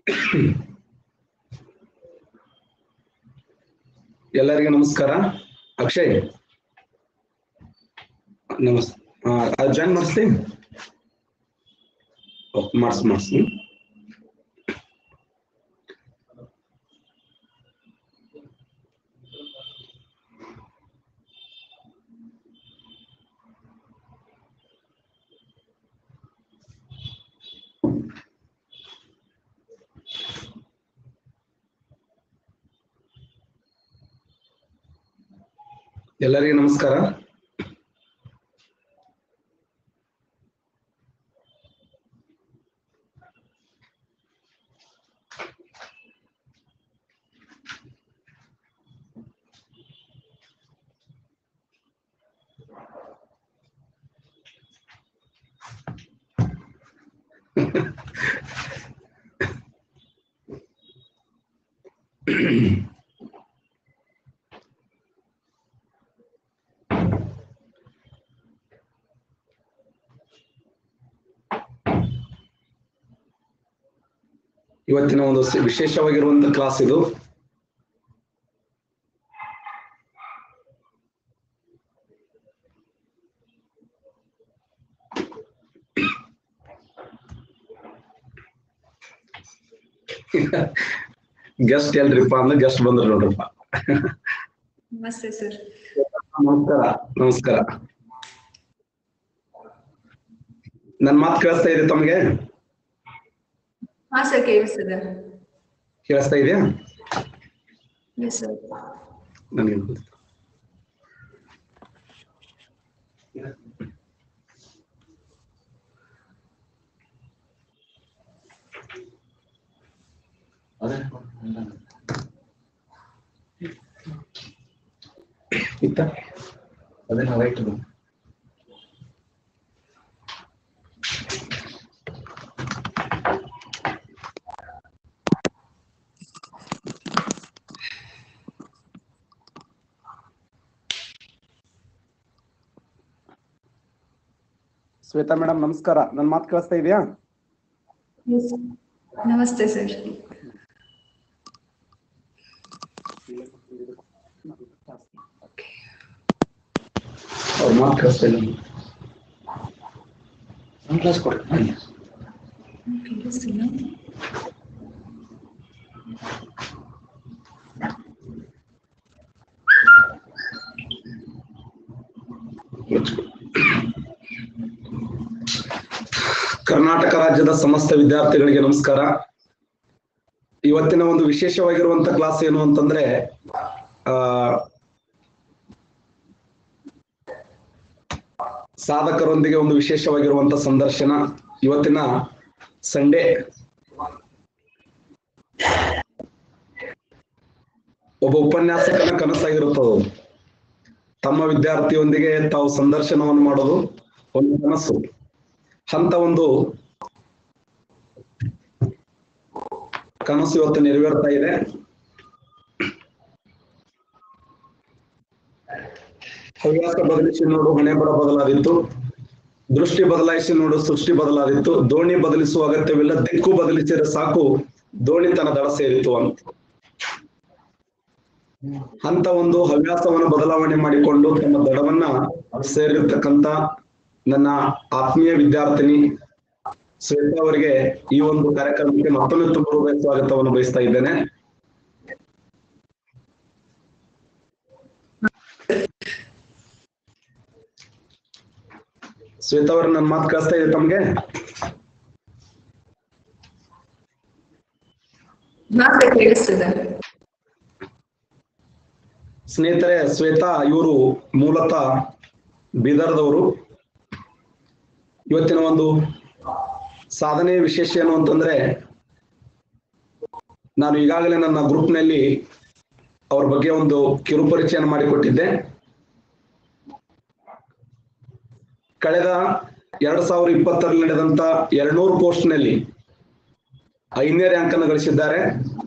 ಎಲ್ಲರಿಗೂ ನಮಸ್ಕಾರ ಅಕ್ಷಯ್ ನಮಸ್ ಜಾಯಿನ್ ಮಾಡಿಸ್ಲಿ ಮಾಡಿಸ್ ಮಾಡಿಸಿ ಎಲ್ಲರಿಗೂ ನಮಸ್ಕಾರ ಇವತ್ತಿನ ಒಂದು ಸ- ವಿಶೇಷವಾಗಿರುವಂತ ಕ್ಲಾಸ್ ಇದು ಗೆಸ್ಟ್ ಎಲ್ರಿಪ್ಪ ಅಂದ್ರೆ ಗೆಸ್ಟ್ ಬಂದ್ರು ನೋಡ್ರಪ್ಪ ನಮಸ್ತೆ ಸರ್ ನಮಸ್ಕಾರ ನಮಸ್ಕಾರ ನನ್ ಮಾತು ಕೇಳಿಸ್ತಾ ಇದೆ ತಮಗೆ ಹಾ ಸರ್ ಕೇಳಿಸ್ತದೆ ಕೇಳಿಸ್ತಾ ಇದೆಯಾ ಎಸ್ ಸರ್ ನನಗೆ ಇತ್ತ ಅದನ್ನ ರೈಟ್ ಶ್ವೇತಾ ಮೇಡಮ್ ನಮಸ್ಕಾರ ನನ್ ಮಾತು ಕೇಳಿಸ್ತಾ ಇದೆಯಾ ನಮಸ್ತೆ ಸರ್ ಅವ್ರ ಮಾತು ಕೇಳಿಸ್ತಾ ಇಲ್ಲ ಒಂದು ಕ್ಲಾಸ್ ಕೊಡಿ ಬನ್ನಿ. ಕೇಳಿಸ್ತಿಲ್ಲ ಕರ್ನಾಟಕ ರಾಜ್ಯದ ಸಮಸ್ತ ವಿದ್ಯಾರ್ಥಿಗಳಿಗೆ ನಮಸ್ಕಾರ ಇವತ್ತಿನ ಒಂದು ವಿಶೇಷವಾಗಿರುವಂತ ಕ್ಲಾಸ್ ಏನು ಅಂತಂದ್ರೆ ಆ ಸಾಧಕರೊಂದಿಗೆ ಒಂದು ವಿಶೇಷವಾಗಿರುವಂತ ಸಂದರ್ಶನ ಇವತ್ತಿನ ಸಂಡೇ ಒಬ್ಬ ಉಪನ್ಯಾಸಕನ ಕನಸಾಗಿರುತ್ತದೆ ಅದು. ತಮ್ಮ ವಿದ್ಯಾರ್ಥಿಯೊಂದಿಗೆ ತಾವು ಸಂದರ್ಶನವನ್ನು ಮಾಡೋದು ಒಂದು ಕನಸು ಅಂತ ಒಂದು ಕನಸು ಇವತ್ತು ನೆರವೇರ್ತಾ ಇದೆ ಹವ್ಯಾಸ ಬದಲಿಸಿ ನೋಡು ಹಣೆ ಬರ ಬದಲಾದಿತ್ತು ದೃಷ್ಟಿ ಬದಲಾಯಿಸಿ ನೋಡು ಸೃಷ್ಟಿ ಬದಲಾದಿತ್ತು ದೋಣಿ ಬದಲಿಸುವ ಅಗತ್ಯವಿಲ್ಲ ದಿಕ್ಕು ಬದಲಿಸಿದರೆ ಸಾಕು ದೋಣಿ ತನ್ನ ದಡ ಸೇರಿತು ಅಂತ ಅಂತ ಒಂದು ಹವ್ಯಾಸವನ್ನು ಬದಲಾವಣೆ ಮಾಡಿಕೊಂಡು ತಮ್ಮ ದಡವನ್ನ ಸೇರಿರ್ತಕ್ಕಂತ ನನ್ನ ಆತ್ಮೀಯ ವಿದ್ಯಾರ್ಥಿನಿ ಶ್ವೇತಾ ಅವರಿಗೆ ಈ ಒಂದು ಕಾರ್ಯಕ್ರಮಕ್ಕೆ ಮತ್ತೊಮ್ಮೆ ತುಂಬ ಹೃದಯ ಸ್ವಾಗತವನ್ನು ಬಯಸ್ತಾ ಇದ್ದೇನೆ ಶ್ವೇತಾ ಅವ್ರ ನನ್ನ ಮಾತು ಕೇಳಿಸ್ತಾ ಇದೆ ತಮ್ಗೆ ಹಾ ಸರ್ ಕೇಳಿಸ್ತದೆ ಸ್ನೇಹಿತರೆ ಶ್ವೇತಾ ಇವರು ಮೂಲತಃ ಬೀದರ್ದವರು ಇವತ್ತಿನ ಒಂದು ಸಾಧನೆ ವಿಶೇಷ ಏನು ಅಂತಂದ್ರೆ ನಾನು ಈಗಾಗಲೇ ನನ್ನ ಗ್ರೂಪ್ನಲ್ಲಿ ಅವ್ರ ಬಗ್ಗೆ ಒಂದು ಕಿರುಪರಿಚಯನ ಮಾಡಿಕೊಟ್ಟಿದ್ದೆ ಕಳೆದ ಎರಡ್ ಸಾವಿರದ ಇಪ್ಪತ್ತರಲ್ಲಿ ನಡೆದಂತ ಎರಡ್ನೂರು ಪೋಸ್ಟ್ ನಲ್ಲಿ ಐದನೇ ರ್ಯಾಂಕ್ ಅನ್ನು ಗಳಿಸಿದ್ದಾರೆ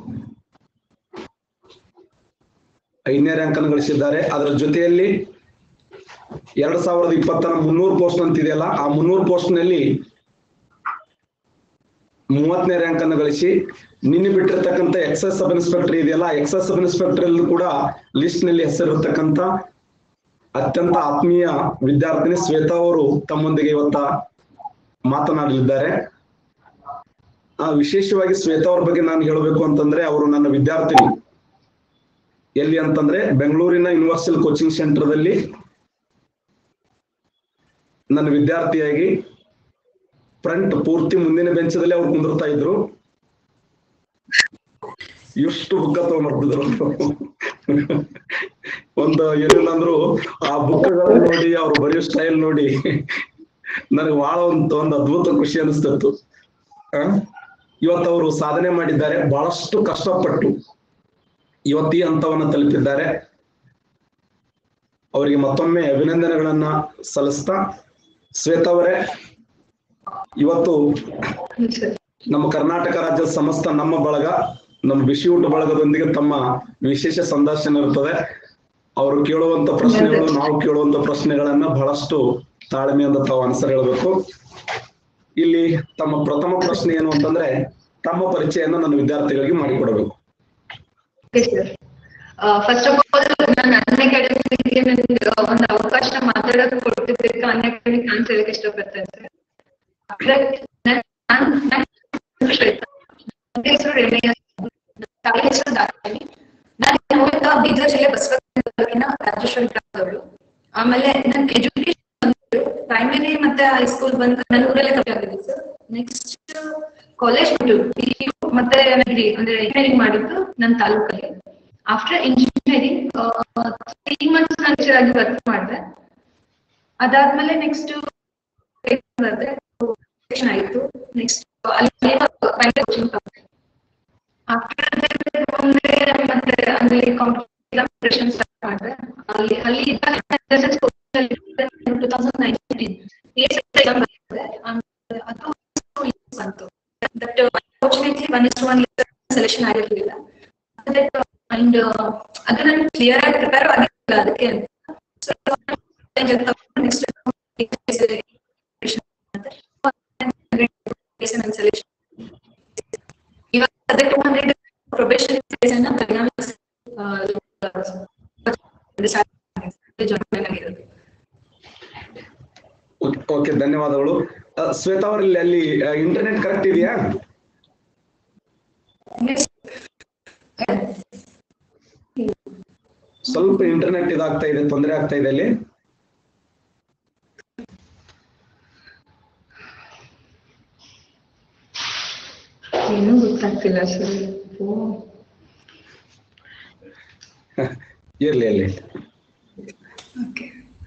ಐದನೇ ರ್ಯಾಂಕ್ ಅನ್ನು ಗಳಿಸಿದ್ದಾರೆ ಅದರ ಜೊತೆಯಲ್ಲಿ ಎರಡ್ ಸಾವಿರದ ಇಪ್ಪತ್ತರ ಮುನ್ನೂರು ಪೋಸ್ಟ್ ಅಂತ ಇದೆಯಲ್ಲ ಆ ಮುನ್ನೂರು ಪೋಸ್ಟ್ ನಲ್ಲಿ ಮೂವತ್ತನೇ ರ್ಯಾಂಕ್ ಅನ್ನು ಗಳಿಸಿ ನಿನ್ನೆ ಬಿಟ್ಟಿರ್ತಕ್ಕಂಥ ಎಕ್ಸೈಸ್ ಸಬ್ ಇನ್ಸ್ಪೆಕ್ಟರ್ ಇದೆಯಲ್ಲ ಎಕ್ಸೈಸ್ ಸಬ್ ಇನ್ಸ್ಪೆಕ್ಟರ್ ಅಲ್ಲೂ ಕೂಡ ಲಿಸ್ಟ್ ನಲ್ಲಿ ಹೆಸರಿರ್ತಕ್ಕಂಥ ಅತ್ಯಂತ ಆತ್ಮೀಯ ವಿದ್ಯಾರ್ಥಿನಿ ಶ್ವೇತಾ ಅವರು ತಮ್ಮೊಂದಿಗೆ ಇವತ್ತ ಮಾತನಾಡಲಿದ್ದಾರೆ ಆ ವಿಶೇಷವಾಗಿ ಶ್ವೇತಾ ಅವ್ರ ಬಗ್ಗೆ ನಾನು ಹೇಳಬೇಕು ಅಂತಂದ್ರೆ ಅವರು ನನ್ನ ವಿದ್ಯಾರ್ಥಿನಿ ಎಲ್ಲಿ ಅಂತಂದ್ರೆ ಬೆಂಗಳೂರಿನ ಯೂನಿವರ್ಸಲ್ ಕೋಚಿಂಗ್ ಸೆಂಟರ್ದಲ್ಲಿ ನನ್ನ ವಿದ್ಯಾರ್ಥಿಯಾಗಿ ಫ್ರಂಟ್ ಪೂರ್ತಿ ಮುಂದಿನ ಬೆಂಚದಲ್ಲಿ ಅವ್ರು ಕುಂದಿರ್ತಾ ಇದ್ರು ಎಷ್ಟು ಬುಕ್ಕ ತಗೊಂಡ್ಬರ್ತಿದ್ರು ಒಂದು ಏನಿಲ್ಲ ಅಂದ್ರು ಆ ಬುಕ್ಗಳನ್ನ ನೋಡಿ ಅವ್ರು ಬರೆಯೋ ಸ್ಟೈಲ್ ನೋಡಿ ನನಗೆ ಬಹಳ ಒಂದು ಒಂದು ಅದ್ಭುತ ಖುಷಿ ಅನಿಸ್ತಿತ್ತು ಆ ಇವತ್ತು ಅವರು ಸಾಧನೆ ಮಾಡಿದ್ದಾರೆ ಬಹಳಷ್ಟು ಕಷ್ಟಪಟ್ಟು ಇವತ್ತು ಈ ಹಂತವನ್ನ ತಲುಪಿದ್ದಾರೆ ಅವರಿಗೆ ಮತ್ತೊಮ್ಮೆ ಅಭಿನಂದನೆಗಳನ್ನ ಸಲ್ಲಿಸ್ತಾ ಶ್ವೇತಾ ಅವರೇ ಇವತ್ತು ಹ್ಮ್ ಸರ್ ನಮ್ಮ ಕರ್ನಾಟಕ ರಾಜ್ಯದ ಸಮಸ್ತ ನಮ್ಮ ಬಳಗ ನಮ್ಮ ಬಿಸಿ ಊಟ ಬಳಗದೊಂದಿಗೆ ತಮ್ಮ ವಿಶೇಷ ಸಂದರ್ಶನ ಇರ್ತದೆ ಅವರು ಕೇಳುವಂತ ಪ್ರಶ್ನೆಗಳು ನಾವು ಕೇಳುವಂತ ಪ್ರಶ್ನೆಗಳನ್ನ ಬಹಳಷ್ಟು ತಾಳ್ಮೆಯಿಂದ ತಾವು ಆನ್ಸರ್ ಹೇಳ್ಬೇಕು ಇಲ್ಲಿ ತಮ್ಮ ಪ್ರಥಮ ಪ್ರಶ್ನೆ ಏನು ಅಂತಂದ್ರೆ ತಮ್ಮ ಪರಿಚಯನ ನನ್ನ ವಿದ್ಯಾರ್ಥಿಗಳಿಗೆ ಮಾಡಿಕೊಡಬೇಕು okay sir first of all ನಾನು ಅನ್ ಅಕಾಡೆಮಿಗೆ ನನಗೆ ಒಂದು ಅವಕಾಶ ಮಾತಾಡೋಕೆ ಕೊಟ್ಟಿದ್ದಕ್ಕೆ ಅನ್ ಅಕಾಡೆಮಿಕ್ ಅಂತ ಹೇಳಕ್ ಇಷ್ಟಪಡ್ತೇನೆ ಸರ್ ನಾನು ನಾನು ಶ್ವೇತಾ. ನನ್ನ ಹೆಸರು ರೇಣುಯ. ನನ್ನ ತಾಯಿ ಹೆಸರು ದಾಕ್ಷಿಣಿ ನಾನು ಮೂಲತಃ ಬೀದರ್ ಜಿಲ್ಲೆ ಬಸವಕಲ್ಯಾಣ ತಾಲೂಕಿನ ರಾಜೇಶ್ವರಿ ಗ್ರಾಮದವಳು ಆಮೇಲೆ ನನ್ನ ಎಜುಕೇಶನ್ ಬಂದು ಪ್ರೈಮರಿ ಮತ್ತೆ ಹೈಸ್ಕೂಲ್ ಬಂದು ನನ್ನ ಊರಲ್ಲೇ ಕಮ್ಮಿ ಆಗಿದೆ ಸರ್ ನೆಕ್ಸ್ಟ್ ಕಾಲೇಜ್ ಬಿಟ್ಟು ಮತ್ತೆ ಡಿಗ್ರಿ ಅಂದ್ರೆ ಇಂಜಿನಿಯರಿಂಗ್ ಮಾಡಿದ್ದು ನನ್ನ ತಾಲೂಕಲ್ಲಿ ಆಫ್ಟರ್ ಇಂಜಿನಿಯರಿಂಗ್ ತ್ರೀ ಮಂತ್ಸ್ ನಾನು teacher ಆಗಿ ವರ್ಕ್ ಮಾಡಿದೆ ಅದಾದ್ಮೇಲೆ ನೆಕ್ಸ್ಟ್ ಬರ್ದೆ selection ಆಯ್ತು ನೆಕ್ಸ್ಟ್ ಅಲ್ಲಿ ಕೋಚಿಂಗ್ ಆಫ್ಟರ್ ಮತ್ತೆ ಅಲ್ಲಿ ಕಾಂಪಿಟೇಷನ್ ಸ್ಟಾರ್ಟ್ ಮಾಡಿದೆ ಅಲ್ಲಿ ಅಲ್ಲಿ ಟೂ ತೌಸಂಡ್ ನೈನ್ಟೀನ್ ಅದು ಬಂತು but unfortunately one is one selection ಆಗಿರ್ಲಿಲ್ಲ ಅಂಡ್ ಅದು ನಾನು ಕ್ಲಿಯರ್ ಆಗಿ ಪ್ರಿಪೇರ್ ಆಗಿಲ್ಲ ಅದಕ್ಕೆ ನೆಕ್ಸ್ಟ್ ಸೆಲೆಕ್ಷನ್ ಇವಾಗ ಅದೇ ಟೂ ಹಂಡ್ರೆಡ್ ಪ್ರೊಬೇಷನ್ ಅನ್ನ ಪರಿಣಾಮ ಜಾಯಿನ್ ಆಗಿರೋದು ಓಕೆ ಧನ್ಯವಾದಗಳು ಆ, ಶ್ವೇತಾ ಅವರಲ್ಲಿ ಅಲ್ಲಿ ಇಂಟರ್ನೆಟ್ ಕರೆಕ್ಟ್ ಇದೆಯಾ ಸ್ವಲ್ಪ ಇಂಟರ್ನೆಟ್ ಇದಾಗ್ತಾ ಇದೆ ತೊಂದರೆ ಆಗ್ತಾ ಇದೆ ಅಲ್ಲಿ ಏನೂ ಗೊತ್ತಾಗ್ತಿಲ್ಲ ಸರ್ ಇರ್ಲಿ ಇರ್ಲಿ ಓಕೆ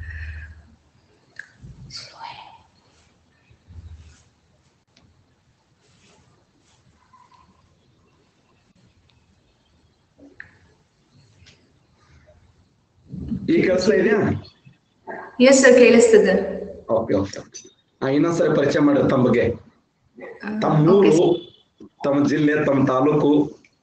ಈ ಕೆಲಸ ಇದೆಯಾ ಎಸ್ ಸರ್ ಕೇಳಿಸ್ತದೆ ಓಕೆ ಓಕೆ ಇನ್ನೊಂದ್ಸರಿ ಪರಿಚಯ ಮಾಡ್ರಿ ತಮ್ಮ ಬಗ್ಗೆ ತಮ್ಮ ಊರು ತಮ್ಮ ಜಿಲ್ಲೆ ತಮ್ಮ ತಾಲೂಕು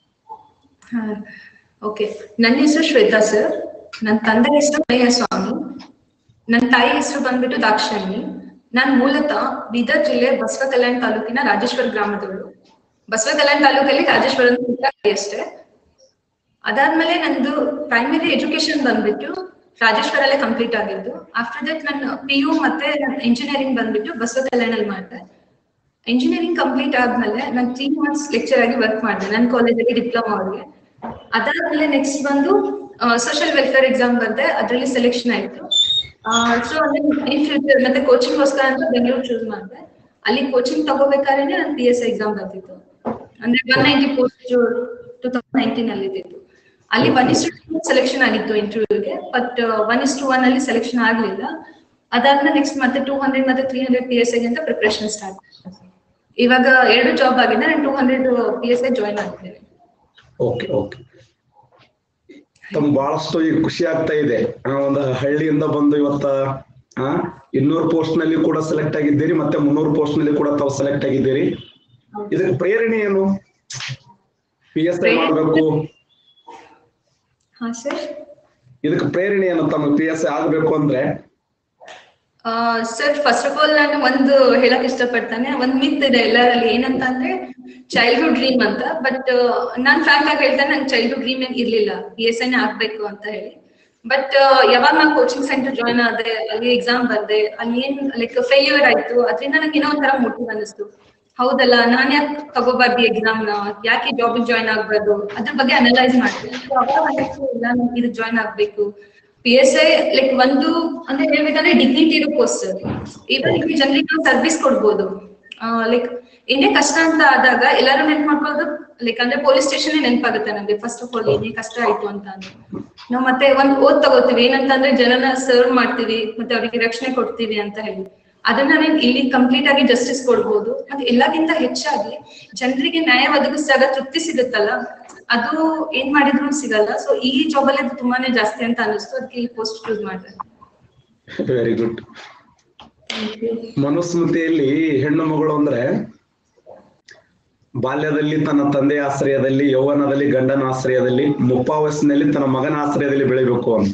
ಓಕೆ ನನ್ನ ಹೆಸರು ಶ್ವೇತಾ ಸರ್ ನನ್ನ ತಂದೆ ಹೆಸರು ಮಯ್ಯ ಸ್ವಾಮಿ ನನ್ನ ತಾಯಿ ಹೆಸರು ಬಂದ್ಬಿಟ್ಟು ದಾಕ್ಷಾಯಿಣಿ ನಾನು ಮೂಲತಃ ಬೀದರ್ ಜಿಲ್ಲೆ ಬಸವ ಕಲ್ಯಾಣ ತಾಲೂಕಿನ ರಾಜೇಶ್ವರ ಗ್ರಾಮದವಳು ಬಸವ ಕಲ್ಯಾಣ ತಾಲೂಕಲ್ಲಿ ರಾಜೇಶ್ವರ ಅಂತ ಅಷ್ಟೇ ಅದಾದ್ಮೇಲೆ ನಂದು ಪ್ರೈಮರಿ ಎಜುಕೇಶನ್ ಬಂದ್ಬಿಟ್ಟು ರಾಜೇಶ್ವರಲ್ಲೇ ಕಂಪ್ಲೀಟ್ ಆಗಿದ್ದು ಆಫ್ಟರ್ ದಟ್ ನನ್ನ ಪಿ ಯು ಮತ್ತೆ ಇಂಜಿನಿಯರಿಂಗ್ ಬಂದ್ಬಿಟ್ಟು ಬಸವ ಕಲ್ಯಾಣಲ್ಲಿ ಮಾಡಿದೆ ಇಂಜಿನಿಯರಿಂಗ್ ಕಂಪ್ಲೀಟ್ ಆದ್ಮೇಲೆ ನಾನು ತ್ರೀ ಮಂತ್ಸ್ ಲೆಕ್ಚರ್ ಆಗಿ ವರ್ಕ್ ಮಾಡಿದೆ ನನ್ನ ಕಾಲೇಜಲ್ಲಿ ಡಿಪ್ಲೊಮಾ ಅವ್ರಿಗೆ ಅದಾದ್ಮೇಲೆ ನೆಕ್ಸ್ಟ್ ಬಂದು ಸೋಷಿಯಲ್ ವೆಲ್ಫೇರ್ ಎಕ್ಸಾಮ್ ಬರ್ದೆ ಅದರಲ್ಲಿ ಸೆಲೆಕ್ಷನ್ ಆಯ್ತು ಸೊ ಇನ್ ಫ್ಯೂಚರ್ ಮತ್ತೆ ಕೋಚಿಂಗ್ ಗೋಸ್ಕರ ಅಂತ ಬೆಂಗಳೂರು ಚೂಸ್ ಮಾಡಿದೆ ಅಲ್ಲಿ ಕೋಚಿಂಗ್ ತಗೋಬೇಕಾದ್ರೆ ನಾನು ಪಿ ಎಸ್ ಎಕ್ಸಾಮ್ ಬರ್ತಿತ್ತು ಅಂದ್ರೆ one ninety post two thousand nineteen ಅಲ್ಲಿ ಇದ್ದಿತ್ತು ಅಲ್ಲಿ ಒನ್ ಇಸ್ ಸೆಲೆಕ್ಷನ್ ಆಗಿತ್ತು ಇಂಟರ್ವ್ಯೂಗೆ but one is to one ಅಲ್ಲಿ ಸೆಲೆಕ್ಷನ್ ಆಗ್ಲಿಲ್ಲ ಅದಾದ್ಮೇಲೆ ನೆಕ್ಸ್ಟ್ ಮತ್ತೆ ಟೂ ಹಂಡ್ರೆಡ್ ಮತ್ತೆ ತ್ರೀ ಹಂಡ್ರೆಡ್ ಪಿ ಎಸ್ ಅಂತ ಪ್ರಿಪರೇಷನ್ ಸ್ಟಾರ್ಟ್ ಇವಾಗ ಎರಡು ಜಾಬ್ ಆಗಿದೆ ನಾನು two hundred P S I join ಆಗಿದ್ದೇನೆ ಓಕೆ ಓಕೆ ತಮ್ಗೆ ಬಹಳಷ್ಟು ಈಗ ಖುಷಿ ಆಗ್ತಾ ಇದೆ ಆ, ಒಂದು ಹಳ್ಳಿಯಿಂದ ಬಂದು ಇವತ್ತ ಆ ಇನ್ನೂರು ಪೋಸ್ಟ್ ನಲ್ಲಿ ಕೂಡ ಸೆಲೆಕ್ಟ್ ಆಗಿದ್ದೀರಿ ಮತ್ತೆ ಮುನ್ನೂರು ಪೋಸ್ಟ್ ನಲ್ಲಿ ಕೂಡ ತಾವು ಸೆಲೆಕ್ಟ್ ಆಗಿದ್ದೀರಿ ಇದಕ್ಕೆ ಪ್ರೇರಣೆ ಏನು ಪಿ ಎಸ್ ಐ ಮಾಡ್ಬೇಕು ಹಾ ಸರ್ ಇದಕ್ಕೆ ಪ್ರೇರಣೆ ಏನು ತಮ್ಮ ಪಿ ಎಸ್ ಐ ಆಗ್ಬೇಕು ಅಂದ್ರೆ ಸರ್ ಫಸ್ಟ್ ಆಫ್ ಆಲ್ ನಾನು ಒಂದು ಹೇಳಕ್ ಇಷ್ಟಪಡ್ತಾನೆ ಒಂದ್ ಮಿತ್ ಇದೆ ಎಲ್ಲರಲ್ಲಿ ಏನಂತ ಅಂದ್ರೆ ಚೈಲ್ಡ್ಹುಡ್ ಡ್ರೀಮ್ ಅಂತ ಬಟ್ ನಾನ್ ಫ್ರಾಂಕ್ ಆಗಿ ಹೇಳ್ತೇನೆ ನಂಗೆ ಚೈಲ್ಡ್ಹುಡ್ ಡ್ರೀಮ್ ಏನ್ ಇರ್ಲಿಲ್ಲ ಪಿ ಎಸ್ ಐನೇ ಆಗ್ಬೇಕು ಅಂತ ಹೇಳಿ ಬಟ್ ಯಾವಾಗ ನಾನು ಕೋಚಿಂಗ್ ಸೆಂಟರ್ ಜಾಯ್ನ್ ಆದೆ ಅಲ್ಲಿ ಎಕ್ಸಾಮ್ ಬರ್ದೆ ಅಲ್ಲಿ ಏನ್ ಲೈಕ್ ಫೇಲ್ಯೂರ್ ಆಯ್ತು ಅದರಿಂದ ನಂಗೆ ಏನೋ ಒಂಥರ ಮೋಟಿವ್ ಅನಿಸ್ತು ಹೌದಲ್ಲ ನಾನ್ ಯಾಕೆ ತಗೋಬಾರ್ದು ಎಕ್ಸಾಮ್ ನ ಯಾಕೆ ಜಾಬ್ ಜಾಯ್ನ್ ಆಗ್ಬಾರ್ದು ಅದ್ರ ಬಗ್ಗೆ ಅನಲೈಸ್ ಮಾಡ್ತೀನಿ So ಅವಾಗ ಅನಿಸ್ತು, ಇಲ್ಲ ನಾನು ಇದು ಜಾಯ್ನ್ ಆಗ್ಬೇಕು ಪಿ ಎಸ್ ಐ ಲೈಕ್ ಒಂದು ಅಂದ್ರೆ ಹೇಳ್ಬೇಕಂದ್ರೆ ಡಿಗ್ನಿಟಿ ಇರೋ ಪೋಸ್ಟ್ ಇವನ್ ಇಲ್ಲಿ ಜನರಿಗೆ ನಾವು ಸರ್ವಿಸ್ ಕೊಡ್ಬೋದು ಲೈಕ್ ಏನೇ ಕಷ್ಟ ಅಂತ ಆದಾಗ ಎಲ್ಲಾರು ನೆನ್ಪ್ ಮಾಡ್ಕೊಳ್ಳೋದು ಲೈಕ್ ಅಂದ್ರೆ ಪೊಲೀಸ್ ಸ್ಟೇಷನ್ ನೆನಪಾಗುತ್ತೆ ನಮ್ಗೆ ಫಸ್ಟ್ ಆಫ್ ಆಲ್ ಏನೇ ಕಷ್ಟ ಆಯ್ತು ಅಂತ ಅಂದ್ರೆ ನಾವು ಮತ್ತೆ ಒಂದ್ ಓದ್ ತಗೋತೀವಿ ಏನಂತಂದ್ರೆ ಜನನ ಸರ್ವ್ ಮಾಡ್ತೀವಿ ಮತ್ತೆ ಅವರಿಗೆ ರಕ್ಷಣೆ ಕೊಡ್ತೀವಿ ಅಂತ ಹೇಳಿ ಅದನ್ನ ನಾನು ಇಲ್ಲಿ ಕಂಪ್ಲೀಟ್ ಆಗಿ ಜಸ್ಟಿಸ್ ಕೊಡ್ಬೋದು ಮತ್ತೆ ಎಲ್ಲಕ್ಕಿಂತ ಹೆಚ್ಚಾಗಿ ಜನರಿಗೆ ನ್ಯಾಯ ಒದಗಿಸಿದಾಗ ತೃಪ್ತಿ ಸಿಗುತ್ತಲ್ಲ ಅದು ಏನ್ ಮಾಡಿದ್ರು ಸಿಗಲ್ಲ ಸೊ ಈ ಜಾಬ್ ಅಲ್ಲಿ ಅದು ತುಂಬಾನೇ ಜಾಸ್ತಿ ಅಂತ ಅನಿಸ್ತು ಅದಕ್ಕೆ ಈ ಪೋಸ್ಟ್ ಚೂಸ್ ಮಾಡಿದೆ ವೆರಿ ಗುಡ್ ಮನುಸ್ಮೃತಿಯಲ್ಲಿ ಹೆಣ್ಣು ಮಗಳು ಅಂದ್ರೆ ಬಾಲ್ಯದಲ್ಲಿ ತನ್ನ ತಂದೆಯ ಆಶ್ರಯದಲ್ಲಿ ಯೌವನದಲ್ಲಿ ಗಂಡನ ಆಶ್ರಯದಲ್ಲಿ ಮುಪ್ಪಾವಯಸ್ಸಿನಲ್ಲಿ ತನ್ನ ಮಗನ ಆಶ್ರಯದಲ್ಲಿ ಬೆಳಿಬೇಕು ಅಂತ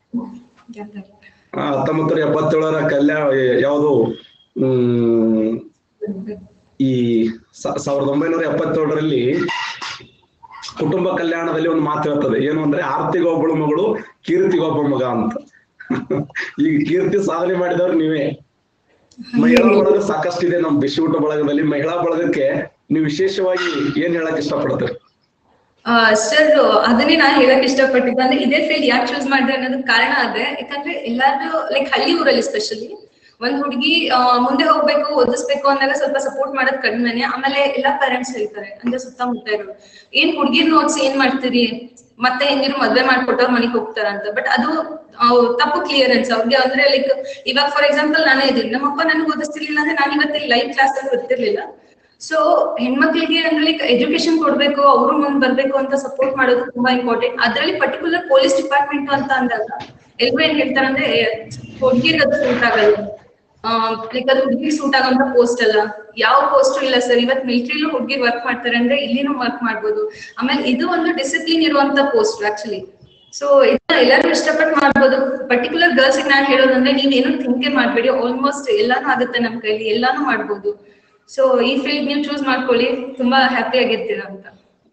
ಆ, ಹತ್ತೊಂಬತ್ತು ನೂರ ಎಪ್ಪತ್ತೇಳರ ಕಲ್ಯಾಣ ಯಾವುದು ಹ್ಮ್ ಈ ಸ- ಸಾವಿರದ ಒಂಬೈನೂರ ಎಪ್ಪತ್ತೇಳರಲ್ಲಿ ಕುಟುಂಬ ಕಲ್ಯಾಣದಲ್ಲಿ ಒಂದು ಮಾತು ಹೇಳ್ತದೆ ಏನು ಅಂದ್ರೆ ಆರ್ತಿಗೆ ಒಬ್ಬಳು ಮಗಳು ಕೀರ್ತಿಗೆ ಒಬ್ಬ ಮಗ ಅಂತ ಈಗ ಕೀರ್ತಿ ಸಾಧನೆ ಮಾಡಿದವ್ರು ನೀವೇ ಮಹಿಳಾ ಬಳಗ ಸಾಕಷ್ಟಿದೆ ನಮ್ ಬಿಸಿಯೂಟ ಬಳಗದಲ್ಲಿ ಮಹಿಳಾ ಬಳಗಕ್ಕೆ ನೀವು ವಿಶೇಷವಾಗಿ ಏನ್ ಹೇಳಕ್ ಇಷ್ಟಪಡ್ತೀರಿ ಸರ್ ಅದನ್ನೇ ನಾನು ಹೇಳಕ್ ಇಷ್ಟಪಟ್ಟಿದ್ದೆ ಅಂದ್ರೆ ಇದೇ ಫೀಲ್ಡ್ ಯಾಕೆ ಚೂಸ್ ಮಾಡಿದೆ ಅನ್ನೋದಕ್ಕೆ ಕಾರಣ ಅದೇ ಯಾಕಂದ್ರೆ ಎಲ್ಲಾರು ಲೈಕ್ ಹಳ್ಳಿ ಊರಲ್ಲಿ ಸ್ಪೆಷಲಿ ಒಂದ್ ಹುಡುಗಿ ಮುಂದೆ ಹೋಗ್ಬೇಕು ಓದಿಸ್ಬೇಕು ಅಂದಾಗ ಸ್ವಲ್ಪ ಸಪೋರ್ಟ್ ಮಾಡೋದ್ ಕಡಿಮೆನೆ ಆಮೇಲೆ ಎಲ್ಲಾ ಪೇರೆಂಟ್ಸ್ ಹೇಳ್ತಾರೆ ಅಂದ್ರೆ ಸುತ್ತಮುತ್ತ ಇರೋರು ಏನ್ ಹುಡುಗಿರ್ ಓದ್ಸಿ ಏನ್ ಮಾಡ್ತೀರಿ ಮತ್ತೆ ಹೆಂಗಿರು ಮದ್ವೆ ಮಾಡ್ಕೊಟ್ಟವ್ರ ಮನೆಗ್ ಹೋಗ್ತಾರ ಅಂತ ಬಟ್ ಅದು ಅವ್ ತಪ್ಪು ಕ್ಲಿಯರೆನ್ಸ್ ಅವ್ರಿಗೆ ಅಂದ್ರೆ ಲೈಕ್ ಇವಾಗ ಫಾರ್ ಎಕ್ಸಾಂಪಲ್ ನಾನೇ ಇದೀನಿ ನಮ್ಮಪ್ಪ ನನಗೆ ಓದಿಸ್ತಿರ್ಲಿಲ್ಲ ಅಂದ್ರೆ ನಾನು ಇವತ್ತು ಲೈವ್ ಕ್ಲಾಸ್ ಅಲ್ಲಿ ಗೊತ್ತಿರ್ಲಿಲ್ಲ ಸೊ ಹೆಣ್ಮಕ್ಳಿಗೆ ಅಂದ್ರೆ ಲೈಕ್ ಎಜುಕೇಶನ್ ಕೊಡ್ಬೇಕು ಅವರು ಮುಂದ್ ಬರ್ಬೇಕು ಅಂತ ಸಪೋರ್ಟ್ ಮಾಡೋದು ತುಂಬಾ ಇಂಪಾರ್ಟೆಂಟ್ ಅದ್ರಲ್ಲಿ ಪರ್ಟಿಕ್ಯುಲರ್ ಪೊಲೀಸ್ ಡಿಪಾರ್ಟ್ಮೆಂಟ್ ಅಂತ ಅಂದಾಗ ಎಲ್ರು ಏನ್ ಹೇಳ್ತಾರೆ ಅಂದ್ರೆ ಹುಡುಗಿರ್ಗೆ ಅದು ಸೂಟ್ ಆಗಲ್ಲ ಲೈಕ್ ಅದು ಹುಡುಗಿಗೆ ಸೂಟ್ ಆಗೋಂತ ಪೋಸ್ಟ್ ಅಲ್ಲ ಯಾವ ಪೋಸ್ಟ್ ಇಲ್ಲ ಸರ್ ಇವತ್ ಮಿಲಿಟರಿಲೂ ಹುಡುಗಿರ್ ವರ್ಕ್ ಮಾಡ್ತಾರೆ ಅಂದ್ರೆ ಇಲ್ಲಿನೂ ವರ್ಕ್ ಮಾಡ್ಬೋದು ಆಮೇಲೆ ಇದು ಒಂದು ಡಿಸಿಪ್ಲಿನ್ ಇರುವಂತ ಪೋಸ್ಟ್ ಆಕ್ಚುಲಿ ಸೊ ಇದನ್ನ ಎಲ್ಲರೂ ಇಷ್ಟಪಟ್ಟು ಮಾಡ್ಬೋದು ಪರ್ಟಿಕ್ಯುಲರ್ ಗರ್ಲ್ಸ್ ನಾನು ಹೇಳೋದಂದ್ರೆ ನೀವ್ ಏನು ಥಿಂಕೆ ಮಾಡ್ಬೇಡಿ ಆಲ್ಮೋಸ್ಟ್ ಎಲ್ಲಾನು ಆಗುತ್ತೆ ನಮ್ ಕೈಲಿ ಎಲ್ಲಾನು ಮಾಡ್ಬೋದು ಸೊ ಈ ಫೀಲ್ಡ್ ನೀವು ಚೂಸ್ ಮಾಡ್ಕೊಳ್ಳಿ ತುಂಬಾ ಹ್ಯಾಪಿ ಆಗಿರ್ತೀರ ಅಂತ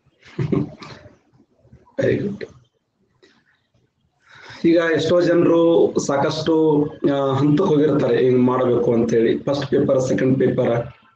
ವೆರಿ ಗುಡ್ ಈಗ ಎಷ್ಟೋ ಜನರು ಸಾಕಷ್ಟು ಆ, ಹಂತಕ್ಕೆ ಹೋಗಿರ್ತಾರೆ ಹಿಂಗ್ ಮಾಡಬೇಕು ಅಂತ ಹೇಳಿ ಫಸ್ಟ್ ಪೇಪರ್ ಸೆಕೆಂಡ್ ಪೇಪರ್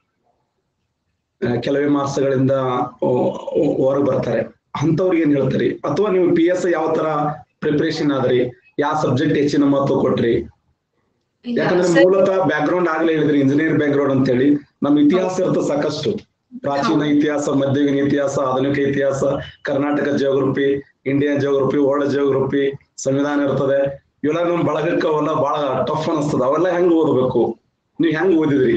ಕೆಲವೇ ಮಾರ್ಕ್ಸ್ಗಳಿಂದ ಹೊರಗೆ ಬರ್ತಾರೆ ಅಂತವ್ರಿಗೆ ಏನ್ ಹೇಳ್ತೀರಿ ಅಥವಾ ನೀವು ಪಿ ಎಸ್ ಯಾವ ತರ ಪ್ರಿಪರೇಷನ್ ಆದ್ರಿ ಯಾವ ಸಬ್ಜೆಕ್ಟ್ ಹೆಚ್ಚಿನ ಮಹತ್ವ ಕೊಟ್ರಿ ಯಾಕಂದ್ರೆ Sir, ಮೂಲತಃ ಬ್ಯಾಕ್ ಗ್ರೌಂಡ್ ಆಗ್ಲೇ ಹೇಳಿದ್ರಿ ಇಂಜಿನಿಯರ್ ಬ್ಯಾಕ್ ಗ್ರೌಂಡ್ ಅಂತ ಹೇಳಿ ನಮ್ ಇತಿಹಾಸ ಇರುತ್ತೆ ಸಾಕಷ್ಟು ಪ್ರಾಚೀನ ಇತಿಹಾಸ ಮಧ್ಯಯುಗೀನ ಇತಿಹಾಸ ಆಧುನಿಕ ಇತಿಹಾಸ Karnataka geography Indian geography world geography ಸಂವಿಧಾನ ಇರ್ತದೆ ಇವೆಲ್ಲ ನಮ್ ಬಳಗಕ್ಕೆ ಅವೆಲ್ಲ ಬಹಳ ಟಫ್ ಅನಿಸ್ತದ ಅವೆಲ್ಲ ಹೆಂಗ್ ಓದ್ಬೇಕು ನೀವ್ ಹೆಂಗ್ ಓದಿದ್ರಿ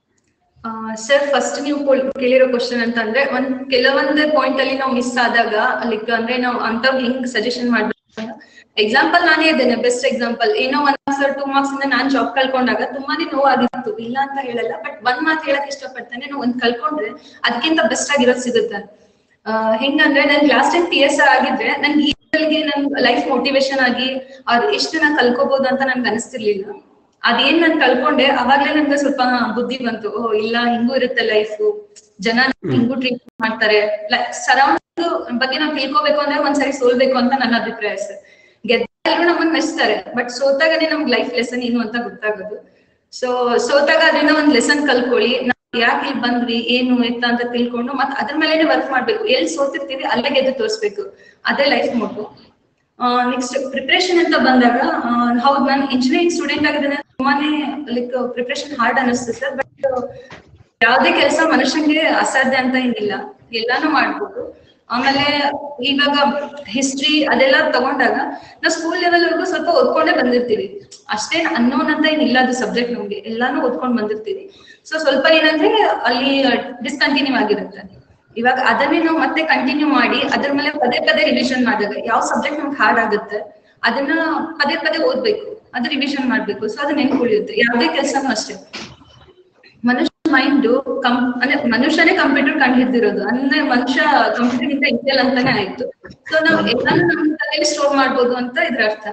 ಸರ್ ಫಸ್ಟ್ ನೀವು ಕೊಲ್- ಕೇಳಿರೋ ಕ್ವಶನ್ ಅಂತ ಅಂದ್ರೆ ಒಂದ್ ಕೆಲವೊಂದು ಪಾಯಿಂಟ್ ಅಲ್ಲಿ ನಾವು ಮಿಸ್ ಆದಾಗ ಲೈಕ್ ಅಂದ್ರೆ ನಾವು ಅಂತವ್ ಹೆಂಗ್ ಸಜೆಷನ್ ಮಾಡ್ಬೇಕು ಎಕ್ಸಾಂಪಲ್ ನಾನೇ ಇದ್ದೇನೆ ಬೆಸ್ಟ್ ಎಕ್ಸಾಂಪಲ್ ಏನೋ ಒಂದ್ ಸರ್ ಟೂ ಮಾರ್ಕ್ಸ್ ಇಂದ ನಾನ್ ಜಾಬ್ ಕಳ್ಕೊಂಡಾಗ ತುಂಬಾನೇ ನೋವಾಗಿತ್ತು ಇಲ್ಲ ಅಂತ ಹೇಳಲ್ಲ ಬಟ್ ಒಂದ್ ಮಾತು ಹೇಳಕ್ ಇಷ್ಟಪಡ್ತೇನೆ ನಾವು ಒಂದ್ ಕಳ್ಕೊಂಡ್ರೆ ಅದಕ್ಕಿಂತ ಬೆಸ್ಟ್ ಆಗಿರೋದು ಸಿಗುತ್ತೆ ಆ, ಹೆಂಗಂದ್ರೆ ನನ್ ಕ್ಲಾಸ್ ಟೆನ್ ಪಿ ಎಸ್ ಆಗಿದ್ರೆ ನನ್ಗೆ ಈ ನನ್ ಲೈಫ್ ಮೋಟಿವೇಶನ್ ಆಗಿ ಅವ್ರು ಎಷ್ಟು ನಾ ಕಲ್ಕೋಬಹುದು ಅಂತ ನನ್ಗೆ ಅನಿಸ್ತಿರ್ಲಿಲ್ಲ ಅದೇನ್ ನಾನ್ ಕಳ್ಕೊಂಡೆ ಅವಾಗ್ಲೇ ನನ್ಗೆ ಸ್ವಲ್ಪ ಬುದ್ಧಿ ಬಂತು ಓ ಇಲ್ಲ ಹಿಂಗೂ ಇರುತ್ತೆ ಲೈಫ್ ಜನ ಹಿಂಗೂ ಟ್ರೀಟ್ ಮಾಡ್ತಾರೆ ಸರೌಂಡ್ ಬಗ್ಗೆ ನಾವ್ ತಿಳ್ಕೊಬೇಕು ಅಂದ್ರೆ ಒಂದ್ಸರಿ ಸೋಲ್ಬೇಕು ಅಂತ ನನ್ನ ಅಭಿಪ್ರಾಯ ಸರ್ ಗೆದ್ದ ನಮ್ಮನ್ನ ಮೆಚ್ತಾರೆ ಬಟ್ ಸೋತಾಗನೇ ನಮ್ಗೆ ಲೈಫ್ ಲೆಸನ್ ಏನು ಅಂತ ಗೊತ್ತಾಗೋದು ಸೊ ಸೋತಾಗ ಅದರಿಂದ ಒಂದ್ ಲೆಸನ್ ಕಲ್ಕೊಳ್ಳಿ ನಾವ್ ಯಾಕೆ ಇಲ್ಲಿ ಬಂದ್ವಿ ಏನು ಎತ್ತ ಅಂತ ತಿಳ್ಕೊಂಡು ಮತ್ ಅದ್ರ ಮೇಲೆ ವರ್ಕ್ ಮಾಡ್ಬೇಕು ಎಲ್ಲಿ ಸೋತಿರ್ತೀವಿ ಅಲ್ಲೇ ಗೆದ್ದು ತೋರಿಸ್ಬೇಕು ಅದೇ ಲೈಫ್ ಮೋಟು ನೆಕ್ಸ್ಟ್ ಪ್ರಿಪ್ರೇಷನ್ ಅಂತ ಬಂದಾಗ ಆ, ಹೌದು ನಾನು ಇಂಜಿನಿಯರಿಂಗ್ ಸ್ಟೂಡೆಂಟ್ ಆಗಿದ್ದೇನೆ ತುಂಬಾನೇ ಲೈಕ್ ಪ್ರಿಪ್ರೇಷನ್ ಹಾರ್ಡ್ ಅನಿಸ್ತು ಸರ್ ಬಟ್ ಯಾವ್ದೇ ಕೆಲಸ ಮನುಷ್ಯಂಗೆ ಅಸಾಧ್ಯ ಅಂತ ಏನಿಲ್ಲ ಎಲ್ಲಾನು ಮಾಡ್ಬೋದು ಆಮೇಲೆ ಇವಾಗ ಹಿಸ್ಟ್ರಿ ಅದೆಲ್ಲ ತಗೊಂಡಾಗ ನಾವು ಸ್ಕೂಲ್ ಲೆವೆಲ್ ವರ್ಗು ಸ್ವಲ್ಪ ಓದ್ಕೊಂಡೇ ಬಂದಿರ್ತೀವಿ ಅಷ್ಟೇನ್ ಅನ್ನೋನ್ ಅಂತ ಏನಿಲ್ಲ ಅದು ಸಬ್ಜೆಕ್ಟ್ ನಮ್ಗೆ ಎಲ್ಲಾನು ಓದ್ಕೊಂಡ್ ಬಂದಿರ್ತೀವಿ ಸೊ ಸ್ವಲ್ಪ ಏನಂದ್ರೆ ಅಲ್ಲಿ ಡಿಸ್ಕಂಟಿನ್ಯೂ ಆಗಿರುತ್ತೆ ಇವಾಗ ಅದನ್ನೇ ನಾವು ಮತ್ತೆ ಕಂಟಿನ್ಯೂ ಮಾಡಿ ಅದ್ರ ಮೇಲೆ ಪದೇ ಪದೇ ರಿವಿಷನ್ ಮಾಡಿದಾಗ ಯಾವ ಸಬ್ಜೆಕ್ಟ್ ನಮ್ಗೆ ಹಾರ್ಡ್ ಆಗುತ್ತೆ ಅದನ್ನ ಪದೇ ಪದೇ ಓದ್ಬೇಕು ಅದು ರಿವಿಷನ್ ಮಾಡ್ಬೇಕು ಸೊ ಅದು ನೆನ್ಪು ಉಳಿಯುತ್ತೆ ಯಾವುದೇ ಕೆಲಸನೂ ಅಷ್ಟೇ ಮನುಷ್ಯ ಮೈಂಡ್ ಕಂ ಅಂದ್ರೆ ಮನುಷ್ಯನೇ ಕಂಪ್ಯೂಟರ್ ಕಂಡು ಹಿಡಿದಿರೋದು ಅಂದ್ರೆ ಮನುಷ್ಯ ಕಂಪ್ಯೂಟರ್ ಇಂದ ಇಂಟೆಲ್ ಅಂತಾನೆ ಆಯ್ತು ಸೊ ನಾವು ಎಲ್ಲಾನು ನಮ್ಮ ತಲೆಯಲ್ಲಿ ಸ್ಟೋರ್ ಮಾಡ್ಬೋದು ಅಂತ ಇದ್ರ ಅರ್ಥ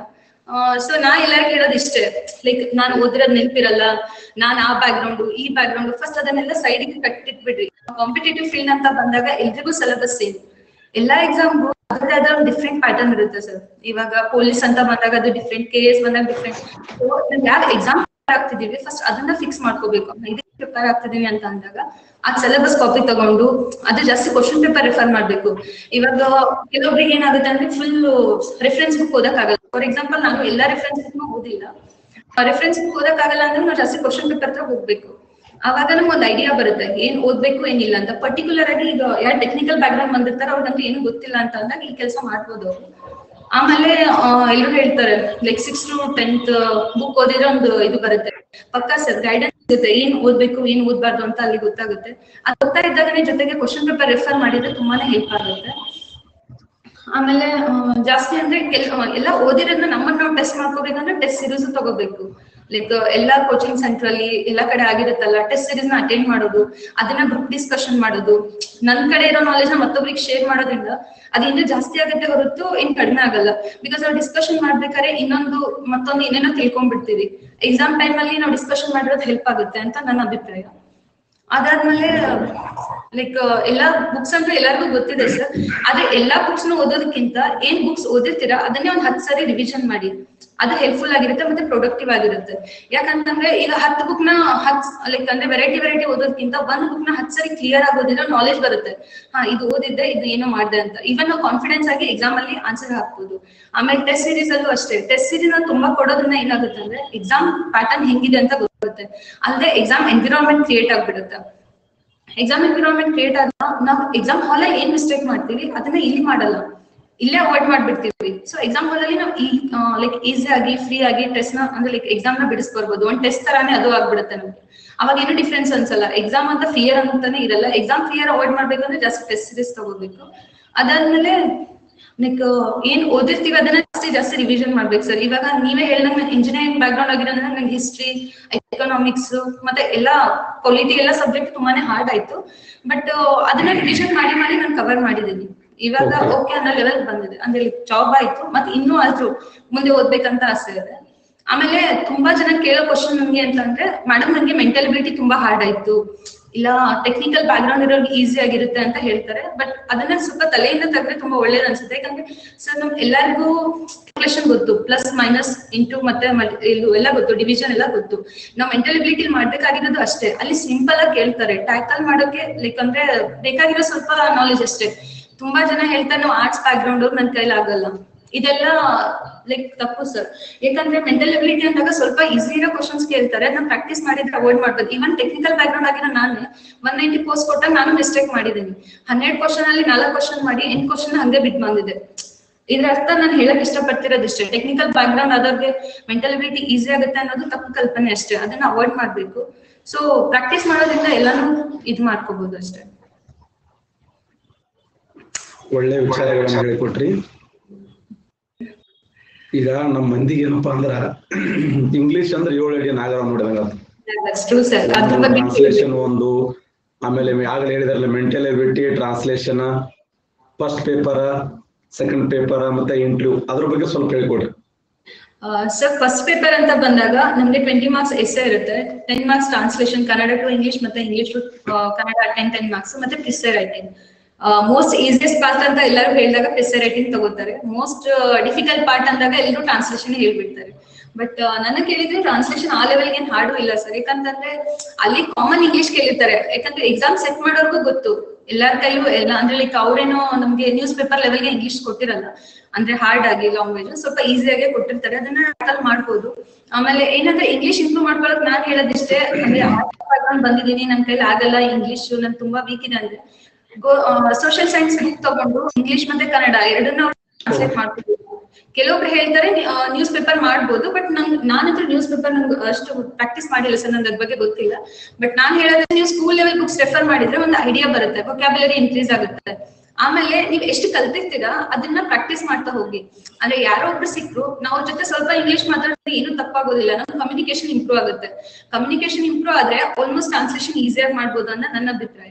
ಸೊ ನಾ ಎಲ್ಲರಿಗೂ ಹೇಳೋದು ಇಷ್ಟೇ ಲೈಕ್ ನಾನು ಓದಿರೋದ್ ನೆನಪಿರಲ್ಲ ನಾನ್ ಆ ಬ್ಯಾಕ್ ಗ್ರೌಂಡ್ ಈ ಬ್ಯಾಕ್ ಗ್ರೌಂಡ್ ಫಸ್ಟ್ ಅದನ್ನೆಲ್ಲ ಸೈಡಿಗೆ ಕಟ್ಟಿಟ್ಬಿಡ್ರಿ ಕಾಂಪಿಟೇಟಿವ್ ಫೀಲ್ಡ್ ಅಂತ ಬಂದಾಗ ಎಲ್ರಿಗೂ ಸಿಲೆಬಸ್ ಸೇಮ್ ಎಲ್ಲಾ ಎಕ್ಸಾಮ್ಗೂ ಅದ್ರದ್ದೇ ಆದ ಒಂದು ಡಿಫ್ರೆಂಟ್ ಪ್ಯಾಟರ್ನ್ ಇರುತ್ತೆ ಸರ್ ಇವಾಗ ಪೊಲೀಸ್ ಅಂತ ಬಂದಾಗ ಅದು ಡಿಫ್ರೆಂಟ್ ಕೆ ಎಸ್ ಬಂದಾಗ ಡಿಫ್ರೆಂಟ್ ಯಾವ ಎಕ್ಸಾಮ್ ಆಗ್ತಿದೀವಿ ಫಸ್ಟ್ ಅದನ್ನ ಫಿಕ್ಸ್ ಮಾಡ್ಕೋಬೇಕು ಇದಕ್ಕೆ ಪ್ರಿಪೇರ್ ಆಗ್ತಿದೀನಿ ಅಂತ ಅಂದಾಗ ಆ ಸಿಲೆಬಸ್ ಕಾಪಿ ತಗೊಂಡು ಅದು ಜಾಸ್ತಿ ಕ್ವಶನ್ ಪೇಪರ್ ರೆಫರ್ ಮಾಡ್ಬೇಕು ಇವಾಗ ಕೆಲವೊಬ್ರಿಗೆ ಏನಾಗುತ್ತೆ ಅಂದ್ರೆ ಫುಲ್ ರೆಫರೆನ್ಸ್ ಬುಕ್ ಓದಕ್ಕಾಗಲ್ಲ ಫಾರ್ ಎಕ್ಸಾಂಪಲ್ ನಾನು ಎಲ್ಲಾ ರೆಫರೆನ್ಸ್ ಬುಕ್ ಓದಿಲ್ಲ ರೆಫರೆನ್ಸ್ ಬುಕ್ ಓದಕ್ಕಾಗಲ್ಲ ಅಂದ್ರೆ ನಾವು ಜಾಸ್ತಿ ಕ್ವಶನ್ ಪೇಪರ್ ಹತ್ರ ಹೋಗ್ಬೇಕು ಅವಾಗ ನಮ್ಗೆ ಒಂದು ಐಡಿಯಾ ಬರುತ್ತೆ ಏನ್ ಓದ್ಬೇಕು ಏನಿಲ್ಲ ಅಂತ ಪರ್ಟಿಕ್ಯುಲರ್ ಆಗಿ ಈಗ ಯಾರು ಟೆಕ್ನಿಕಲ್ ಬ್ಯಾಕ್ ಗ್ರೌಂಡ್ ಬಂದಿರ್ತಾರೆ ಅವ್ರಿಗಂತೂ ಏನು ಗೊತ್ತಿಲ್ಲ ಅಂತ ಅಂದಾಗ ಈ ಕೆಲಸ ಮಾಡ್ಬೋದು ಅವ್ರು. ಆಮೇಲೆ ಎಲ್ಲರೂ ಹೇಳ್ತಾರೆ like six to tenth book ಓದಿದ್ರೆ ಒಂದು ಇದು ಬರುತ್ತೆ ಪಕ್ಕಾ ಸರ್ ಗೈಡೆನ್ಸ್ ಇರುತ್ತೆ ಏನ್ ಓದ್ಬೇಕು ಏನ್ ಓದ್ಬಾರ್ದು ಅಂತ ಅಲ್ಲಿ ಗೊತ್ತಾಗುತ್ತೆ ಅದು ಗೊತ್ತಾ ಇದ್ದಾಗನೇ ಜೊತೆಗೆ ಕ್ವಶನ್ ಪೇಪರ್ ರೆಫರ್ ಮಾಡಿದ್ರೆ ತುಂಬಾನೇ ಹೆಲ್ಪ್ ಆಗುತ್ತೆ ಆಮೇಲೆ ಆ, ಜಾಸ್ತಿ ಅಂದ್ರೆ ಕೆಲ್ ಎಲ್ಲ ಓದಿರೋದನ್ನ ನಮ್ಮನ್ನ ನಾವು ಟೆಸ್ಟ್ ಮಾಡ್ಕೋಬೇಕಂದ್ರೆ ಟೆಸ್ಟ್ ಸೀರೀಸ್ ತಗೋಬೇಕು ಲೈಕ್ ಎಲ್ಲಾ ಕೋಚಿಂಗ್ ಸೆಂಟರ್ ಅಲ್ಲಿ ಎಲ್ಲಾ ಕಡೆ ಆಗಿರುತ್ತಲ್ಲ ಟೆಸ್ಟ್ ಸೀರೀಸ್ ನ ಅಟೆಂಡ್ ಮಾಡೋದು ಅದನ್ನ ಗ್ರೂಪ್ ಡಿಸ್ಕಷನ್ ಮಾಡೋದು ನನ್ ಕಡೆ ಇರೋ ನಾಲೆಜ್ ನ ಮತ್ತೊಬ್ರಿಗೆ ಶೇರ್ ಮಾಡೋದ್ರಿಂದ ಅದು ಇನ್ನೂ ಜಾಸ್ತಿ ಆಗುತ್ತೆ ಹೊರತು ಏನ್ ಕಡಿಮೆ ಆಗಲ್ಲ ಬಿಕಾಸ್ ನಾವು ಡಿಸ್ಕಷನ್ ಮಾಡ್ಬೇಕಾದ್ರೆ ಇನ್ನೊಂದು ಮತ್ತೊಂದು ಏನೇನೋ ತಿಳ್ಕೊಂಡ್ಬಿಡ್ತೀವಿ ಎಕ್ಸಾಮ್ ಟೈಮ್ ಅಲ್ಲಿ ನಾವು ಡಿಸ್ಕಷನ್ ಮಾಡಿರೋದು ಹೆಲ್ಪ್ ಆಗುತ್ತೆ ಅಂತ ನನ್ನ ಅಭಿಪ್ರಾಯ ಅದಾದ್ಮೇಲೆ ಲೈಕ್ ಎಲ್ಲಾ ಬುಕ್ಸ್ ಅಂತ ಎಲ್ಲರಿಗೂ ಗೊತ್ತಿದೆ ಸರ್ ಆದ್ರೆ ಎಲ್ಲಾ ಬುಕ್ಸ್ ನ ಓದೋದಕ್ಕಿಂತ ಏನ್ ಬುಕ್ಸ್ ಓದಿರ್ತೀರಾ ಅದನ್ನೇ ಒಂದ್ ಹತ್ತು ಸರಿ ರಿವಿಷನ್ ಮಾಡಿ ಅದು ಹೆಲ್ಪ್ಫುಲ್ ಆಗಿರುತ್ತೆ ಮತ್ತೆ ಪ್ರೊಡಕ್ಟಿವ್ ಆಗಿರುತ್ತೆ ಯಾಕಂತಂದ್ರೆ ಈಗ ಹತ್ತು ಬುಕ್ ನ ಹತ್ ಲೈಕ್ ಅಂದ್ರೆ ವೆರೈಟಿ ವೆರೈಟಿ ಓದೋದಕ್ಕಿಂತ ಒಂದ್ ಬುಕ್ ನ ಹತ್ತು ಸರಿ ಕ್ಲಿಯರ್ ಆಗೋದಿಲ್ಲ ನಾಲೆಜ್ ಬರುತ್ತೆ ಹಾ ಇದು ಓದಿದ್ದೆ ಇದು ಏನೋ ಮಾಡಿದೆ ಅಂತ ಇವನ್ ನಾವು ಕಾನ್ಫಿಡೆನ್ಸ್ ಆಗಿ ಎಕ್ಸಾಮ್ ಅಲ್ಲಿ ಆನ್ಸರ್ ಹಾಕ್ಬೋದು ಆಮೇಲೆ ಟೆಸ್ಟ್ ಸೀರೀಸ್ ಅಲ್ಲೂ ಅಷ್ಟೇ ಟೆಸ್ಟ್ ಸೀರೀಸ್ ತುಂಬಾ ಕೊಡೋದ್ರಿಂದ ಏನಾಗುತ್ತೆ ಅಂದ್ರೆ ಎಕ್ಸಾಮ್ ಪ್ಯಾಟರ್ನ್ ಹೆಂಗಿದೆ ಅಂತ ಗೊತ್ತಾಗುತ್ತೆ ಅಲ್ಲದೆ ಎಕ್ಸಾಮ್ ಎನ್ವಿರಾನ್ಮೆಂಟ್ ಕ್ರಿಯೇಟ್ ಆಗ್ಬಿಡುತ್ತೆ ಎಕ್ಸಾಮ್ ಎನ್ವಿರಾನ್ಮೆಂಟ್ ಕ್ರಿಯೇಟ್ ಆದ ನಾವು ಎಕ್ಸಾಮ್ ಹಾಲ್ ಅಲ್ಲಿ ಏನ್ ಮಿಸ್ಟೇಕ್ ಮಾಡ್ತೀವಿ ಅದನ್ನ ಇಲ್ಲಿ ಮಾಡಲ್ಲ ಇಲ್ಲೇ ಅವಾಯ್ಡ್ ಮಾಡ್ಬಿಡ್ತೀವಿ ಸೊ ಎಕ್ಸಾಮ್ ಹಾಲ್ ಅಲ್ಲಿ ನಾವು ಈ ಲೈಕ್ ಈಸಿ ಆಗಿ ಫ್ರೀ ಆಗಿ ಟೆಸ್ಟ್ ನ ಅಂದ್ರೆ ಲೈಕ್ ಎಕ್ಸಾಮ್ ನ ಬಿಡಿಸ್ಕೊರ್ಬೋದು ಒಂದ್ ಟೆಸ್ಟ್ ತರಾನೇ ಅದು ಆಗ್ಬಿಡುತ್ತೆ ನಮ್ಗೆ ಅವಾಗ ಏನು ಡಿಫ್ರೆನ್ಸ್ ಅನ್ಸಲ್ಲ ಎಕ್ಸಾಮ್ ಅಂತ ಫಿಯರ್ ಅಂತಾನೆ ಇರಲ್ಲ ಎಕ್ಸಾಮ್ ಫಿಯರ್ ಅವಾಯ್ಡ್ ಮಾಡ್ಬೇಕಂದ್ರೆ ಜಾಸ್ತಿ ಟೆಸ್ಟ್ ಸೀರೀಸ್ ತಗೋಬೇಕು ಅದಾದ್ಮೇಲೆ ಲೈಕ್ ಏನ್ ಓದಿರ್ತೀವಿ ಅದನ್ನ ಜಾಸ್ತಿ ಜಾಸ್ತಿ ರಿವಿಷನ್ ಮಾಡ್ಬೇಕು ಸರ್ ಇವಾಗ ನೀವೇ ಹೇಳ್ದಂಗೆ ಇಂಜಿನಿಯರಿಂಗ್ ಬ್ಯಾಕ್ ಗ್ರೌಂಡ್ ಆಗಿರೋದ್ರಿಂದ ನಂಗೆ ಹಿಸ್ಟ್ರಿ ಎಕನಾಮಿಕ್ಸ್ ಮತ್ತೆ ಎಲ್ಲಾ ಪೊಲಿಟಿ ಎಲ್ಲ ಸಬ್ಜೆಕ್ಟ್ ತುಂಬಾನೇ ಹಾರ್ಡ್ ಆಯ್ತು ಬಟ್ ಅದನ್ನ ರಿವಿಷನ್ ಮಾಡಿ ಮಾಡಿ ನಾನು ಕವರ್ ಮಾಡಿದ್ದೀನಿ ಇವಾಗ Okay. ಓಕೆ ಅನ್ನೋ ಲೆವೆಲ್ ಬಂದಿದೆ ಅಂದ್ರೆ ಜಾಬ್ ಆಯ್ತು ಮತ್ತೆ ಇನ್ನೂ ಆದ್ರೂ ಮುಂದೆ ಓದ್ಬೇಕಂತ ಆಸೆ ಇದೆ ಆಮೇಲೆ ತುಂಬಾ ಜನ ಕೇಳೋ ಕ್ವಶನ್ ನಮ್ಗೆ ಅಂತಂದ್ರೆ ಮೇಡಮ್ ನಂಗೆ ಮೆಂಟಲ್ ಅಬಿಲಿಟಿ ತುಂಬಾ ಹಾರ್ಡ್ ಆಯ್ತು ಇಲ್ಲ ಟೆಕ್ನಿಕಲ್ ಬ್ಯಾಕ್ ಗ್ರೌಂಡ್ ಇರೋರ್ಗೆ ಈಸಿ ಆಗಿರುತ್ತೆ ಅಂತ ಹೇಳ್ತಾರೆ ಬಟ್ ಅದನ್ನ ಸ್ವಲ್ಪ ತಲೆಯಿಂದ ತೆಗೆದ್ರೆ ತುಂಬಾ ಒಳ್ಳೇದು ಅನ್ಸುತ್ತೆ ಯಾಕಂದ್ರೆ ಸರ್ ನಮ್ ಎಲ್ಲರಿಗೂ ಕ್ಯಾಲ್ಕುಲೇಷನ್ ಗೊತ್ತು ಪ್ಲಸ್ ಮೈನಸ್ ಇಂಟು ಮತ್ತೆ ಮಲ್- ಇದು ಎಲ್ಲ ಗೊತ್ತು ಡಿವಿಷನ್ ಎಲ್ಲ ಗೊತ್ತು ನಾವು ಮೆಂಟಲ್ ಅಬಿಲಿಟಿ ಮಾಡ್ಬೇಕಾಗಿರೋದು ಅಷ್ಟೇ ಅಲ್ಲಿ ಸಿಂಪಲ್ ಆಗಿ ಕೇಳ್ತಾರೆ ಟ್ಯಾಕಲ್ ಮಾಡೋಕೆ ಲೈಕ್ ಅಂದ್ರೆ ಬೇಕಾಗಿರೋ ಸ್ವಲ್ಪ ನಾಲೆಜ್ ಅಷ್ಟೇ ತುಂಬಾ ಜನ ಹೇಳ್ತಾರೆ ನಾವು ಆರ್ಟ್ಸ್ ಬ್ಯಾಕ್ ಗ್ರೌಂಡ್ ಅವ್ರು ನನ್ನ ಕೈಲಿ ಆಗಲ್ಲ ಇದೆಲ್ಲ ಲೈಕ್ ತಪ್ಪು ಸರ್ ಯಾಕಂದ್ರೆ ಮೆಂಟಲ್ ಎಬಿಲಿಟಿ ಅಂದಾಗ ಸ್ವಲ್ಪ ಈಸಿ ಇರೋ ಕ್ವಶನ್ಸ್ ಕೇಳ್ತಾರೆ ಅದನ್ನ ಪ್ರಾಕ್ಟೀಸ್ ಮಾಡಿದ್ರೆ ಅವಾಯ್ಡ್ ಮಾಡ್ಬೋದು ಇವನ್ ಟೆಕ್ನಿಕಲ್ ಬ್ಯಾಕ್ ಗ್ರೌಂಡ್ ಆಗಿರೋ ನಾನೇ ಒನ್ ನೈಂಟಿ ಪೋಸ್ಟ್ ಕೊಟ್ಟಾಗ ನಾನು ಮಿಸ್ಟೇಕ್ ಮಾಡಿದ್ದೀನಿ ಹನ್ನೆರಡು ಕ್ವಶನ್ ಅಲ್ಲಿ ನಾಲ್ಕು ಕ್ವಶನ್ ಮಾಡಿ ಎಂಟು ಕ್ವಶನ್ ಹಂಗೆ ಬಿಟ್ ಬಂದಿದೆ ಇದ್ರ ಅರ್ಥ ನಾನು ಹೇಳಕ್ ಇಷ್ಟಪಡ್ತಿರೋದಿಷ್ಟೇ ಟೆಕ್ನಿಕಲ್ ಬ್ಯಾಕ್ ಗ್ರೌಂಡ್ ಆದವ್ರಿಗೆ ಮೆಂಟಲ್ ಎಬಿಲಿಟಿ ಈಸಿ ಆಗುತ್ತೆ ಅನ್ನೋದು ತಪ್ಪು ಕಲ್ಪನೆ ಅಷ್ಟೇ ಅದನ್ನ ಅವಾಯ್ಡ್ ಮಾಡ್ಬೇಕು ಸೊ ಪ್ರಾಕ್ಟೀಸ್ ಮಾಡೋದ್ರಿಂದ ಎಲ್ಲಾನು ಇದ್ ಮಾಡ್ಕೋಬಹುದು ಅಷ್ಟೇ ಒಳ್ಳೆ ವಿಚಾರಗಳನ್ನ ಹೇಳಿಕೊಟ್ರಿ ಈಗ ನಮ್ಮ ಮಂದಿಗೆ ಏನಪ್ಪಾ ಅಂದ್ರ ಇಂಗ್ಲಿಷ್ ಅಂದ್ರೆ ಏಳು ಅಡಿ ನಾಗರ ನೋಡಿದಂಗ ಟ್ರೂ ಸರ್ ಅದ್ರ ಬಗ್ಗೆ ಟ್ರಾನ್ಸ್ಲೇಷನ್ ಒಂದು ಆಮೇಲೆ ಆಗಲೇ ಹೇಳಿದಾರಲ್ಲ mental ability translation first paper second paper ಮತ್ತೆ ಇಂಟರ್ವ್ಯೂ ಅದ್ರ ಬಗ್ಗೆ ಸ್ವಲ್ಪ ಹೇಳ್ಕೊಡ್ರಿ ಸರ್ ಫಸ್ಟ್ ಪೇಪರ್ ಅಂತ ಬಂದಾಗ ನಮ್ಗೆ ಟ್ವೆಂಟಿ ಮಾರ್ಕ್ಸ್ ಎಸ್ಸೆ ಇರುತ್ತೆ ten marks translation Kannada to English ಮತ್ತೆ English to Kannada ten ten marks ಮತ್ತೆ precis writing most easiest part ಅಂತ ಎಲ್ಲರೂ ಹೇಳಿದಾಗ ಪ್ರಿಸೆ ರೈಟಿಂಗ್ ತಗೋತಾರೆ ಮೋಸ್ಟ್ ಡಿಫಿಕಲ್ಟ್ ಪಾರ್ಟ್ ಅಂದಾಗ ಎಲ್ಲರೂ ಟ್ರಾನ್ಸ್ಲೇಷನ್ ಹೇಳ್ಬಿಡ್ತಾರೆ ಬಟ್ ನನ್ನ ಕೇಳಿದ್ರೆ ಟ್ರಾನ್ಸ್ಲೇಷನ್ ಆ ಲೆವೆಲ್ಗೆ ಏನ್ ಹಾಡು ಇಲ್ಲ ಸರ್ ಯಾಕಂತಂದ್ರೆ ಅಲ್ಲಿ ಕಾಮನ್ ಇಂಗ್ಲಿಷ್ ಕೇಳಿರ್ತಾರೆ ಯಾಕಂದ್ರೆ ಎಕ್ಸಾಮ್ ಸೆಟ್ ಮಾಡೋರ್ಗೂ ಗೊತ್ತು ಎಲ್ಲಾರ ಕೈಲೂ ಎಲ್ಲ ಅಂದ್ರೆ ಲೈಕ್ ಅವ್ರೇನೋ ನಮ್ಗೆ ನ್ಯೂಸ್ ಪೇಪರ್ ಲೆವೆಲ್ಗೆ ಇಂಗ್ಲಿಷ್ ಕೊಟ್ಟಿರಲ್ಲ ಅಂದ್ರೆ ಹಾರ್ಡ್ ಆಗಿ ಲ್ಯಾಂಗ್ವೇಜ್ ಸ್ವಲ್ಪ ಈಸಿಯಾಗೆ ಕೊಟ್ಟಿರ್ತಾರೆ ಅದನ್ನ ಟ್ಯಾಕಲ್ ಮಾಡ್ಬೋದು ಆಮೇಲೆ ಏನಂದ್ರೆ ಇಂಗ್ಲಿಷ್ ಇಂಪ್ರೂವ್ ಮಾಡ್ಕೊಳಕ್ ನಾನ್ ಹೇಳೋದಿಷ್ಟೇ ಅಂದ್ರೆ ಬ್ಯಾಕ್ಗ್ರೌಂಡ್ ಬಂದಿದ್ದೀನಿ ನನ್ ಕೈಲಿ ಆಗಲ್ಲ ಇಂಗ್ಲಿಷ್ ನನ್ ತುಂಬಾ ವೀಕ್ ಇದೆ ಅಂದ್ರೆ ಸೋಷಿಯಲ್ ಸೈನ್ಸ್ ಬುಕ್ ತಗೊಂಡು ಇಂಗ್ಲಿಷ್ ಮತ್ತೆ ಕನ್ನಡ ಎರಡನ್ನ ಟ್ರಾನ್ಸ್ಲೇಟ್ ಮಾಡ್ಕೋಬಹುದು ಕೆಲವೊಬ್ರು ಹೇಳ್ತಾರೆ ನ್ಯೂಸ್ ಪೇಪರ್ ಮಾಡ್ಬೋದು ಬಟ್ ನಂಗ್ ನಾನಂತೂ ನ್ಯೂಸ್ ಪೇಪರ್ ನಂಗೆ ಅಷ್ಟು ಪ್ರಾಕ್ಟೀಸ್ ಮಾಡಿಲ್ಲ ಸರ್ ನಂಗೆ ಅದ್ರ ಬಗ್ಗೆ ಗೊತ್ತಿಲ್ಲ ಬಟ್ ನಾನ್ ಹೇಳೋದ್ರೆ ನೀವು ಸ್ಕೂಲ್ ಲೆವೆಲ್ ಬುಕ್ಸ್ ರೆಫರ್ ಮಾಡಿದ್ರೆ ಒಂದು ಐಡಿಯಾ ಬರುತ್ತೆ ವೊಕ್ಯಾಬುಲರಿ ಇನ್ಕ್ರೀಸ್ ಆಗುತ್ತೆ ಆಮೇಲೆ ನೀವು ಎಷ್ಟು ಕಲ್ತಿರ್ತೀರಾ ಅದನ್ನ ಪ್ರಾಕ್ಟೀಸ್ ಮಾಡ್ತಾ ಹೋಗಿ ಅಂದ್ರೆ ಯಾರೋ ಒಬ್ರು ಸಿಕ್ರು ನಾವು ಅವ್ರ ಜೊತೆ ಸ್ವಲ್ಪ ಇಂಗ್ಲಿಷ್ ಮಾತಾಡಿದ್ರೆ ಏನು ತಪ್ಪಾಗೋದಿಲ್ಲ ನಮ್ಮ ಕಮ್ಯುನಿಕೇಶನ್ ಇಂಪ್ರೂವ್ ಆಗುತ್ತೆ ಕಮ್ಯುನಿಕೇಶನ್ ಇಂಪ್ರೂವ್ ಆದ್ರೆ ಆಲ್ಮೋಸ್ಟ್ ಟ್ರಾನ್ಸ್ಲೇಷನ್ ಈಸಿಯಾಗಿ ಮಾಡ್ಬೋದು ಅನ್ನೋ ನನ್ನ ಅಭಿಪ್ರಾಯ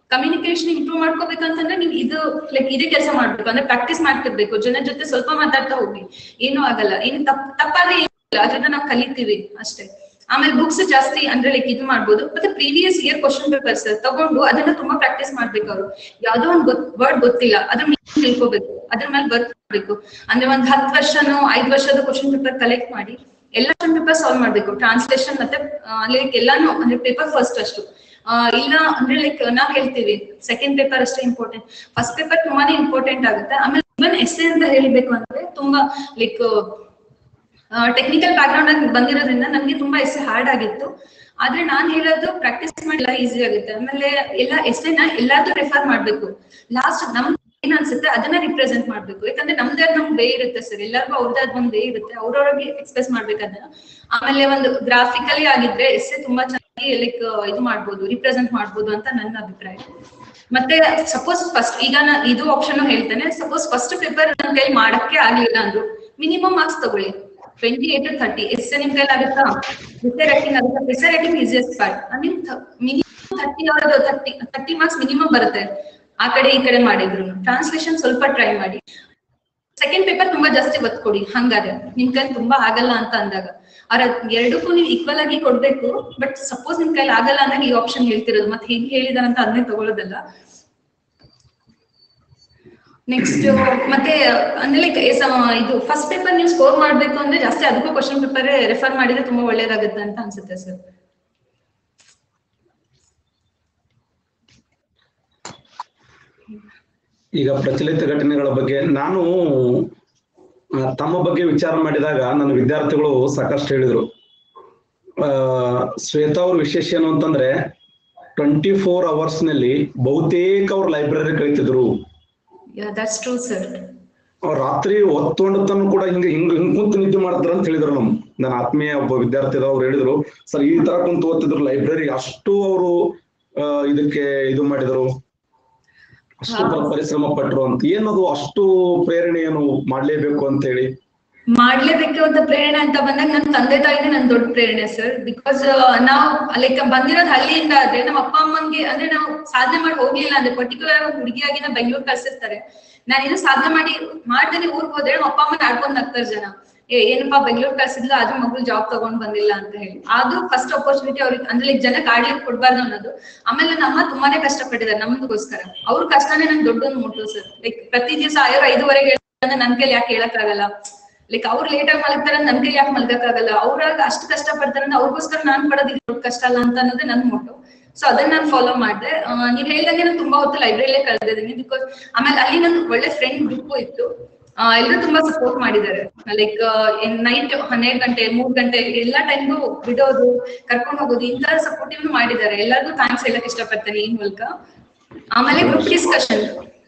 ಕಮ್ಯುನಿಕೇಶನ್ ಇಂಪ್ರೂವ್ ಮಾಡ್ಕೋಬೇಕಂತಂದ್ರೆ ನೀವು ಇದು ಲೈಕ್ ಇದೇ ಕೆಲಸ ಮಾಡ್ಬೇಕು ಅಂದ್ರೆ ಪ್ರಾಕ್ಟೀಸ್ ಮಾಡ್ತಿರ್ಬೇಕು ಜನ ಜೊತೆ ಸ್ವಲ್ಪ ಮಾತಾಡ್ತಾ ಹೋಗಿ ಏನೂ ಆಗಲ್ಲ ಏನು ತಪ್ಪ ತಪ್ಪಾದ್ರೆ ಏನಿಲ್ಲ ಅದನ್ನ ನಾವು ಕಲಿತೀವಿ ಅಷ್ಟೇ ಆಮೇಲೆ ಬುಕ್ಸ್ ಜಾಸ್ತಿ ಅಂದ್ರೆ ಲೈಕ್ ಇದು ಮಾಡ್ಬೋದು ಮತ್ತೆ ಪ್ರೀವಿಯಸ್ ಇಯರ್ ಕ್ವಶನ್ ಪೇಪರ್ಸ್ ತಗೊಂಡು ಅದನ್ನ ತುಂಬಾ ಪ್ರಾಕ್ಟೀಸ್ ಮಾಡ್ಬೇಕು ಅವರು ಯಾವ್ದೋ ಒಂದು ವರ್ಡ್ ಗೊತ್ತಿಲ್ಲ ಅದ್ರ ಮೇಲೆ ತಿಳ್ಕೊಬೇಕು ಅದ್ರ ಮೇಲೆ ವರ್ಕ್ ಮಾಡ್ಬೇಕು ಅಂದ್ರೆ ಒಂದ್ ಹತ್ತು ವರ್ಷನೋ ಐದ್ ವರ್ಷದ ಕ್ವಶನ್ ಪೇಪರ್ ಕಲೆಕ್ಟ್ ಮಾಡಿ ಎಲ್ಲ ಕ್ವಶನ್ ಪೇಪರ್ ಸಾಲ್ವ್ ಮಾಡ್ಬೇಕು ಟ್ರಾನ್ಸ್ಲೇಷನ್ ಮತ್ತೆ ಲೈಕ್ ಎಲ್ಲಾನು ಅಂದ್ರೆ ಪೇಪರ್ ಫಸ್ಟ್ ಅಷ್ಟು ಆ, ಇಲ್ಲ ಅಂದ್ರೆ ಲೈಕ್ ನಾವ್ ಹೇಳ್ತೀವಿ ಸೆಕೆಂಡ್ ಪೇಪರ್ ಅಷ್ಟೇ ಇಂಪಾರ್ಟೆಂಟ್ ಫಸ್ಟ್ ಪೇಪರ್ ತುಂಬಾನೇ ಇಂಪಾರ್ಟೆಂಟ್ ಆಗುತ್ತೆ ಆಮೇಲೆ ಇವನ್ ಎಸ್ಸೆ ಅಂತ ಹೇಳ್ಬೇಕು ಅಂದ್ರೆ ತುಂಬಾ ಲೈಕ್ ಟೆಕ್ನಿಕಲ್ ಬ್ಯಾಕ್ ಗ್ರೌಂಡ್ ಆಗಿ ಬಂದಿರೋದ್ರಿಂದ ನಮ್ಗೆ ತುಂಬಾ ಎಸ್ಸೆ ಹಾರ್ಡ್ ಆಗಿತ್ತು ಆದ್ರೆ ನಾನ್ ಹೇಳೋದು ಪ್ರಾಕ್ಟೀಸ್ ಮಾಡಿಲ್ಲ ಈಸಿ ಆಗುತ್ತೆ ಆಮೇಲೆ ಎಲ್ಲ ಎಸ್ಸೆನ ಎಲ್ಲಾದ್ರೂ ರೆಫರ್ ಮಾಡ್ಬೇಕು ಲಾಸ್ಟ್ ನಮ್ ಏನ್ ಅನ್ಸುತ್ತೆ ಅದನ್ನ ರಿಪ್ರೆಸೆಂಟ್ ಮಾಡ್ಬೇಕು ಯಾಕಂದ್ರೆ ನಮ್ದೇ ಆದ್ ನಮ್ ವೇ ಇರುತ್ತೆ ಸರ್ ಎಲ್ಲರಿಗೂ ಅವ್ರದ್ದು ಅದ್ ಒಂದ್ ವೇ ಇರುತ್ತೆ ಅವ್ರವ್ರಿಗೆ ಎಕ್ಸ್ಪ್ರೆಸ್ ಮಾಡ್ಬೇಕು ಅದನ್ನ ಆಮೇಲೆ ಒಂದು ಗ್ರಾಫಿಕಲಿ ಆಗಿದ್ರೆ ಎಸ್ಸೆ ತುಂಬಾ ಚೆನ್ನಾಗಿ ಲೈಕ್ ಇದು ಮಾಡ್ಬೋದು ರಿಪ್ರೆಸೆಂಟ್ ಮಾಡ್ಬೋದು ಅಂತ ನನ್ನ ಅಭಿಪ್ರಾಯ ಮತ್ತೆ ಸಪೋಸ್ ಫಸ್ಟ್ ಈಗ ನಾನು ಇದು ಆಪ್ಷನ್ ಹೇಳ್ತೇನೆ ಸಪೋಸ್ ಫಸ್ಟ್ ಪೇಪರ್ ನನ್ನ ಕೈಲಿ ಮಾಡಕ್ಕೆ ಆಗ್ಲಿಲ್ಲ ಅಂದ್ರು ಮಿನಿಮಮ್ ಮಾರ್ಕ್ಸ್ ತಗೊಳ್ಳಿ twenty eight to thirty yes ನಿಮ್ ಕೈಲಿ ಆಗುತ್ತಾ ಎಸ್ಸೆ ರೈಟಿಂಗ್ ಆಗುತ್ತಾ essay writing easiest part I mean minimum thirty ಅವರದು ಥರ್ಟಿ ಥರ್ಟಿ ಮಾರ್ಕ್ಸ್ ಮಿನಿಮಮ್ ಬರುತ್ತೆ ಆ ಕಡೆ ಈ ಕಡೆ ಮಾಡಿದ್ರು ಟ್ರಾನ್ಸ್ಲೇಷನ್ ಸ್ವಲ್ಪ ಟ್ರೈ ಮಾಡಿ ಸೆಕೆಂಡ್ ಪೇಪರ್ ತುಂಬಾ ಜಾಸ್ತಿ ಒತ್ತು ಕೊಡಿ ಹಂಗಾದ್ರೆ ನಿಮ್ ಕೈಲಿ ತುಂಬಾ ಆಗಲ್ಲ ಅಂತ ಅಂದಾಗ ಅವ್ರ ಎರಡಕ್ಕೂ ನೀವು ಈಕ್ವಲ್ ಆಗಿ ಕೊಡ್ಬೇಕು ಬಟ್ ಸಪೋಸ್ ನಿಮ್ ಕೈಲಿ ಆಗಲ್ಲ ಅಂದಾಗ ಈ ಆಪ್ಷನ್ ಹೇಳ್ತಿರೋದು ಮತ್ತೆ ಹೇಗೆ ಹೇಳಿದಾರಂತ ಅದನ್ನೇ ತಗೊಳ್ಳೋದಲ್ಲ ನೆಕ್ಸ್ಟ್ ಮತ್ತೆ ಅಂದ್ರೆ ಲೈಕ್ ಇದು ಫಸ್ಟ್ ಪೇಪರ್ ನೀವು ಸ್ಕೋರ್ ಮಾಡ್ಬೇಕು ಅಂದ್ರೆ ಜಾಸ್ತಿ ಅದಕ್ಕೂ ಕ್ವಶನ್ ಪೇಪರ್ ರೆಫರ್ ಮಾಡಿದ್ರೆ ತುಂಬಾ ಒಳ್ಳೇದಾಗುತ್ತೆ ಅಂತ ಅನ್ಸುತ್ತೆ ಸರ್ ಈಗ ಪ್ರಚಲಿತ ಘಟನೆಗಳ ಬಗ್ಗೆ ನಾನು ಆ, ತಮ್ಮ ಬಗ್ಗೆ ವಿಚಾರ ಮಾಡಿದಾಗ ನನ್ನ ವಿದ್ಯಾರ್ಥಿಗಳು ಸಾಕಷ್ಟು ಹೇಳಿದ್ರು ಆ ಶ್ವೇತಾ ಅವ್ರ ವಿಶೇಷ ಏನು ಅಂತಂದ್ರೆ ಟ್ವೆಂಟಿ ಫೋರ್ ಅವರ್ಸ್ ನಲ್ಲಿ ಬಹುತೇಕ ಅವ್ರು ಲೈಬ್ರರಿ ಕಳಿತಿದ್ರು ದಟ್ಸ್ ಟ್ರೂ ಸರ್ ಅವ್ರು ರಾತ್ರಿ ಹೊತ್ತೊಂಡತನು ಕೂಡ ಹಿಂಗ ಹಿಂಗ ಹಿಂಗ್ ಕುಂತು ನಿದ್ದೆ ಮಾಡ್ತಾರ ಅಂತ ಹೇಳಿದ್ರು ನಮ್ ನನ್ನ ಆತ್ಮೀಯ ಒಬ್ಬ ವಿದ್ಯಾರ್ಥಿ ಅವ್ರು ಹೇಳಿದ್ರು ಸರ್ ಈ ತರ ಕುಂತು ಓದ್ತಿದ್ರು ಲೈಬ್ರರಿ ಅಷ್ಟು ಅವರು ಇದಕ್ಕೆ ಇದು ಮಾಡಿದ್ರು ಅಷ್ಟು ಪ- ಪರಿಶ್ರಮ ಪಟ್ರು ಅಂತ ಏನದು ಅಷ್ಟು ಪ್ರೇರಣೆ ಏನು ಮಾಡ್ಲೇಬೇಕು ಅಂತ ಹೇಳಿ ಮಾಡ್ಲೇಬೇಕು ಅಂತ ಪ್ರೇರಣೆ ಅಂತ ಬಂದಾಗ ನನ್ನ ತಂದೆ ತಾಯಿನೇ ನನ್ ದೊಡ್ಡ ಪ್ರೇರಣೆ ಸರ್ ಬಿಕಾಸ್ ನಾವು ಲೈಕ್ ಬಂದಿರೋದು ಹಳ್ಳಿಯಿಂದ ಆದ್ರೆ ನಮ್ಮ ಅಪ್ಪ ಅಮ್ಮಂಗೆ ಅಂದ್ರೆ ನಾವು ಸಾಧನೆ ಮಾಡಿ ಹೋಗ್ಲಿಲ್ಲ ಅಂದ್ರೆ ಪರ್ಟಿಕ್ಯುಲರ್ ಹುಡುಗಿಯಾಗಿ ನಾವು ಬೆಂಗಳೂರು ಕಳ್ಸಿರ್ತಾರೆ ನಾನೇನು ಸಾಧನೆ ಮಾಡಿ ಮಾಡ್ದೇನೆ ಊರ್ಗ್ ಹೋದ್ರೆ ನಮ್ಮ ಅಪ್ಪ ಅಮ್ಮನ ಆಡ್ಕೊಂಡ್ ನಗ್ತಾರೆ ಜನ ಏ ಏನಪ್ಪಾ ಬೆಂಗಳೂರು ಕಳ್ಸಿದ್ಲು ಆದ್ರೂ ಮಗಳು ಜಾಬ್ ತಗೊಂಡ್ ಬಂದಿಲ್ಲ ಅಂತ ಹೇಳಿ ಅದು ಫಸ್ಟ್ ಅಪರ್ಚುನಿಟಿ ಅವ್ರಿಗೆ ಅಂದ್ರೆ ಲೈಕ್ ಜನಕ್ಕೆ ಆಡ್ಲಿಕ್ಕೆ ಕೊಡ್ಬಾರ್ದು ಅನ್ನೋದು ಆಮೇಲೆ ನಮ್ಮ ತುಂಬಾನೇ ಕಷ್ಟಪಟ್ಟಿದ್ದಾರೆ ನಮ್ಗೋಸ್ಕರ ಅವ್ರ ಕಷ್ಟನೇ ನನ್ ದೊಡ್ಡೊಂದು ಮುಟ್ಟು ಸರ್ ಲೈಕ್ ಪ್ರತಿ ದಿವಸ ಆಯೋ ಐದುವರೆಗೆ ಹೇಳ್ತಾರೆ ನನ್ ಕೈಲಿ ಯಾಕೆ ಹೇಳಕ್ಕಾಗಲ್ಲ ಲೈಕ್ ಅವ್ರು ಲೇಟ್ ಆಗಿ ಮಲಗ್ತಾರ ನನ್ ಕೈ ಯಾಕೆ ಮಲ್ಗಕ್ಕಾಗಲ್ಲ ಅವ್ರಾಗ ಅಷ್ಟು ಕಷ್ಟ ಪಡ್ತಾರ ಅಂದ್ರೆ ಅವ್ರಿಗೋಸ್ಕರ ನಾನ್ ಪಡೋದು ಇದು ದೊಡ್ಡ ಕಷ್ಟ ಅಲ್ಲ ಅಂತ ಅನ್ನೋದೇ ನನ್ ಮೋಟು ಸೊ ಅದನ್ನ ನಾನು ಫಾಲೋ ಮಾಡಿದೆ ನೀವ್ ಹೇಳ್ದಂಗೆ ನಾನು ತುಂಬಾ ಹೊತ್ತು ಲೈಬ್ರರಿಲೇ ಕಳೆದಿದ್ದೀನಿ ಬಿಕಾಸ್ ಆಮೇಲೆ ಅಲ್ಲಿ ನನ್ ಒಳ್ಳೆ ಫ್ರೆಂಡ್ ಗ್ರೂಪ್ ಇತ್ತು ಎಲ್ಲರೂ ತುಂಬಾ ಸಪೋರ್ಟ್ ಮಾಡಿದ್ದಾರೆ ಲೈಕ್ ನೈಟ್ ಹನ್ನೆರಡು ಗಂಟೆ ಮೂರ್ ಗಂಟೆ ಎಲ್ಲಾ ಟೈಮ್ಗೂ ಬಿಡೋದು ಕರ್ಕೊಂಡು ಹೋಗೋದು ಇಂತರ ಸಪೋರ್ಟಿವ್ ಮಾಡಿದ್ದಾರೆ ಎಲ್ಲರಿಗೂ ಥ್ಯಾಂಕ್ಸ್ ಹೇಳಕ್ ಇಷ್ಟಪಡ್ತೇನೆ ಈ ಮೂಲಕ ಆಮೇಲೆ ಗ್ರೂಪ್ ಡಿಸ್ಕಷನ್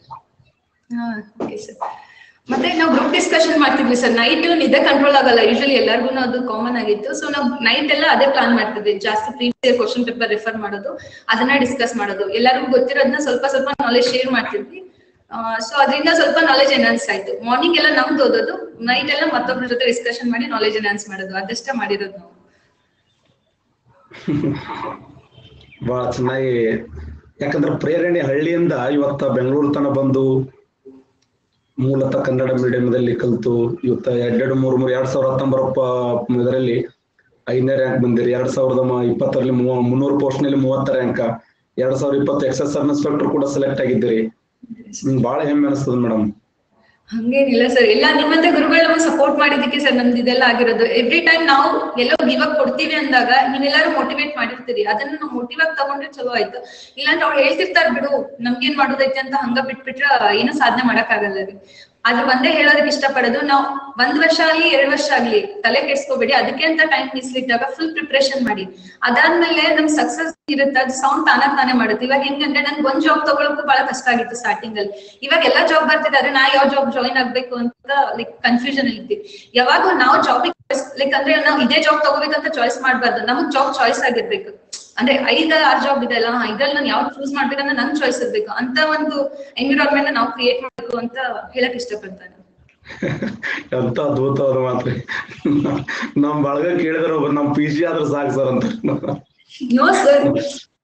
ಮತ್ತೆ ನಾವು ಗ್ರೂಪ್ ಡಿಸ್ಕಷನ್ ಮಾಡ್ತಿದ್ವಿ ಸರ್ ನೈಟ್ ನಿದ್ದೆ ಕಂಟ್ರೋಲ್ ಆಗಲ್ಲ ಯೂಶಲಿ ಎಲ್ಲರಿಗೂ ಅದು ಕಾಮನ್ ಆಗಿತ್ತು ಸೊ ನಾವು ನೈಟ್ ಎಲ್ಲ ಅದೇ ಪ್ಲಾನ್ ಮಾಡ್ತಿದ್ವಿ ಜಾಸ್ತಿ ಪ್ರೀವಿಯಸ್ ಕ್ವಶನ್ ಪೇಪರ್ ರೆಫರ್ ಮಾಡೋದು ಅದನ್ನ ಡಿಸ್ಕಸ್ ಮಾಡೋದು ಎಲ್ಲರಿಗೂ ಗೊತ್ತಿರೋದನ್ನ ಸ್ವಲ್ಪ ಸ್ವಲ್ಪ ನಾಲೆಜ್ ಶೇರ್ ಮಾಡ್ತಿದ್ವಿ ಸೊ ಅದರಿಂದ ಸ್ವಲ್ಪ ನಾಲೆಜ್ ಎನ್ಹಾನ್ಸ್ ಆಯ್ತು ಮಾರ್ನಿಂಗ್ ಎಲ್ಲ ನಮ್ದು ಓದೋದು ನೈಟ್ ಎಲ್ಲ ಮತ್ತೊಬ್ಬರ ಜೊತೆ ಡಿಸ್ಕಷನ್ ಮಾಡಿ ನಾಲೆಜ್ ಎನ್ಹಾನ್ಸ್ ಮಾಡೋದು ಅದಷ್ಟೇ ಮಾಡಿರೋದು ನಾವು ಬಹಳ ಚೆನ್ನಾಗಿ ಯಾಕಂದ್ರೆ ಪ್ರೇರಣೆ ಹಳ್ಳಿಯಿಂದ ಇವತ್ತ ಬೆಂಗಳೂರು ತನ ಬಂದು ಮೂಲತಃ ಕನ್ನಡ ಮೀಡಿಯಂದಲ್ಲಿ ಕಲಿತು ಇವತ್ತ ಎರಡೆರಡು ಮೂರು ಮೂರು ಎರಡ್ ಸಾವಿರದ ಹತ್ತೊಂಬರಪ್ಪ ಇದರಲ್ಲಿ ಐದನೇ ರ್ಯಾಂಕ್ ಬಂದಿರಿ ಎರಡ್ ಸಾವಿರದ ಮ- ಇಪ್ಪತ್ತರಲ್ಲಿ ಮೂವ- ಮುನ್ನೂರು ಪೋಸ್ಟ್ ನಲ್ಲಿ ಮೂವತ್ತ ರ್ಯಾಂಕ್ ಎರಡ್ ಸಾವಿರದ ಇಪ್ಪತ್ತು ಎಕ್ಸಸ್ ಇನ್ಸ್ಪೆಕ್ಟರ್ ಕೂಡ ಸೆಲೆಕ್ಟ್ ಆಗಿದ್ದೀರಿ ಹ್ಮ್, ಬಹಳ ಹೆಮ್ಮೆ ಅನಿಸ್ತದ ಮೇಡಮ್ ಹಂಗೇನಿಲ್ಲ ಸರ್ ಎಲ್ಲ ನಿಮ್ಮಂತ ಗುರುಗಳು ನಮಗೆ ಸಪೋರ್ಟ್ ಮಾಡಿದಕ್ಕೆ ಸರ್ ನಮ್ದು ಇದೆಲ್ಲ ಆಗಿರೋದು ಎವ್ರಿ ಟೈಮ್ ನಾವು ಎಲ್ಲೋ ಗಿವ್ ಅಪ್ ಕೊಡ್ತೀವಿ ಅಂದಾಗ ನೀವೆಲ್ಲರೂ ಮೋಟಿವೇಟ್ ಮಾಡಿರ್ತೀರಿ ಅದನ್ನ ನಾವು ಮೋಟಿವೇಟ್ ತಗೊಂಡ್ರೆ ಚಲೋ ಆಯ್ತು ಇಲ್ಲಾಂದ್ರೆ ಅವ್ರು ಹೇಳ್ತಿರ್ತಾರ ಬಿಡು ನಮ್ಗೇನ್ ಮಾಡೋದೈತೆ ಅಂತ ಹಂಗ ಬಿಟ್ಬಿಟ್ರ ಏನು ಸಾಧನೆ ಮಾಡಕ್ ಆಗಲ್ಲ ರೀ ಅದು ಒಂದೇ ಹೇಳೋದಕ್ಕೆ ಇಷ್ಟಪಡೋದು ನಾವು ಒಂದ್ ವರ್ಷ ಆಗ್ಲಿ ಎರಡ್ ವರ್ಷ ಆಗ್ಲಿ ತಲೆ ಕೆಡ್ಸ್ಕೋಬೇಡಿ ಅದಕ್ಕೆ ಅಂತ ಟೈಮ್ ಮೀಸಲಿಟ್ಟಾಗ ಫುಲ್ ಪ್ರಿಪ್ರೇಷನ್ ಮಾಡಿ ಅದಾದ್ಮೇಲೆ ನಮ್ ಸಕ್ಸಸ್ ಇರುತ್ತೆ ಅದು ಸೌಂಡ್ ತಾನಾಗ್ ತಾನೇ ಮಾಡುತ್ತೆ ಇವಾಗ ಹೆಂಗಂದ್ರೆ ನನ್ಗೆ ಒಂದ್ ಜಾಬ್ ತಗೊಳಕ್ಕೂ ಬಹಳ ಕಷ್ಟ ಆಗಿತ್ತು ಸ್ಟಾರ್ಟಿಂಗ್ ಅಲ್ಲಿ ಇವಾಗ ಎಲ್ಲಾ ಜಾಬ್ ಬರ್ತಿದ್ದಾರೆ ನಾ ಯಾವ ಜಾಬ್ ಜಾಯಿನ್ ಆಗ್ಬೇಕು ಅಂತ ಲೈಕ್ ಕನ್ಫ್ಯೂಷನ್ ಇರ್ತಿ ಯಾವಾಗ ನಾವು ಜಾಬ್ ಲೈಕ್ ಅಂದ್ರೆ ನಾವು ಇದೇ ಜಾಬ್ ತಗೋಬೇಕಂತ ಚಾಯ್ಸ್ ಮಾಡ್ಬಾರ್ದು ನಮಗ್ ಜಾಬ್ ಚಾಯ್ಸ್ ಆಗಿರ್ಬೇಕು ಅಂದ್ರೆ ಐದ ಆರ್ ಜಾಬ್ ಇದೆ ಅಲ್ಲ ಇದ್ರಲ್ಲಿ ನಾನು ಯಾವ್ದು ಚೂಸ್ ಮಾಡ್ಬೇಕಂದ್ರೆ ನನ್ ಚಾಯ್ಸ್ ಇರ್ಬೇಕು ಅಂತ ಒಂದು ಎನ್ವಿರಾನ್ಮೆಂಟ್ ನಾವು ಕ್ರಿಯೇಟ್ ಮಾಡ್ಬೇಕು ಅಂತ ಹೇಳಕ್ ಇಷ್ಟಪಡ್ತಾನೆ ಎಂತ ಅದ್ಭುತವಾದ ಮಾತ್ರಿ ನಮ್ ಬಳಗ ಕೇಳಿದ್ರೆ ಒಬ್ಬ ನಮ್ ಪಿ ಜಿ ಆದ್ರೂ ಸಾಕು ಸರ್ ಅಂತ ನೋ ಸರ್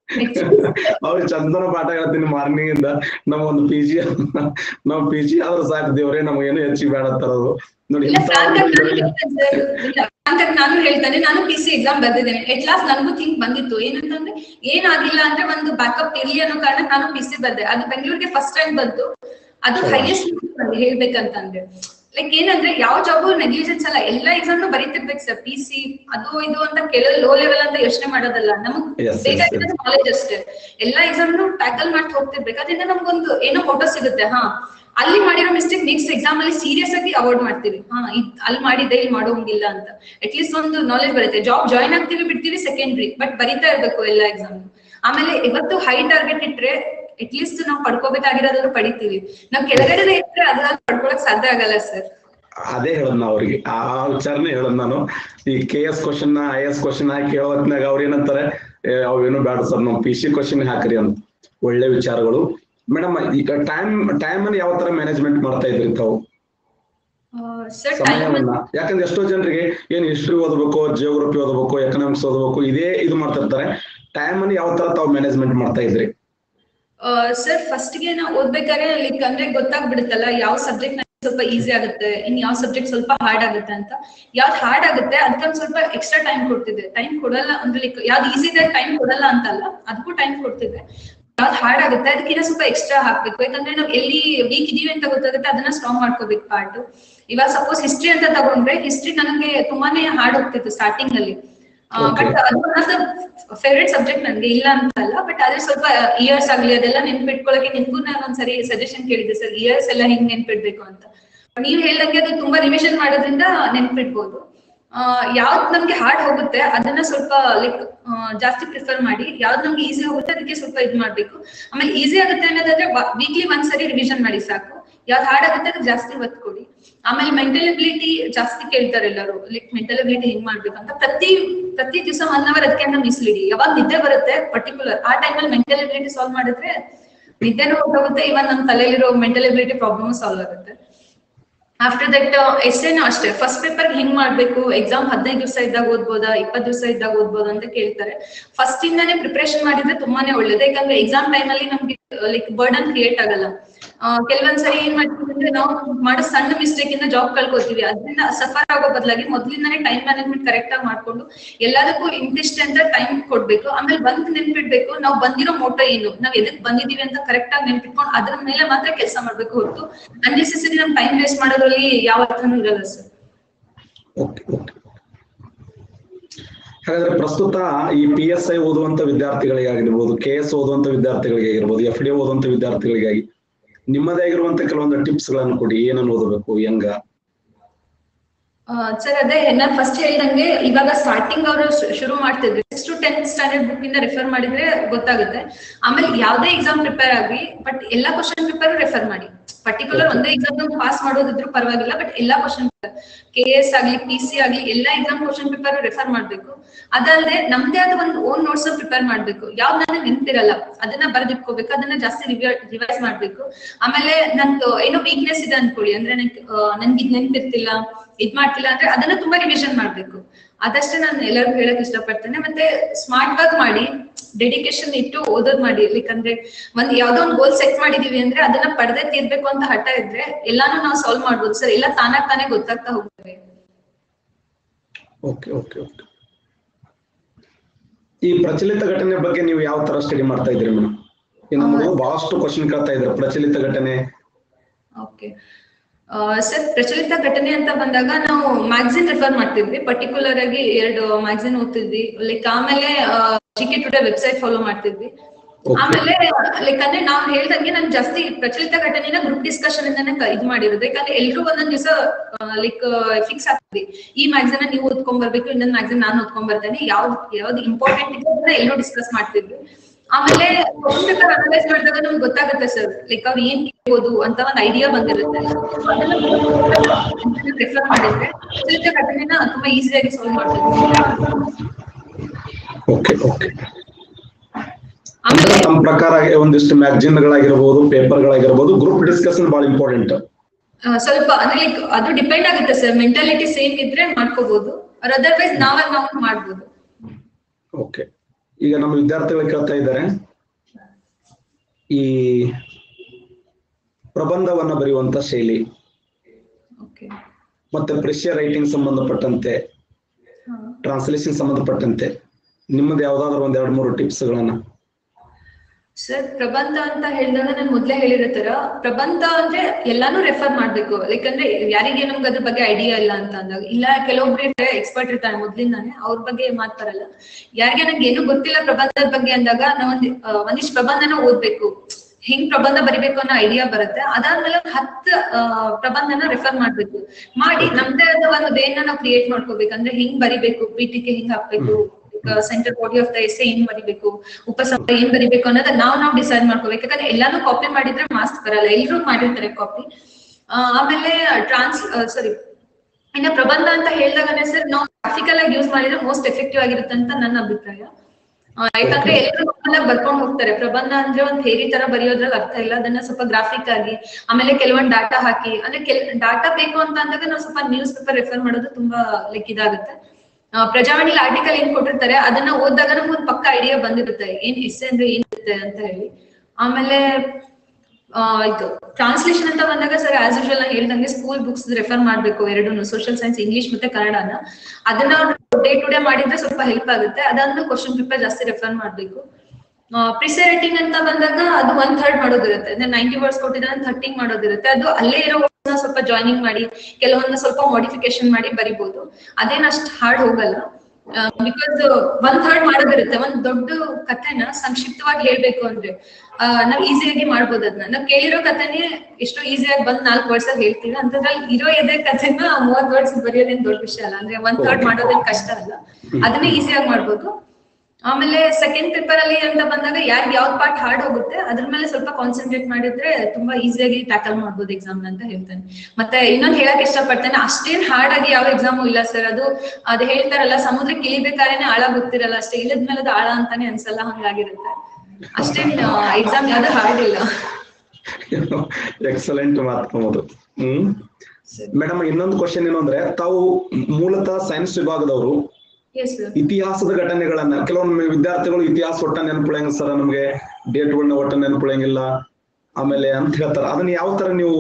ಅವ್ರಿಗೆ ಚಂದನ ಪಾಠ ಹೇಳ್ತೀನಿ ಮಾರ್ನಿಂಗ್ ಇಂದ ನಮ್ಮ ಒಂದು ಪಿ ಜಿ ನಾವ್ ಪಿ ಜಿ ಆದ್ರೆ ಸಾಕು ದೇವ್ರೆ ನಮಗೇನು ಹೆಚ್ಚಿಗೆ ಬೇಡ ತರೋದು ನೋಡಿ ಇಲ್ಲ ಇಂಥ ಫ್ರಾಂಕ್ ಒಂದು ಆಗಿ ನಾನು ಹೇಳ್ತೇನೆ sir. ಇಲ್ಲ, ಫ್ರಾಂಕ್ ಆಗಿ ನಾನು ಹೇಳ್ತೇನೆ ನಾನು ಪಿ ಸಿ ಎಕ್ಸಾಮ್ ಬರ್ದಿದ್ದೇನೆ ಎಟ್ ಲಾಸ್ಟ್ ನನಗೂ ಥಿಂಕ್ ಬಂದಿತ್ತು ಏನಂತಂದ್ರೆ ಏನಾಗಿಲ್ಲ ಅಂದ್ರೆ ಒಂದು ಬ್ಯಾಕಪ್ ಇರ್ಲಿ ಅನ್ನೋ ಕಾರಣ ನಾನು ಪಿ ಸಿ ಬರ್ದೆ ಅದು ಬೆಂಗಳೂರಿಗೆ ಫಸ್ಟ್ ರ್ಯಾಂಕ್ ಬಂತು ಅದು ಹೈಯೆಸ್ಟ್ ಹೇಳ್ಬೇಕಂತಂದ್ರೆ ಲೈಕ್ ಏನಂದ್ರೆ ಯಾವ ಜಾಬ್ ನೆಗ್ಲಿಜೆನ್ಸ್ ಅಲ್ಲ ಎಲ್ಲಾ ಎಕ್ಸಾಮ್ ಬರೀತಿರ್ಬೇಕು ಸರ್ ಪಿ ಸಿ ಅದು ಇದು ಅಂತ ಕೇಳೋದು ಲೋ ಲೆವೆಲ್ ಅಂತ ಯೋಚನೆ ಮಾಡೋದಲ್ಲ ನಮಗ್ Yes, yes, ಬೇಕಾಗಿರೋದು ನಾಲೆಜ್ ಅಷ್ಟೇ ಎಲ್ಲಾ ಎಕ್ಸಾಮ್ ಟ್ಯಾಕಲ್ ಮಾಡ್ತಾ ಹೋಗ್ತಿರ್ಬೇಕು ಅದರಿಂದ ನಮ್ಗೊಂದು ಏನೋ ಫೋಟೋ ಸಿಗುತ್ತೆ ಹಾ ಅಲ್ಲಿ ಮಾಡಿರೋ ಮಿಸ್ಟೇಕ್ ನೆಕ್ಸ್ಟ್ ಎಕ್ಸಾಮ್ ಅಲ್ಲಿ ಸೀರಿಯಸ್ ಆಗಿ ಅವಾಯ್ಡ್ ಮಾಡ್ತೀವಿ ಹಾ ಇದ್ ಅಲ್ಲಿ ಮಾಡಿದ್ದೆ ಇಲ್ಲಿ ಮಾಡೋಂಗಿಲ್ಲ ಅಂತ ಅಟ್ಲೀಸ್ಟ್ ಒಂದು ನಾಲೆಜ್ ಬರುತ್ತೆ ಜಾಬ್ ಜಾಯ್ನ್ ಆಗ್ತೀವಿ ಬಿಡ್ತೀವಿ ಸೆಕೆಂಡ್ರಿ ಬಟ್ ಬರಿತಾ ಇರ್ಬೇಕು ಎಲ್ಲಾ ಎಕ್ಸಾಮ್ ಆಮೇಲೆ ಇವತ್ತು ಹೈ ಟಾರ್ಗೆಟ್ ಇಟ್ರೆ ಅಟ್ಲೀಸ್ಟ್ ನಾವು ಪಡ್ಕೋಬೇಕಾಗಿರೋದಾದ್ರು ಪಡಿತೀವಿ ನಾವ್ ಕೆಳಗಡೆ ಇಟ್ರೆ ಅದ್ರಲ್ಲಿ ಪಡ್ಕೊಳಕ್ ಸಾಧ್ಯ ಆಗಲ್ಲ ಸರ್ ಅದೇ ಹೇಳದ್ ನಾ ಅವ್ರಿಗೆ ಆ ವಿಚಾರನೇ ಹೇಳದ್ ನಾನು ಈ K S question I S question ಹಾಕಿ ಹೇಳೋ ಹೊತ್ನಾಗ ಅವ್ರ ಏನಂತಾರೆ ಏ, ಅವೇನು ಬೇಡ ಸರ್ ನಾವು ಪಿ ಸಿ ಕ್ವಶನ್ ಹಾಕ್ರಿ ಅಂತ ಒಳ್ಳೆ ವಿಚಾರಗಳು ಮೇಡಮ್ ಈಗ ಟೈಮ್ ಟೈಮ್ ಅನ್ನು ಯಾವ ತರ ಮ್ಯಾನೇಜ್ಮೆಂಟ್ ಮಾಡ್ತಾ ಇದ್ರಿ ತಾವು ಸರ್ ಟೈಮ್ ಸಮಯವನ್ನ ಯಾಕಂದ್ರೆ ಎಷ್ಟೋ ಜನರಿಗೆ ಏನ್ ಹಿಸ್ಟ್ರಿ ಓದಬೇಕು ಜಿಯೋಗ್ರಫಿ ಓದಬೇಕು ಎಕನಾಮಿಕ್ಸ್ ಓದಬೇಕು ಇದೇ ಇದು ಮಾಡ್ತಿರ್ತಾರೆ ಟೈಮ್ ಅನ್ನು ಯಾವ ತರ ತಾವು ಮ್ಯಾನೇಜ್ಮೆಂಟ್ ಮಾಡ್ತಾ ಇದ್ರಿ ಸರ್ ಫಸ್ಟ್ ಗೆ ನಾವು ಓದ್ಬೇಕಾದ್ರೆ ಲೈಕ್ ಅಂದ್ರೆ ಗೊತ್ತಾಗ್ಬಿಡುತ್ತಲ್ಲ ಯಾವ ಸಬ್ಜೆಕ್ಟ್ ಸ್ವಲ್ಪ ಈಸಿ ಆಗುತ್ತೆ ಇನ್ ಯಾವ ಸಬ್ಜೆಕ್ಟ್ ಸ್ವಲ್ಪ ಹಾರ್ಡ್ ಆಗುತ್ತೆ ಅಂತ ಯಾವ್ದು ಹಾರ್ಡ್ ಆಗುತ್ತೆ ಅದಕ್ಕೊಂದ್ ಸ್ವಲ್ಪ ಎಕ್ಸ್ಟ್ರಾ ಟೈಮ್ ಕೊಡ್ತಿದ್ದೆ ಟೈಮ್ ಕೊಡಲ್ಲ ಅಂದ್ರೆ ಲೈಕ್ ಯಾವ್ದು ಈಸಿ ಇದೆ ಟೈಮ್ ಕೊಡಲ್ಲ ಅಂತಲ್ಲ ಅದಕ್ಕೂ ಟೈಮ್ ಕೊಡ್ತಿದ್ದೆ ಯಾವ್ದು ಹಾರ್ಡ್ ಆಗುತ್ತೆ ಅದಕ್ಕಿಂತ ಸ್ವಲ್ಪ ಎಕ್ಸ್ಟ್ರಾ ಹಾಕ್ಬೇಕು ಯಾಕಂದ್ರೆ ನಾವು ಎಲ್ಲಿ ವೀಕ್ ಇದೀವಿ ಅಂತ ಗೊತ್ತಾಗುತ್ತೆ ಅದನ್ನ ಸ್ಟ್ರಾಂಗ್ ಮಾಡ್ಕೋಬೇಕು ಪಾರ್ಟ್ ಇವಾಗ ಸಪೋಸ್ ಹಿಸ್ಟ್ರಿ ಅಂತ ತಗೊಂಡ್ರೆ ಹಿಸ್ಟ್ರಿ ನನಗೆ ತುಂಬಾನೇ ಹಾರ್ಡ್ ಹೋಗ್ತಿತ್ತು ಸ್ಟಾರ್ಟಿಂಗ್ ಅಲ್ಲಿ Okay. ಬಟ್ ಅದು one of the favourite subject ನನ್ಗೆ ಇಲ್ಲ ಅಂತಲ್ಲ ಬಟ್ ಅದೇ ಸ್ವಲ್ಪ ಇಯರ್ಸ್ ಆಗ್ಲಿ ಅದೆಲ್ಲ ನೆನ್ಪಿಟ್ಕೊಳಕ್ಕೆ ನಿಮ್ಗೂ ನಾನು ಒಂದ್ಸರಿ ಸಜೆಷನ್ ಕೇಳಿದ್ದೆ ಸರ್ ಇಯರ್ಸ್ ಎಲ್ಲ ಹೆಂಗ್ ನೆನ್ಪಿಡ್ಬೇಕು ಅಂತ ನೀವ್ ಹೇಳ್ದಂಗೆ ಅದು ತುಂಬಾ ರಿವಿಷನ್ ಮಾಡೋದ್ರಿಂದ ನೆನ್ಪಿಡ್ಬೋದು ಆ, ಯಾವ್ದ್ ನಮ್ಗೆ ಹಾರ್ಡ್ ಹೋಗುತ್ತೆ ಅದನ್ನ ಸ್ವಲ್ಪ ಲೈಕ್ ಜಾಸ್ತಿ ಪ್ರಿಫರ್ ಮಾಡಿ ಯಾವ್ದು ನಮ್ಗೆ ಈಸಿ ಹೋಗುತ್ತೆ ಅದಕ್ಕೆ ಸ್ವಲ್ಪ ಇದ್ ಮಾಡ್ಬೇಕು ಆಮೇಲೆ ಈಸಿ ಆಗುತ್ತೆ ಅನ್ನೋದಾದ್ರೆ ವೀಕ್ಲಿ ಒಂದ್ಸರಿ ರಿವಿಷನ್ ಮಾಡಿ ಸಾಕು ಯಾವ್ದು ಹಾರ್ಡ್ ಆಗುತ್ತೆ ಅದಕ್ಕೆ ಜಾಸ್ತಿ ಒತ್ತು ಕೊಡಿ ಆಮೇಲೆ ಮೆಂಟಲ್ ಅಬಿಲಿಟಿ ಜಾಸ್ತಿ ಕೇಳ್ತಾರೆ ಎಲ್ಲರೂ ಲೈಕ್ ಮೆಂಟಲ್ ಅಬಿಲಿಟಿ ಹೆಂಗ್ ಮಾಡ್ಬೇಕಂತ ಪ್ರತಿ ಪ್ರತಿ ದಿವಸ ಒನ್ ಅವರ್ ಅದಕ್ಕೆ ಅಂತ ಮೀಸಲಿಡಿ ಯಾವಾಗ ನಿದ್ದೆ ಬರುತ್ತೆ ಪರ್ಟಿಕ್ಯುಲರ್ ಆ ಟೈಮಲ್ಲಿ ಮೆಂಟಲ್ ಅಬಿಲಿಟಿ ಸಾಲ್ವ್ ಮಾಡಿದ್ರೆ ನಿದ್ದೆನೂ ಹೊರಟೋಗುತ್ತೆ ಇವನ್ ನಮ್ಮ ತಲೆಯಲ್ಲಿರೋ ಮೆಂಟಲ್ ಅಬಿಲಿಟಿ ಪ್ರಾಬ್ಲಮ್ ಸಾಲ್ವ್ ಆಗುತ್ತೆ ಆಫ್ಟರ್ ದಟ್ ಎಸ್ಸೇನು ಅಷ್ಟೇ ಫಸ್ಟ್ ಪೇಪರ್ ಹೆಂಗ್ ಮಾಡ್ಬೇಕು ಎಕ್ಸಾಮ್ ಹದಿನೈದು ದಿವಸ ಇದ್ದಾಗ ಓದ್ಬೋದಾ ಇಪ್ಪತ್ತು ದಿವಸ ಇದ್ದಾಗ ಓದ್ಬೋದಾ ಅಂತ ಕೇಳ್ತಾರೆ ಫಸ್ಟ್ ಇಂದಾನೆ ಪ್ರಿಪರೇಷನ್ ಮಾಡಿದ್ರೆ ತುಂಬಾನೇ ಒಳ್ಳೇದು ಯಾಕಂದ್ರೆ ಎಕ್ಸಾಮ್ ಟೈಮ್ ಅಲ್ಲಿ ನಮ್ಗೆ ಲೈಕ್ ಬರ್ಡನ್ ಕ್ರಿಯೇಟ್ ಆಗಲ್ಲ ಆ, ಕೆಲವೊಂದ್ಸರಿ ಏನ್ ಮಾಡ್ತೀವಿ ಅಂದ್ರೆ ನಾವು ಮಾಡೋ ಸಣ್ಣ ಮಿಸ್ಟೇಕ್ ಇಂದ ಜಾಬ್ ಕಳ್ಕೊತೀವಿ ಅದರಿಂದ ಸಫರ್ ಆಗೋ ಬದಲಾಗಿ ಮೊದ್ಲಿಂದಾನೇ ಟೈಮ್ ಮ್ಯಾನೇಜ್ಮೆಂಟ್ ಕರೆಕ್ಟ್ ಆಗಿ ಮಾಡ್ಕೊಂಡು ಎಲ್ಲದಕ್ಕೂ ಇಂತಿಷ್ಟೇ ಅಂತ ಟೈಮ್ ಕೊಡ್ಬೇಕು ಆಮೇಲೆ ಬಂದ್ ನೆನ್ಪಿಡ್ಬೇಕು ನಾವು ಬಂದಿರೋ ಮೋಟೋ ಏನು ನಾವ್ ಎದಕ್ ಬಂದಿದೀವಿ ಅಂತ ಕರೆಕ್ಟ್ ಆಗಿ ನೆನ್ಪಿಟ್ಕೊಂಡು ಅದ್ರ ಮೇಲೆ ಮಾತ್ರ ಕೆಲಸ ಮಾಡ್ಬೇಕು ಹೊರತು ಅನ್ನೆಸೆಸರಿ ನಮ್ ಟೈಮ್ ವೇಸ್ಟ್ ಮಾಡೋದ್ರಲ್ಲಿ ಯಾವ ಅರ್ಥನೂ ಇರಲ್ಲ ಸರ್ ಓಕೆ ಓಕೆ ಹಾಗಾದ್ರೆ ಪ್ರಸ್ತುತ ಈ ಪಿ ಎಸ್ ಐ ಓದುವಂತ ವಿದ್ಯಾರ್ಥಿಗಳಿಗಾಗಿರ್ಬೋದು ಕೆ ಎಸ್ ಓದುವಂತ ವಿದ್ಯಾರ್ಥಿಗಳಿಗಾಗಿರ್ಬೋದು ಎಫ್ ಡಿ ಓದುವಂತ ವಿದ್ಯಾರ್ಥಿಗಳಿಗಾಗಿ ನಿಮ್ಮದೇ ಆಗಿರುವಂತ ಕೆಲವೊಂದು ಟಿಪ್ಸ್ ಗಳನ್ನು ಕೊಡಿ ಏನನ್ನು ಓದಬೇಕು ಹೆಂಗ ಸರ್ ಅದೇ ನಾನ್ ಫಸ್ಟ್ ಹೇಳ್ದಂಗೆ ಇವಾಗ ಸ್ಟಾರ್ಟಿಂಗ್ ಅವರು ಶುರು ಮಾಡ್ತಿದ್ರು six to tenth standard book ಇಂದ ರೆಫರ್ ಮಾಡಿದ್ರೆ ಗೊತ್ತಾಗುತ್ತೆ ಆಮೇಲೆ ಯಾವ್ದೇ ಎಕ್ಸಾಮ್ ಪ್ರಿಪೇರ್ ಆಗಿ ಬಟ್ ಎಲ್ಲಾ ಕ್ವಶನ್ ಪೇಪರ್ ರೆಫರ್ ಮಾಡಿ ಪರ್ಟಿಕ್ಯುಲರ್ ಒಂದೇ ಎಕ್ಸಾಮ್ ಪಾಸ್ ಮಾಡೋದಿದ್ರು ಪರವಾಗಿಲ್ಲ ಬಟ್ ಎಲ್ಲಾ ಕ್ವಶನ್ ಕೆ ಎಸ್ ಆಗ್ಲಿ ಪಿ ಸಿ ಆಗ್ಲಿ ಎಲ್ಲಾ ಎಕ್ಸಾಮ್ ಕ್ವಶನ್ ಪೇಪರ್ ರೆಫರ್ ಮಾಡ್ಬೇಕು ಅದಲ್ಲದೆ ನಮ್ದೇ ಆದ ಒಂದು ಓನ್ ನೋಟ್ಸ್ ಪ್ರಿಪೇರ್ ಮಾಡ್ಬೇಕು ಯಾವ್ದು ನನಗೆ ನೆನ್ಪಿರಲ್ಲ ಅದನ್ನ ಬರೆದಿಟ್ಕೋಬೇಕು ಅದನ್ನ ಜಾಸ್ತಿ ರಿವೈಸ್ ಮಾಡ್ಬೇಕು ಆಮೇಲೆ ನಂದು ಏನೋ ವೀಕ್ನೆಸ್ ಇದೆ ಅನ್ಕೊಳ್ಳಿ ಅಂದ್ರೆ ನನ್ಗೆ ನನ್ಗೆ ಇದ್ ನೆನ್ಪಿರ್ತಿಲ್ಲ ಇದ್ ಮಾಡ್ತಿಲ್ಲ ಅಂದ್ರೆ ಅದನ್ನ ತುಂಬಾ ರಿವಿಷನ್ ಮಾಡ್ಬೇಕು ಅದಷ್ಟೇ ನಾನು ಎಲ್ಲರಿಗೂ ಹೇಳಕ್ ಇಷ್ಟಪಡ್ತೇನೆ ಮತ್ತೆ ಸ್ಮಾರ್ಟ್ ವರ್ಕ್ ಮಾಡಿ ಡೆಡಿಕೇಶನ್ ಇಟ್ಟು ಓದೋದ್ ಮಾಡಿ ಲೈಕ್ ಅಂದ್ರೆ ಒಂದ್ ಯಾವ್ದೋ ಒಂದು ಗೋಲ್ ಸೆಟ್ ಮಾಡಿದೀವಿ ಅಂದ್ರೆ ಅದನ್ನ ಪಡೆದೇ ತೀರ್ಬೇಕು ಅಂತ ಹಠ ಇದ್ರೆ ಎಲ್ಲಾನು ನಾವು ಸಾಲ್ವ್ ಮಾಡ್ಬೋದು ಸರ್ ಎಲ್ಲ ತಾನಾಗ್ ತಾನೇ ಗೊತ್ತಾಗ್ತಾ ಹೋಗ್ತವೆ ಓಕೆ ಓಕೆ ಓಕೆ ಈ ಪ್ರಚಲಿತ ಘಟನೆ ಬಗ್ಗೆ ನೀವು ಯಾವ ತರ ಸ್ಟಡಿ ಮಾಡ್ತಾ ಇದ್ರಿ ಮೇಡಮ್ ನಮ್ಗೆ ಬಹಳಷ್ಟು ಕ್ವಶನ್ ಕೇಳ್ತಾ ಇದ್ರು ಪ್ರಚಲಿತ ಘಟನೆ ಓಕೆ ಸರ್ ಪ್ರಚಲಿತ ಘಟನೆ ಅಂತ ಬಂದಾಗ ನಾವು ಮ್ಯಾಗ್ಝಿನ್ ರೆಫರ್ ಮಾಡ್ತಿದ್ವಿ ಪರ್ಟಿಕ್ಯುಲರ್ ಆಗಿ ಎರಡು ಮ್ಯಾಗ್ಝಿನ್ ಓದ್ತಿದ್ವಿ ಲೈಕ್ ಆಮೇಲೆ ಜಿಕೆ ಟುಡೇ ವೆಬ್ಸೈಟ್ ಫಾಲೋ ಮಾಡ್ತಿದ್ವಿ Okay. ಆಮೇಲೆ ಲೈಕ್ ಅಂದ್ರೆ ನಾವ್ ಹೇಳ್ದಂಗೆ ನಾನು ಜಾಸ್ತಿ ಪ್ರಚಲಿತ ಘಟನೆನ ಗ್ರೂಪ್ ಡಿಸ್ಕಷನ್ ಇಂದಾನೆ ಕ- ಇದ್ ಮಾಡಿರೋದು ಯಾಕಂದ್ರೆ ಎಲ್ರು ಒಂದೊಂದ್ ದಿವಸ ಲೈಕ್ ಫಿಕ್ಸ್ ಆಗ್ತದೆ ಈ ಮ್ಯಾಗ್ಝಿನ್ ನೀವು ಓದ್ಕೊಂಡ್ ಬರ್ಬೇಕು ಇನ್ನೊಂದ್ ಮ್ಯಾಗ್ಝಿನ್ ನಾನು ಓದ್ಕೊಂಡ್ ಬರ್ತೇನೆ ಯಾವ್ದು ಯಾವ್ದು ಇಂಪಾರ್ಟೆಂಟ್ ಇದೆ ಅದನ್ನ ಎಲ್ಲರೂ ಡಿಸ್ಕಸ್ ಮಾಡ್ತಿದ್ವಿ ಆಮೇಲೆ ಪೇಪರ್ ಅನಲೈಸ್ ಮಾಡಿದಾಗ ನಮ್ಗೆ ಗೊತ್ತಾಗುತ್ತೆ ಸರ್ ಲೈಕ್ ಅವ್ರು ಏನ್ ಕೇಳ್ಬೋದು ಅಂತ ಒಂದ್ ಐಡಿಯಾ ಬಂದಿರುತ್ತೆ ರೆಫರ್ ಮಾಡಿದ್ರೆ ಪ್ರಚಲಿತ ಘಟನೆನ ತುಂಬಾ ಈಸಿಯಾಗಿ ಸಾಲ್ವ್ ಮಾಡ್ಬೋದು ಓಕೆ ಓಕೆ ಆಮೇಲೆ ತಮ್ಮ ಪ್ರಕಾರ ಒಂದಿಷ್ಟು ಮ್ಯಾಗಜಿನ್ ಗಳಾಗಿರ್ಬೋದು ಪೇಪರ್ ಗಳಾಗಿರ್ಬೋದು ಗ್ರೂಪ್ ಡಿಸ್ಕಷನ್ ಬಹಳ ಇಂಪಾರ್ಟೆಂಟ್ ಆ, ಸ್ವಲ್ಪ ಅಂದ್ರೆ ಲೈಕ್ ಅದು ಡಿಪೆಂಡ್ ಆಗುತ್ತೆ ಸರ್ ಮೆಂಟಾಲಿಟಿ ಸೇಮ್ ಇದ್ರೆ ಮಾಡ್ಕೋಬಹುದು ಅದರ್ವೈಸ್ ನಾವಾಗ ನಾವು ಮಾಡ್ಬೋದು ಓಕೆ ಈಗ ನಮ್ಮ ವಿದ್ಯಾರ್ಥಿಗಳು ಕೇಳ್ತಾ ಇದ್ದಾರೆ ಈ ಪ್ರಬಂಧವನ್ನ ಬರೆಯುವಂತ ಶೈಲಿ ಓಕೆ ಮತ್ತೆ ಪ್ರೆಷರ್ ರೈಟಿಂಗ್ ಸಂಬಂಧಪಟ್ಟಂತೆ ಟ್ರಾನ್ಸ್ಲೇಷನ್ ಸಂಬಂಧಪಟ್ಟಂತೆ ನಿಮ್ಮದು ಯಾವ್ದಾದ್ರು ಒಂದ್ ಎರಡ್ ಮೂರು ಟಿಪ್ಸ್ ಗಳನ್ನ ಸರ್ ಪ್ರಬಂಧ ಅಂತ ಹೇಳಿದಾಗ ನಾನು ಮೊದ್ಲೇ ಹೇಳಿರೋ ತರ ಪ್ರಬಂಧ ಅಂದ್ರೆ ಎಲ್ಲಾನು ರೆಫರ್ ಮಾಡ್ಬೇಕು ಲೈಕ್ ಅಂದ್ರೆ ಯಾರಿಗೆ ನಮ್ಗೆ ಅದ್ರ ಬಗ್ಗೆ ಐಡಿಯಾ ಇಲ್ಲ ಅಂತ ಅಂದಾಗ ಇಲ್ಲ ಕೆಲವೊಬ್ರು ಎಕ್ಸ್ಪರ್ಟ್ ಇರ್ತಾರೆ ಮೊದ್ಲಿಂದಾನೆ ಅವ್ರ ಬಗ್ಗೆ ಮಾತಾಡಲ್ಲ ಯಾರಿಗೆ ನಂಗೆ ಏನು ಗೊತ್ತಿಲ್ಲ ಪ್ರಬಂಧದ ಬಗ್ಗೆ ಅಂದಾಗ ನಾವ್ ಒಂದ್ ಆ, ಒಂದಿಷ್ಟು ಪ್ರಬಂಧನ ಓದ್ಬೇಕು ಹೆಂಗ್ ಪ್ರಬಂಧ ಬರಿಬೇಕು ಅನ್ನೋ ಐಡಿಯಾ ಬರುತ್ತೆ ಅದಾದ್ಮೇಲೆ ಒಂದ್ ಹತ್ತು ಆ, ಪ್ರಬಂಧನ ರೆಫರ್ ಮಾಡ್ಬೇಕು ಮಾಡಿ ನಮ್ದೇ ಆದ ಒಂದು ವೇನ ನಾವು ಕ್ರಿಯೇಟ್ ಮಾಡ್ಕೋಬೇಕು ಅಂದ್ರೆ ಹೆಂಗ್ ಬರಿಬೇಕು ಪೀಠಿಕೆ ಹೆಂಗ್ ಹಾಕ್ಬೇಕು centre body of the essay ಏನ್ ಬರಿಬೇಕು ಉಪಸಂಹಾರ ಏನ್ ಬರಿಬೇಕು ಅನ್ನೋದ ನಾವ್ ನಾವ್ ಡಿಸೈಡ್ ಮಾಡ್ಕೋಬೇಕು ಯಾಕಂದ್ರೆ ಎಲ್ಲಾನು ಕಾಪಿ ಮಾಡಿದ್ರೆ ಮಾರ್ಕ್ಸ್ ಬರಲ್ಲ ಎಲ್ರು ಮಾಡಿರ್ತಾರೆ ಕಾಪಿ ಆಮೇಲೆ ಟ್ರಾನ್ಸ್ ಸಾರಿ ಇನ್ನ ಪ್ರಬಂಧ ಅಂತ ಹೇಳಿದಾಗನೇ ಸರ್ ನಾವು ಗ್ರಾಫಿಕಲ್ ಆಗಿ ಯೂಸ್ ಮಾಡಿದ್ರೆ ಮೋಸ್ಟ್ ಎಫೆಕ್ಟಿವ್ ಆಗಿರುತ್ತೆ ಅಂತ ನನ್ನ ಅಭಿಪ್ರಾಯ ಆ, ಯಾಕಂದ್ರೆ ಎಲ್ಲರೂ ಪ್ರಬಂಧ ಬರ್ಕೊಂಡು ಹೋಗ್ತಾರೆ ಪ್ರಬಂಧ ಅಂದ್ರೆ ಒಂದ್ ಥೇರಿ ತರ ಬರೆಯೋದ್ರಲ್ಲಿ ಅರ್ಥ ಇಲ್ಲ ಅದನ್ನ ಸ್ವಲ್ಪ ಗ್ರಾಫಿಕ್ ಆಗಿ ಆಮೇಲೆ ಕೆಲವೊಂದ್ ಡಾಟಾ ಹಾಕಿ ಅಂದ್ರೆ ಕೆಲ್ ಡಾಟಾ ಬೇಕು ಅಂತ ಅಂದಾಗ ನಾವು ಸ್ವಲ್ಪ ನ್ಯೂಸ್ ಪೇಪರ್ ರೆಫರ್ ಮಾಡೋದು ತುಂಬಾ ಲೈಕ್ ಇದಾಗುತ್ತೆ ಆ, ಪ್ರಜಾವಾಣಿಲಿ ಆರ್ಟಿಕಲ್ ಏನ್ ಕೊಟ್ಟಿರ್ತಾರೆ ಅದನ್ನ ಓದಿದಾಗ ನಮ್ಗೆ ಒಂದ್ ಪಕ್ಕ ಐಡಿಯಾ ಬಂದಿರುತ್ತೆ ಏನ್ ಎಸ್ಸೆ ಅಂದ್ರೆ ಏನಿರುತ್ತೆ ಅಂತ ಹೇಳಿ ಆಮೇಲೆ ಆ, ಇದು ಟ್ರಾನ್ಸ್ಲೇಷನ್ ಅಂತ ಬಂದಾಗ ಸರ್ ಆಸ್ ಯೂಶುವಲ್ ನಾನು ಹೇಳ್ದಂಗೆ ಸ್ಕೂಲ್ ಬುಕ್ಸ್ ರೆಫರ್ ಮಾಡ್ಬೇಕು ಎರಡು ಸೋಷಿಯಲ್ ಸೈನ್ಸ್ ಇಂಗ್ಲಿಷ್ ಮತ್ತೆ ಕನ್ನಡನ ಅದನ್ನ ಡೇ ಟು ಡೇ ಮಾಡಿದ್ರೆ ಸ್ವಲ್ಪ ಹೆಲ್ಪ್ ಆಗುತ್ತೆ ಅದಾದ್ಮೇಲೆ ಕ್ವಶನ್ ಪೇಪರ್ ಜಾಸ್ತಿ ರೆಫರ್ ಮಾಡ್ಬೇಕು ಪ್ರಿಸೆ ರೇಟಿಂಗ್ ಅಂತ ಬಂದಾಗ ಅದು ಒನ್ ಥರ್ಡ್ ಮಾಡೋದಿರುತ್ತೆ ಅಂದ್ರೆ ನೈಂಟಿ ವರ್ಡ್ಸ್ ಕೊಟ್ಟಿದ್ರೆ ಥರ್ಟಿಂಗ್ ಮಾಡೋದಿರುತ್ತೆ ಅದು ಅಲ್ಲೇ ಇರೋ words ನ ಸ್ವಲ್ಪ ಜಾಯ್ನಿಂಗ್ ಮಾಡಿ ಕೆಲವೊಂದು ಸ್ವಲ್ಪ ಮಾಡಿಫಿಕೇಶನ್ ಮಾಡಿ ಬರಿಬಹುದು ಅದೇನ್ ಅಷ್ಟು ಹಾರ್ಡ್ ಹೋಗಲ್ಲ ಬಿಕಾಸ್ ಒನ್ ಥರ್ಡ್ ಮಾಡೋದಿರುತ್ತೆ ಒಂದ್ ದೊಡ್ಡ ಕಥೆನ ಸಂಕ್ಷಿಪ್ತವಾಗಿ ಹೇಳ್ಬೇಕು ಅಂದ್ರೆ ಆ, ನಾವ್ ಈಸಿಯಾಗಿ ಮಾಡ್ಬೋದು ಅದನ್ನ ನಾವ್ ಕೇಳಿರೋ ಕಥೆನೇ ಎಷ್ಟೋ ಈಸಿಯಾಗಿ ಬಂದ್ ನಾಲ್ಕು ವರ್ಷ ಹೇಳ್ತೀವಿ ಅಂತದ್ರಲ್ಲಿ ಇರೋ ಎದೆ ಕಥೆನ ಮೂವತ್ ವರ್ಷ ಬರೆಯೋದೇನ್ ದೊಡ್ಡ ವಿಷಯ ಅಲ್ಲ ಅಂದ್ರೆ ಒನ್ ಥರ್ಡ್ ಮಾಡೋದೇನ್ ಕಷ್ಟ ಅಲ್ಲ ಅದನ್ನೇ ಈಸಿಯಾಗಿ ಮಾಡ್ಬೋದು ಆಮೇಲೆ ಸೆಕೆಂಡ್ ಪೇಪರ್ ಅಲ್ಲಿ ಅಂತ ಬಂದಾಗ ಯಾರು ಯಾವ್ದ್ ಪಾರ್ಟ್ ಹಾರ್ಡ್ ಹೋಗುತ್ತೆ ಅದ್ರ ಮೇಲೆ ಸ್ವಲ್ಪ ಕಾನ್ಸಂಟ್ರೇಟ್ ಮಾಡಿದ್ರೆ ತುಂಬಾ ಈಸಿಯಾಗಿ ಟ್ಯಾಕಲ್ ಮಾಡ್ಬೋದು ಎಕ್ಸಾಮ್ ಅಂತ ಹೇಳ್ತೇನೆ ಮತ್ತೆ ಇನ್ನೊಂದ್ ಹೇಳಕ್ ಇಷ್ಟಪಡ್ತೇನೆ ಅಷ್ಟೇನ್ ಹಾರ್ಡ್ ಆಗಿ ಯಾವ ಎಕ್ಸಾಮು ಇಲ್ಲ ಸರ್ ಅದು ಅದು ಹೇಳ್ತಾರಲ್ಲ ಸಮುದ್ರಕ್ಕೆ ಇಳಿಬೇಕಾರೇನೆ ಆಳ ಗೊತ್ತಿರಲ್ಲ ಅಷ್ಟೇ ಇಳಿದ್ಮೇಲೆ ಅದು ಆಳ ಅಂತಾನೆ ಅನ್ಸಲ್ಲ ಹಂಗಾಗಿರುತ್ತೆ ಅಷ್ಟೇನ್ ಎಕ್ಸಾಮ್ ಯಾವ್ದು ಹಾರ್ಡ್ ಇಲ್ಲ ಎಕ್ಸಲೆಂಟ್ ಮಾತಾಡಬಹುದು ಹ್ಮ್ ಮೇಡಮ್ ಇನ್ನೊಂದು ಕ್ವಶನ್ ಏನು ಅಂದ್ರೆ ತಾವು ಮೂಲತಃ ಸೈನ್ಸ್ ವಿಭಾಗದವರು ಎಸ್ ಸರ್ ಇತಿಹಾಸದ ಘಟನೆಗಳನ್ನ ಕೆಲವೊಮ್ಮೆ ವಿದ್ಯಾರ್ಥಿಗಳು ಇತಿಹಾಸ ಒಟ್ಟ ನೆನಪುಳಂಗ ಸರ್ ನಮ್ಗೆ ಡೇಟ್ಗಳನ್ನ ಒಟ್ಟ ನೆನಪುಳಂಗಿಲ್ಲ ಆಮೇಲೆ ಅಂತ ಹೇಳ್ತಾರೆ ಅದನ್ನ ಯಾವ ತರ ನೀವು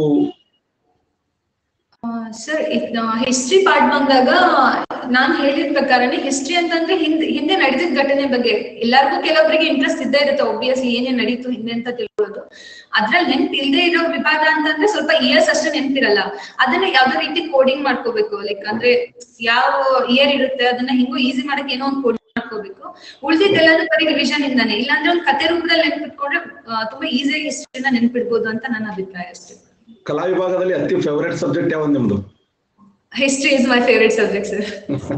ಸರ್ ಹಿಸ್ಟ್ರಿ ಪಾರ್ಟ್ ಬಂದಾಗ ನಾನ್ ಹೇಳಿದ ಪ್ರಕಾರನೇ ಹಿಸ್ಟ್ರಿ ಅಂತಂದ್ರೆ ಹಿಂದೆ ಹಿಂದೆ ನಡೆದಿದ್ದ ಘಟನೆ ಬಗ್ಗೆ ಎಲ್ಲಾರ್ಗೂ ಕೆಲವೊಬ್ಬರಿಗೆ ಇಂಟ್ರೆಸ್ಟ್ ಇದ್ದೇ ಇರುತ್ತೆ ಒಬ್ವಿಯಸ್ಲಿ ಏನೇನ್ ನಡೀತು ಹಿಂದೆ ಅಂತ ತಿಳ್ಕೊಳ್ಳೋದು ಅದ್ರಲ್ಲಿ ನೆನ್ಪ್ ಇಲ್ದೇ ಇರೋ ವಿಭಾಗ ಅಂತಂದ್ರೆ ಸ್ವಲ್ಪ ಇಯರ್ಸ್ ಅಷ್ಟೇ ನೆನ್ಪಿರಲ್ಲ ಅದನ್ನ ಯಾವ್ದೋ ರೀತಿ ಕೋಡಿಂಗ್ ಮಾಡ್ಕೋಬೇಕು ಲೈಕ್ ಅಂದ್ರೆ ಯಾವ ಇಯರ್ ಇರುತ್ತೆ ಅದನ್ನ ಹಿಂಗೋ ಈಸಿ ಮಾಡಕ್ ಏನೋ ಒಂದು ಕೋಡಿಂಗ್ ಮಾಡ್ಕೋಬೇಕು ಉಳಿದಿದ್ದೆಲ್ಲನೂ ಬರೀ ರಿವಿಷನ್ ಇಂದಾನೆ ಇಲ್ಲಾಂದ್ರೆ ಒಂದು ಕತೆ ರೂಪದಲ್ಲಿ ನೆನ್ಪಿಟ್ಕೊಂಡ್ರೆ ಆ, ತುಂಬಾ ಈಸಿಯಾಗಿ ಹಿಸ್ಟ್ರಿನ ನೆನ್ಪಿಡ್ಬೋದು ಅಂತ ನನ್ನ ಅಭಿಪ್ರಾಯ ಅಷ್ಟೇ ಕಲಾ ವಿಭಾಗದಲ್ಲಿ ಅತಿ ಫೇವರೇಟ್ ಸಬ್ಜೆಕ್ಟ್ ಯಾವ್ದು ನಿಮ್ದು history is my favourite subject sir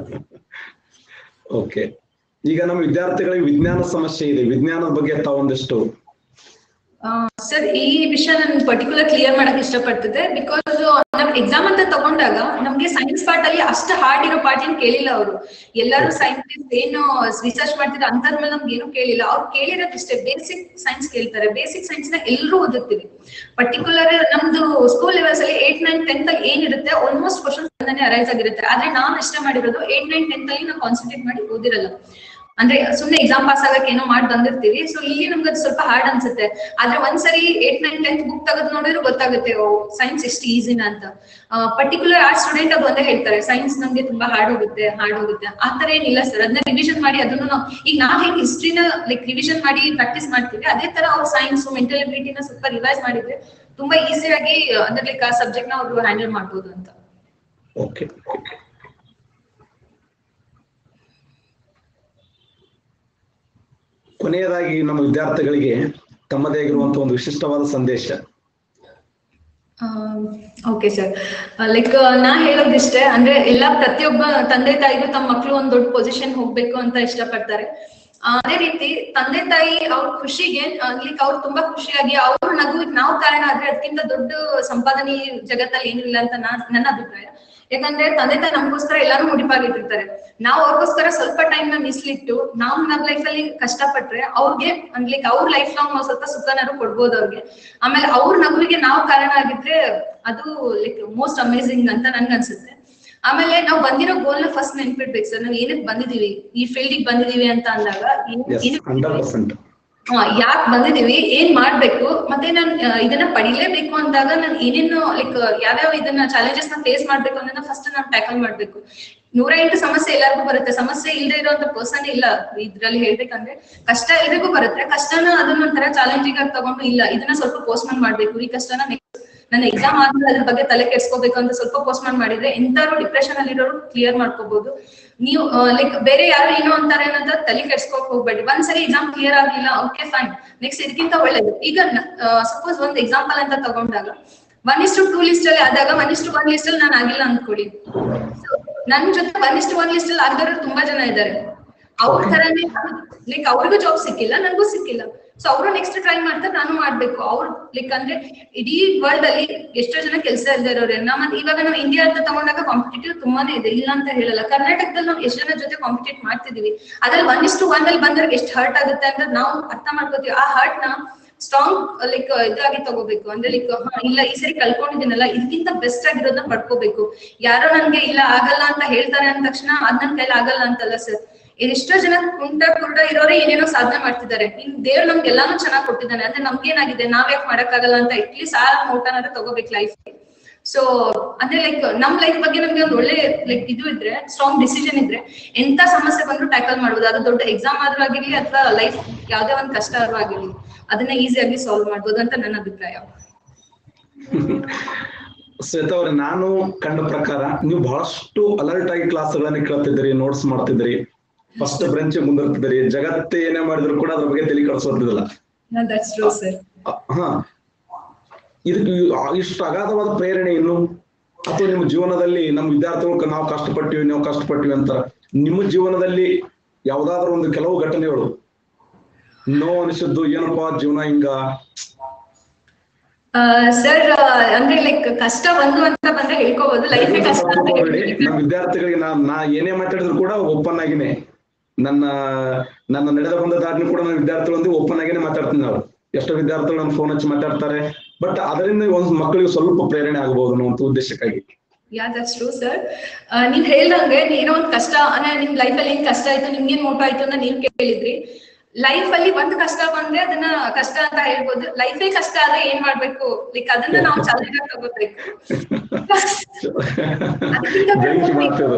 okay ಈಗ ನಮ್ಮ ವಿದ್ಯಾರ್ಥಿಗಳಿಗೆ ವಿಜ್ಞಾನ ಸಮಸ್ಯೆ ಇದೆ ವಿಜ್ಞಾನದ ಬಗ್ಗೆ ತಾವೊಂದಿಷ್ಟು ಸರ್ ಈ ವಿಷಯ ನಾನು ಪರ್ಟಿಕ್ಯುಲರ್ ಕ್ಲಿಯರ್ ಮಾಡಕ್ ಇಷ್ಟಪಡ್ತಿದ್ದೆ ಬಿಕಾಸ್ ನಮ್ ಎಕ್ಸಾಮ್ ಅಂತ ತಗೊಂಡಾಗ ನಮ್ಗೆ ಸೈನ್ಸ್ ಪಾರ್ಟ್ ಅಲ್ಲಿ ಅಷ್ಟು ಹಾರ್ಡ್ ಇರೋ ಪಾರ್ಟ್ ಏನ್ ಕೇಳಿಲ್ಲ ಅವರು ಎಲ್ಲರೂ ಸೈಂಟಿಸ್ಟ್ ಏನು ರಿಸರ್ಚ್ ಮಾಡ್ತಿದ್ರು ಅಂತದ್ ಮೇಲೆ ನಮ್ಗೆ ಏನು ಕೇಳಿಲ್ಲ ಅವ್ರು ಕೇಳಿರೋದು ಇಷ್ಟೇ ಬೇಸಿಕ್ ಸೈನ್ಸ್ ಕೇಳ್ತಾರೆ ಬೇಸಿಕ್ ಸೈನ್ಸ್ ನ ಎಲ್ಲರೂ ಓದುತ್ತೀವಿ ಪರ್ಟಿಕ್ಯುಲರ್ ನಮ್ದು ಸ್ಕೂಲ್ ಲೆವೆಲ್ಸ್ ಅಲ್ಲಿ ಏಟ್ ನೈನ್ ಟೆಂತ್ ಅಲ್ಲಿ ಏನಿರುತ್ತೆ ಆಲ್ಮೋಸ್ಟ್ ಕ್ವಶನ್ಸ್ ಅರೈಸ್ ಆಗಿರುತ್ತೆ ಆದ್ರೆ ನಾನ್ ಅಷ್ಟೇ ಮಾಡಿರೋದು ಏಟ್ ನೈನ್ ಟೆಂತ್ ಅಲ್ಲಿ ನಾವು ಕಾನ್ಸಂಟ್ರೇಟ್ ಮಾಡಿ ಓದಿರಲ್ಲ ಅಂದ್ರೆ ಸುಮ್ನೆ ಎಕ್ಸಾಮ್ ಪಾಸ್ ಆಗಕ್ಕೆ ಏನೋ ಮಾಡಿ ಬಂದಿರ್ತೀವಿ ಸೊ ಇಲ್ಲಿ ನಮ್ಗೆ ಅದು ಸ್ವಲ್ಪ ಹಾರ್ಡ್ ಅನ್ಸುತ್ತೆ ಆದ್ರೆ ಒಂದ್ಸರಿ ಏಟ್ ನೈನ್ ಟೆಂತ್ ಬುಕ್ ತೆಗೆದು ನೋಡಿದ್ರೆ ಗೊತ್ತಾಗುತ್ತೆ ಓ ಸೈನ್ಸ್ ಎಷ್ಟು ಈಸಿನ ಅಂತ ಪರ್ಟಿಕ್ಯುಲರ್ ಆರ್ಟ್ ಸ್ಟೂಡೆಂಟ್ ಅದು ಒಂದೇ ಹೇಳ್ತಾರೆ ಸೈನ್ಸ್ ನಮ್ಗೆ ತುಂಬಾ ಹಾರ್ಡ್ ಹೋಗುತ್ತೆ ಹಾರ್ಡ್ ಹೋಗುತ್ತೆ ಆ ತರ ಏನಿಲ್ಲ ಸರ್ ಅದನ್ನ ರಿವಿಷನ್ ಮಾಡಿ ಅದನ್ನು ನಾವು ಈಗ ನಾವ್ ಹೆಂಗ್ ಹಿಸ್ಟ್ರಿನ ಲೈಕ್ ರಿವಿಷನ್ ಮಾಡಿ ಪ್ರಾಕ್ಟೀಸ್ ಮಾಡ್ತೀವಿ ಅದೇ ತರ ಅವ್ರು ಸೈನ್ಸ್ ಮೆಂಟಲ್ ಎಬಿಲಿಟಿನ ಸ್ವಲ್ಪ ರಿವೈಸ್ ಮಾಡಿದ್ರೆ ತುಂಬಾ ಈಸಿಯಾಗಿ ಅಂದ್ರೆ ಲೈಕ್ ಆ ಸಬ್ಜೆಕ್ಟ್ ನ ಅವ್ರು ಹ್ಯಾಂಡಲ್ ಮಾಡ್ಬೋದು ಅಂತ ಓಕೆ ಕೊನೆಯದಾಗಿ ನಮ್ಮ ವಿದ್ಯಾರ್ಥಿಗಳಿಗೆ ತಮ್ಮದೇ ಆಗಿರುವಂತಹ ಒಂದು ವಿಶಿಷ್ಟವಾದ ಸಂದೇಶ ಓಕೆ ಸರ್ ಲೈಕ್ ನಾ ಹೇಳೋದಿಷ್ಟೇ ಅಂದ್ರೆ ಎಲ್ಲಾ ಪ್ರತಿಯೊಬ್ಬ ತಂದೆ ತಾಯಿಗೂ ತಮ್ಮ ಮಕ್ಳು ಒಂದ್ ದೊಡ್ಡ ಪೊಸಿಷನ್ ಹೋಗ್ಬೇಕು ಅಂತ ಇಷ್ಟಪಡ್ತಾರೆ ಆ, ಅದೇ ರೀತಿ ತಂದೆ ತಾಯಿ ಅವ್ರ ಖುಷಿಗೆ ಲೈಕ್ ಅವ್ರು ತುಂಬಾ ಖುಷಿಯಾಗಿ ಅವ್ರ ನಗು ನಾವು ಕಾರಣ ಆದ್ರೆ ಅದಕ್ಕಿಂತ ದೊಡ್ಡ ಸಂಪಾದನೆ ಈ ಜಗತ್ತಲ್ಲಿ ಏನಿಲ್ಲ ಅಂತ ನಾನ್ ನನ್ನ ಅಭಿಪ್ರಾಯ ಯಾಕಂದ್ರೆ ತಂದೆ ತಾಯಿ ನಮಗೋಸ್ಕರ ಎಲ್ಲಾನು ಮುಡಿಪಾಗಿಟ್ಟಿರ್ತಾರೆ ನಾವು ಅವ್ರಿಗೋಸ್ಕರ ಸ್ವಲ್ಪ ಟೈಮ್ ನ ಮೀಸಲಿಟ್ಟು ನಾವು ನಮ್ಮ ಲೈಫ್ ಅಲ್ಲಿ ಕಷ್ಟಪಟ್ರೆ ಅವ್ರಿಗೆ ಲೈಕ್ ಅವ್ರ ಲೈಫ್ ಲಾಂಗ್ ನಾವು ಸ್ವಲ್ಪ ಸುಖನಾರು ಕೊಡ್ಬೋದು ಅವ್ರಿಗೆ ಆಮೇಲೆ ಅವ್ರ ನಗುವಿಗೆ ನಾವು ಕಾರಣ ಆಗಿದ್ರೆ ಅದು ಲೈಕ್ ಮೋಸ್ಟ್ ಅಮೇಸಿಂಗ್ ಅಂತ ನನ್ಗೆ ಅನ್ಸುತ್ತೆ ಆಮೇಲೆ ನಾವು ಬಂದಿರೋ ಗೋಲ್ ನ ಫಸ್ಟ್ ನೆನ್ಪಿಡ್ಬೇಕು ಸರ್ ನಾವ್ ಏನಕ್ಕೆ ಬಂದಿದೀವಿ ಈ ಫೀಲ್ಡಿಗೆ ಬಂದಿದೀವಿ ಅಂತ ಅಂದಾಗ ಏನ್- ಎಸ್ ಏನಕ್ಕೆ ಹಂಡ್ರೆಡ್ ಪರ್ಸೆಂಟ್ ಯಾಕೆ ಬಂದಿದೀವಿ ಏನ್ ಮಾಡ್ಬೇಕು ಮತ್ತೆ ನಾನ್ ಆ, ಇದನ್ನ ಪಡಿಲೇಬೇಕು ಅಂದಾಗ ನಾನು ಏನೇನು ಲೈಕ್ ಯಾವ್ಯಾವ ಇದನ್ನ ಚಾಲೆಂಜಸ್ ನ ಫೇಸ್ ಮಾಡ್ಬೇಕು ಅನ್ನೋದನ್ನ ಫಸ್ಟ್ ನಾವು ಟ್ಯಾಕಲ್ ಮಾಡ್ಬೇಕು ನೂರ ಎಂಟು ಸಮಸ್ಯೆ ಎಲ್ಲರಿಗೂ ಬರುತ್ತೆ ಸಮಸ್ಯೆ ಇಲ್ಲದೆ ಇರುವಂತ ಪರ್ಸನ್ ಇಲ್ಲ ಇದ್ರಲ್ಲಿ ಹೇಳ್ಬೇಕಂದ್ರೆ ಕಷ್ಟ ಎಲ್ರಿಗೂ ಬರುತ್ತೆ ಕಷ್ಟನ ಅದನ್ನ ಒಂಥರ ಚಾಲೆಂಜಿಂಗ್ ಆಗಿ ತಗೊಂಡು ಇಲ್ಲ ಇದನ್ನ ಸ್ವಲ್ಪ ಪೋಸ್ಟ್ಮನ್ ಮಾಡ್ಬೇಕು ಈ ಕಷ್ಟನ next ನನ್ನ ಎಕ್ಸಾಮ್ ಆದ್ಮೇಲೆ ಅದ್ರ ಬಗ್ಗೆ ತಲೆ ಕೆಡ್ಸ್ಕೋಬೇಕು ಅಂತ ಸ್ವಲ್ಪ ಪೋಸ್ಟ್ಮನ್ ಮಾಡಿದ್ರೆ ಎಂತಾರು ಡಿಪ್ರೆಷನ್ ಅಲ್ಲಿರೋರು ಕ್ಲಿಯರ್ ಮಾಡ್ಕೋಬಹುದು ನೀವು ಲೈಕ್ ಬೇರೆ ಯಾರು ಏನೋ ಅಂತಾರೆ ಅನ್ನೋದ ತಲೆ ಕೆಡ್ಸ್ಕೋಕ್ ಹೋಗ್ಬೇಡಿ ಒಂದ್ಸರಿ ಎಕ್ಸಾಮ್ ಕ್ಲಿಯರ್ ಆಗ್ಲಿಲ್ಲ ಓಕೆ ಫೈನ್ ನೆಕ್ಸ್ಟ್ ಇದಕ್ಕಿಂತ ಒಳ್ಳೇದು ಈಗ ಸಪೋಸ್ ಒಂದ್ ಎಕ್ಸಾಂಪಲ್ ಅಂತ ತಗೊಂಡಾಗ ಒನ್ ಇಸ್ಟು ಟೂ ಲಿಸ್ಟ್ ಅಲ್ಲಿ ಆದಾಗ ಒನ್ ಇಸ್ಟು ಒನ್ ಲಿಸ್ಟ್ ಅಲ್ಲಿ ನಾನು ಆಗಿಲ್ಲ ಅಂದ್ಕೊಳ್ಳಿ So, ನನ್ ಜೊತೆ ಒನ್ ಇಸ್ಟು ಒನ್ ಲಿಸ್ಟ್ ಅಲ್ಲಿ ಆಗದವರು ತುಂಬಾ ಜನ ಇದ್ದಾರೆ ಅವ್ರ ತರನೇ ಲೈಕ್ ಅವ್ರಿಗೂ ಜಾಬ್ ಸಿಕ್ಕಿಲ್ಲ ನನ್ಗೂ ಸಿಕ್ಕಿಲ್ಲ ಸೊ ಅವರು ನೆಕ್ಸ್ಟ್ ಟ್ರೈ ಮಾಡ್ತಾರೆ ನಾನು ಮಾಡ್ಬೇಕು ಅವ್ರು ಲೈಕ್ ಅಂದ್ರೆ ಇಡೀ ವರ್ಲ್ಡ್ ಅಲ್ಲಿ ಎಷ್ಟೋ ಜನ ಕೆಲಸ ಇಲ್ಲದೆ ಇರೋರೆ ನಮ್ಮ ಇವಾಗ ನಾವು ಇಂಡಿಯಾ ಅಂತ ತಗೊಂಡಾಗ ಕಾಂಪಿಟೇಟಿವ್ ತುಂಬಾನೇ ಇದೆ ಇಲ್ಲ ಅಂತ ಹೇಳಲ್ಲ ಕರ್ನಾಟಕದಲ್ಲಿ ನಾವು ಎಷ್ಟು ಜನ ಜೊತೆ ಕಾಂಪಿಟೇಟ್ ಮಾಡ್ತಿದೀವಿ ಅದ್ರಲ್ಲಿ ಒನ್ ಇಷ್ಟು ಒನ್ ಅಲ್ಲಿ ಬಂದವ್ರಿಗೆ ಎಷ್ಟು ಹರ್ಟ್ ಆಗುತ್ತೆ ಅಂತ ನಾವು ಅರ್ಥ ಮಾಡ್ಕೋತೀವಿ ಆ ಹರ್ಟ್ ನ ಸ್ಟ್ರಾಂಗ್ ಲೈಕ್ ಇದಾಗಿ ತಗೋಬೇಕು ಅಂದ್ರೆ ಲೈಕ್ ಇಲ್ಲ ಈ ಸರಿ ಕಳ್ಕೊಂಡಿದ್ದೀನಲ್ಲ ಇದಕ್ಕಿಂತ ಬೆಸ್ಟ್ ಆಗಿರೋದನ್ನ ಪಡ್ಕೋಬೇಕು ಯಾರೋ ನನ್ಗೆ ಇಲ್ಲ ಆಗಲ್ಲ ಅಂತ ಹೇಳ್ತಾರೆ ಅಂದ ತಕ್ಷಣ ಅದ್ ನನ್ ಕೈಲಿ ಆಗಲ್ಲ ಅಂತಲ್ಲ ಸರ್ ಎಷ್ಟೋ ಜನ ಕುಂಟ ಕುರುಡ ಇರೋರೇ ಏನೇನೋ ಸಾಧನೆ ಮಾಡ್ತಿದ್ದಾರೆ ಇನ್ ದೇವ್ರು ನಮ್ಗೆ ಎಲ್ಲಾನು ಚೆನ್ನಾಗ್ ಕೊಟ್ಟಿದ್ದಾನೆ ಅಂದ್ರೆ ನಮ್ಗೇನಾಗಿದೆ ನಾವ್ ಯಾಕೆ ಮಾಡಕ್ಕಾಗಲ್ಲ ಅಂತ ಅಟ್ಲೀಸ್ಟ್ ಆ ಮೋಟನಾದ್ರೆ ತಗೋಬೇಕು ಲೈಫ್ ಸೊ ಅಂದ್ರೆ ಲೈಕ್ ನಮ್ ಲೈಫ್ ಬಗ್ಗೆ ನಮ್ಗೆ ಒಂದು ಒಳ್ಳೆ ಲೈಕ್ ಇದು ಇದ್ರೆ ಸ್ಟ್ರಾಂಗ್ ಡಿಸಿಷನ್ ಇದ್ರೆ ಎಂತ ಸಮಸ್ಯೆ ಬಂದ್ರು ಟ್ಯಾಕಲ್ ಮಾಡ್ಬೋದು ಅದು ದೊಡ್ಡ ಎಕ್ಸಾಮ್ ಆದ್ರೂ ಆಗಿರ್ಲಿ ಅಥವಾ ಲೈಫ್ ಯಾವ್ದೇ ಒಂದ್ ಕಷ್ಟ ಆದ್ರೂ ಆಗಿರ್ಲಿ ಅದನ್ನ ಈಸಿಯಾಗಿ ಸಾಲ್ವ್ ಮಾಡ್ಬೋದು ಅಂತ ನನ್ನ ಅಭಿಪ್ರಾಯ ಶ್ವೇತಾ ಅವ್ರೆ ನಾನು ಕಂಡ ಪ್ರಕಾರ ನೀವು ಬಹಳಷ್ಟು ಅಲರ್ಟ್ ಆಗಿ ಕ್ಲಾಸ್ಗಳನ್ನ ಕೇಳ್ತಿದ್ರಿ ನೋಟ್ಸ್ ಮಾಡ್ತಿದ್ರಿ ಫಸ್ಟ್ ಬ್ರೆಂಚ್ ಮುಂದಿರ್ತಿದ್ರಿ ಜಗತ್ತೇ ಏನೇ ಮಾಡಿದ್ರು ಕೂಡ ಅದ್ರ ಬಗ್ಗೆ ತಲೆ ಕಳ್ಸೋದಿಲ್ಲ ದಟ್ಸ್ ಟ್ರೂ ಸರ್ ಹಾ ಇದಕ್ಕೆ ಇಷ್ಟು ಅಗಾಧವಾದ ಪ್ರೇರಣೆ ಏನು ಅಥವಾ ನಿಮ್ಮ ಜೀವನದಲ್ಲಿ ನಮ್ಮ ವಿದ್ಯಾರ್ಥಿಗಳು ನಾವು ಕಷ್ಟಪಟ್ಟಿವಿ ನಾವು ಕಷ್ಟಪಟ್ಟಿವಿ ಅಂತ ನಿಮ್ಮ ಜೀವನದಲ್ಲಿ ಯಾವ್ದಾದ್ರು ಒಂದು ಕೆಲವು ಘಟನೆಗಳು ನೋ ಅನಿಸಿದ್ದು ಏನಪ್ಪಾ ಜೀವನ ಹಿಂಗ ಸರ್ ಅಂದ್ರೆ ಲೈಕ್ ಕಷ್ಟ ಒಂದು ಅಂತ ಬಂದ್ರೆ ಹೇಳ್ಕೋಬಹುದು ಲೈಫ್ ಕಷ್ಟ ಅಂತ ತಪ್ಪಿಸ್ಕೊಬೇಡಿ. ಹೇಳ್ತೀನಿ. ನಮ್ಮ ವಿದ್ಯಾರ್ಥಿಗಳಿಗೆ ನಾ ನಾ ಏನೇ ಮಾತಾಡಿದ್ರು ಕೂಡ ಓಪನ್ ಆಗಿನೇ ನನ್ನ ನನ್ನ ನಡೆದ ಬಂದ ದಾರಿನೂ ಕೂಡ ನನ್ನ ವಿದ್ಯಾರ್ಥಿಗಳೊಂದಿಗೆ ಓಪನ್ ಆಗಿನೇ ಮಾತಾಡ್ತೀನಿ ನಾವು ಎಷ್ಟೋ ವಿದ್ಯಾರ್ಥಿಗಳು ನನ್ನ ಫೋನ್ ಹಚ್ಚಿ ಮಾತಾಡ್ತಾರೆ ಬಟ್ ಅದರಿಂದ ಒಂದ್ ಮಕ್ಕಳಿಗೆ ಸ್ವಲ್ಪ ಪ್ರೇರಣೆ ಆಗಬಹುದು ಅನ್ನೋ ಒಂದು ಉದ್ದೇಶಕ್ಕಾಗಿ ಯಾ ದಟ್ಸ್ ಟ್ರೂ ಸರ್ ನೀವ್ ಹೇಳ್ದಂಗೆ ನೀವ್ ಏನೋ ಒಂದ್ ಕಷ್ಟ ಅಂದ್ರೆ ನಿಮ್ ಲೈಫ್ ಅಲ್ಲಿ ಏನ್ ಕಷ್ಟ ಆಯ್ತು ನಿಮ್ಗೆ ಏನ್ ಮೋಟೋ ಆಯ್ತು ಅಂತ ನೀವ್ ಕೇಳಿದ್ರಿ ಲೈಫ್ ಅಲ್ಲಿ ಒಂದ್ ಕಷ್ಟ ಬಂದ್ರೆ ಅದನ್ನ ಕಷ್ಟ ಅಂತ ಹೇಳ್ಬೋದು ಲೈಫೇ ಕಷ್ಟ ಆದ್ರೆ ಏನ್ ಮಾಡ್ಬೇಕು ಲೈಕ್ ಅದನ್ನ ನಾವು ಚಾಲೆಂಜ್ ಆಗಿ ತಗೋಬೇಕು ಬೆಂಕಿ ಮಾಡ್ತೇವೆ